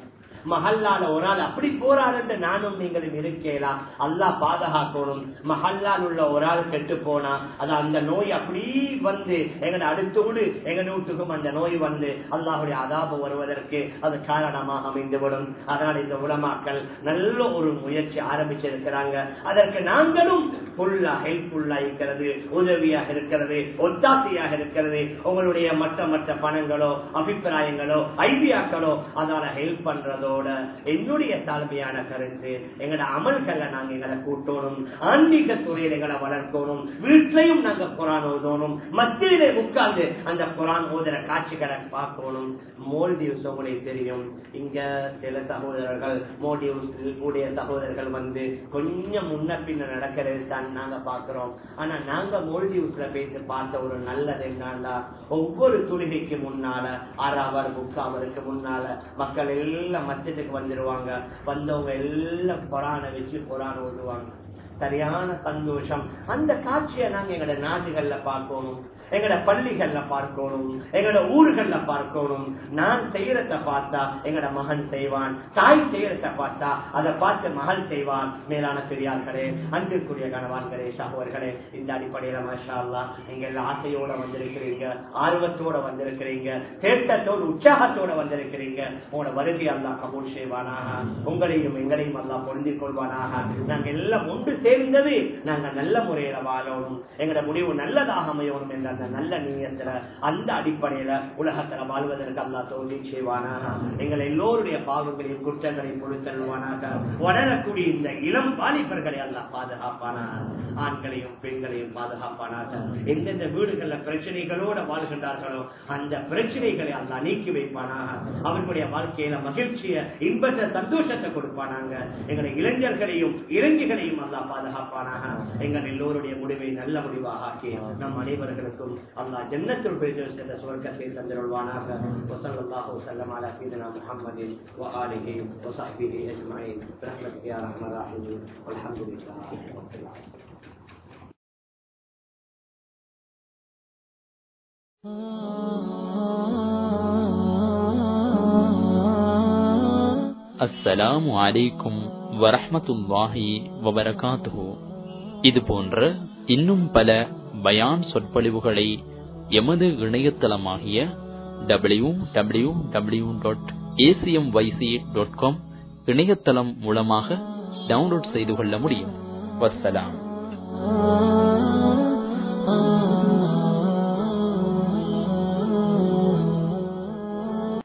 மஹல்லால ஒரு ஆள் அப்படி போறாருன்னு நானும் நீங்களும் இருக்கலாம் அல்லாஹ் பாதுகாக்கணும் மஹல்லால் உள்ள ஒரு ஆள் கெட்டு போனா அது அந்த நோய் அப்படி வந்து எங்கட அடுத்தோடு எங்க வீட்டுக்கும் அந்த நோய் வந்து அல்லாஹுடைய அதாபம் வருவதற்கு அது காரணமாக அமைந்துவிடும் அதனால் இந்த உலமாக்கள் நல்ல ஒரு முயற்சி ஆரம்பிச்சிருக்கிறாங்க அதற்கு நாங்களும் ஃபுல்லா ஹெல்ப்ஃபுல்லா இருக்கிறது உதவியாக இருக்கிறது ஒத்தாசையாக இருக்கிறது உங்களுடைய மற்ற மற்ற பணங்களோ அபிப்பிராயங்களோ ஐடியாக்களோ அதனால ஹெல்ப் பண்றதோட என்னுடைய தாழ்மையான கருத்து எங்களோட அமல்களை நாங்க எங்களை கூட்டணும் ஆன்மீக துறையில் எங்களை வளர்க்கணும் வீட்லயும் நாங்க குரான் ஓதணும் மத்தியிலே உட்கார்ந்து அந்த குரான் ஓதுற காட்சிகளை பார்க்கணும் மோல்டிவ்ஸ் உங்களுக்கு தெரியும் இங்க சில சகோதரர்கள் மோல்டிவ்ஸ் உடைய சகோதரர்கள் வந்து கொஞ்சம் முன்ன பின்ன நடக்கிறது தான் நாங்க பாக்குறோம் ஆனா நாங்க மோல்டிவ்ஸ்ல பேசி பார்த்த ஒரு நல்லது என்னன்னா ஒவ்வொரு துணிகைக்கு முன்னால அரை அவர் முக்காவருக்கு முன்னால மக்கள் எல்லாம் மச்சத்துக்கு வந்துருவாங்க வந்தவங்க எல்லாம் கொரான வச்சு கொரான ஓடுவாங்க சரியான சந்தோஷம் அந்த காட்சியை நாங்க எங்களோட நாடுகள்ல பார்க்கணும் எங்கட பள்ளிகள்ல பார்க்கணும் எங்கட ஊர்கள்ல பார்க்கணும் நான் செய்யறத பார்த்தா எங்கட மகன் செய்வான் தாய் செய்யறத பார்த்தா அதை பார்த்து மகள் செய்வான் மேலான பெரியார்களே அன்பிற்குரிய கணவான்களே சகோதர்களே இந்த அடிப்படையில மாஷா அல்லா நீங்க எல்லாம் ஆசையோட வந்திருக்கிறீங்க ஆர்வத்தோட வந்திருக்கிறீங்க தேட்டத்தோடு உற்சாகத்தோட வந்திருக்கிறீங்க உங்களோட வருகை அல்லா கபூல் செய்வானாக உங்களையும் எங்களையும் அல்லா பொருந்திக் கொள்வானாக நாங்க எல்லாம் ஒன்று சேர்ந்தது நாங்க நல்ல முறையில வாழணும் எங்கட முடிவு நல்லதாக அமையணும் என்ற அந்த நல்ல நீயத்துல அந்த அடிப்படையில உலகத்துல வாழ்வதற்கு அல்லா தோல்வி செய்வானாக எங்கள் எல்லோருடைய பாவங்களையும் குற்றங்களையும் பொறுத்தல்வானாக வளரக்கூடிய இந்த இளம் வாலிபர்களை எல்லாம் பாதுகாப்பானாக ஆண்களையும் பெண்களையும் பாதுகாப்பானாக எந்தெந்த வீடுகள்ல பிரச்சனைகளோட வாழ்கின்றார்களோ அந்த பிரச்சனைகளை அல்லா நீக்கி வைப்பானாக அவர்களுடைய வாழ்க்கையில மகிழ்ச்சிய இன்பத்தை சந்தோஷத்தை கொடுப்பானாங்க எங்களை இளைஞர்களையும் இளைஞர்களையும் அல்லா பாதுகாப்பானாக எங்கள் எல்லோருடைய முடிவை நல்ல முடிவாக ஆக்கி நம் அனைவர்களுக்கும் அல்லா ஜன்னத்தில் பேச சென்ற சுவர்க்கத்தை தந்திருவானாக وصلى الله وسلم على سيدنا محمد وآله وصحبه أجمعين برحمتك يا أرحم الراحمين والحمد لله رب العالمين அஸ்ஸலாமு அலைக்கும் வரஹ்மத்துல்லாஹி வபரகாத்துஹு இது போன்ற இன்னும் பல பயான் சொற்பொழிவுகளை எமது இணையதளமாகிய W W W dot ACM YC dot com இணையதளம் மூலமாக டவுன்லோட் செய்து கொள்ள முடியும் வஸ்ஸலாம்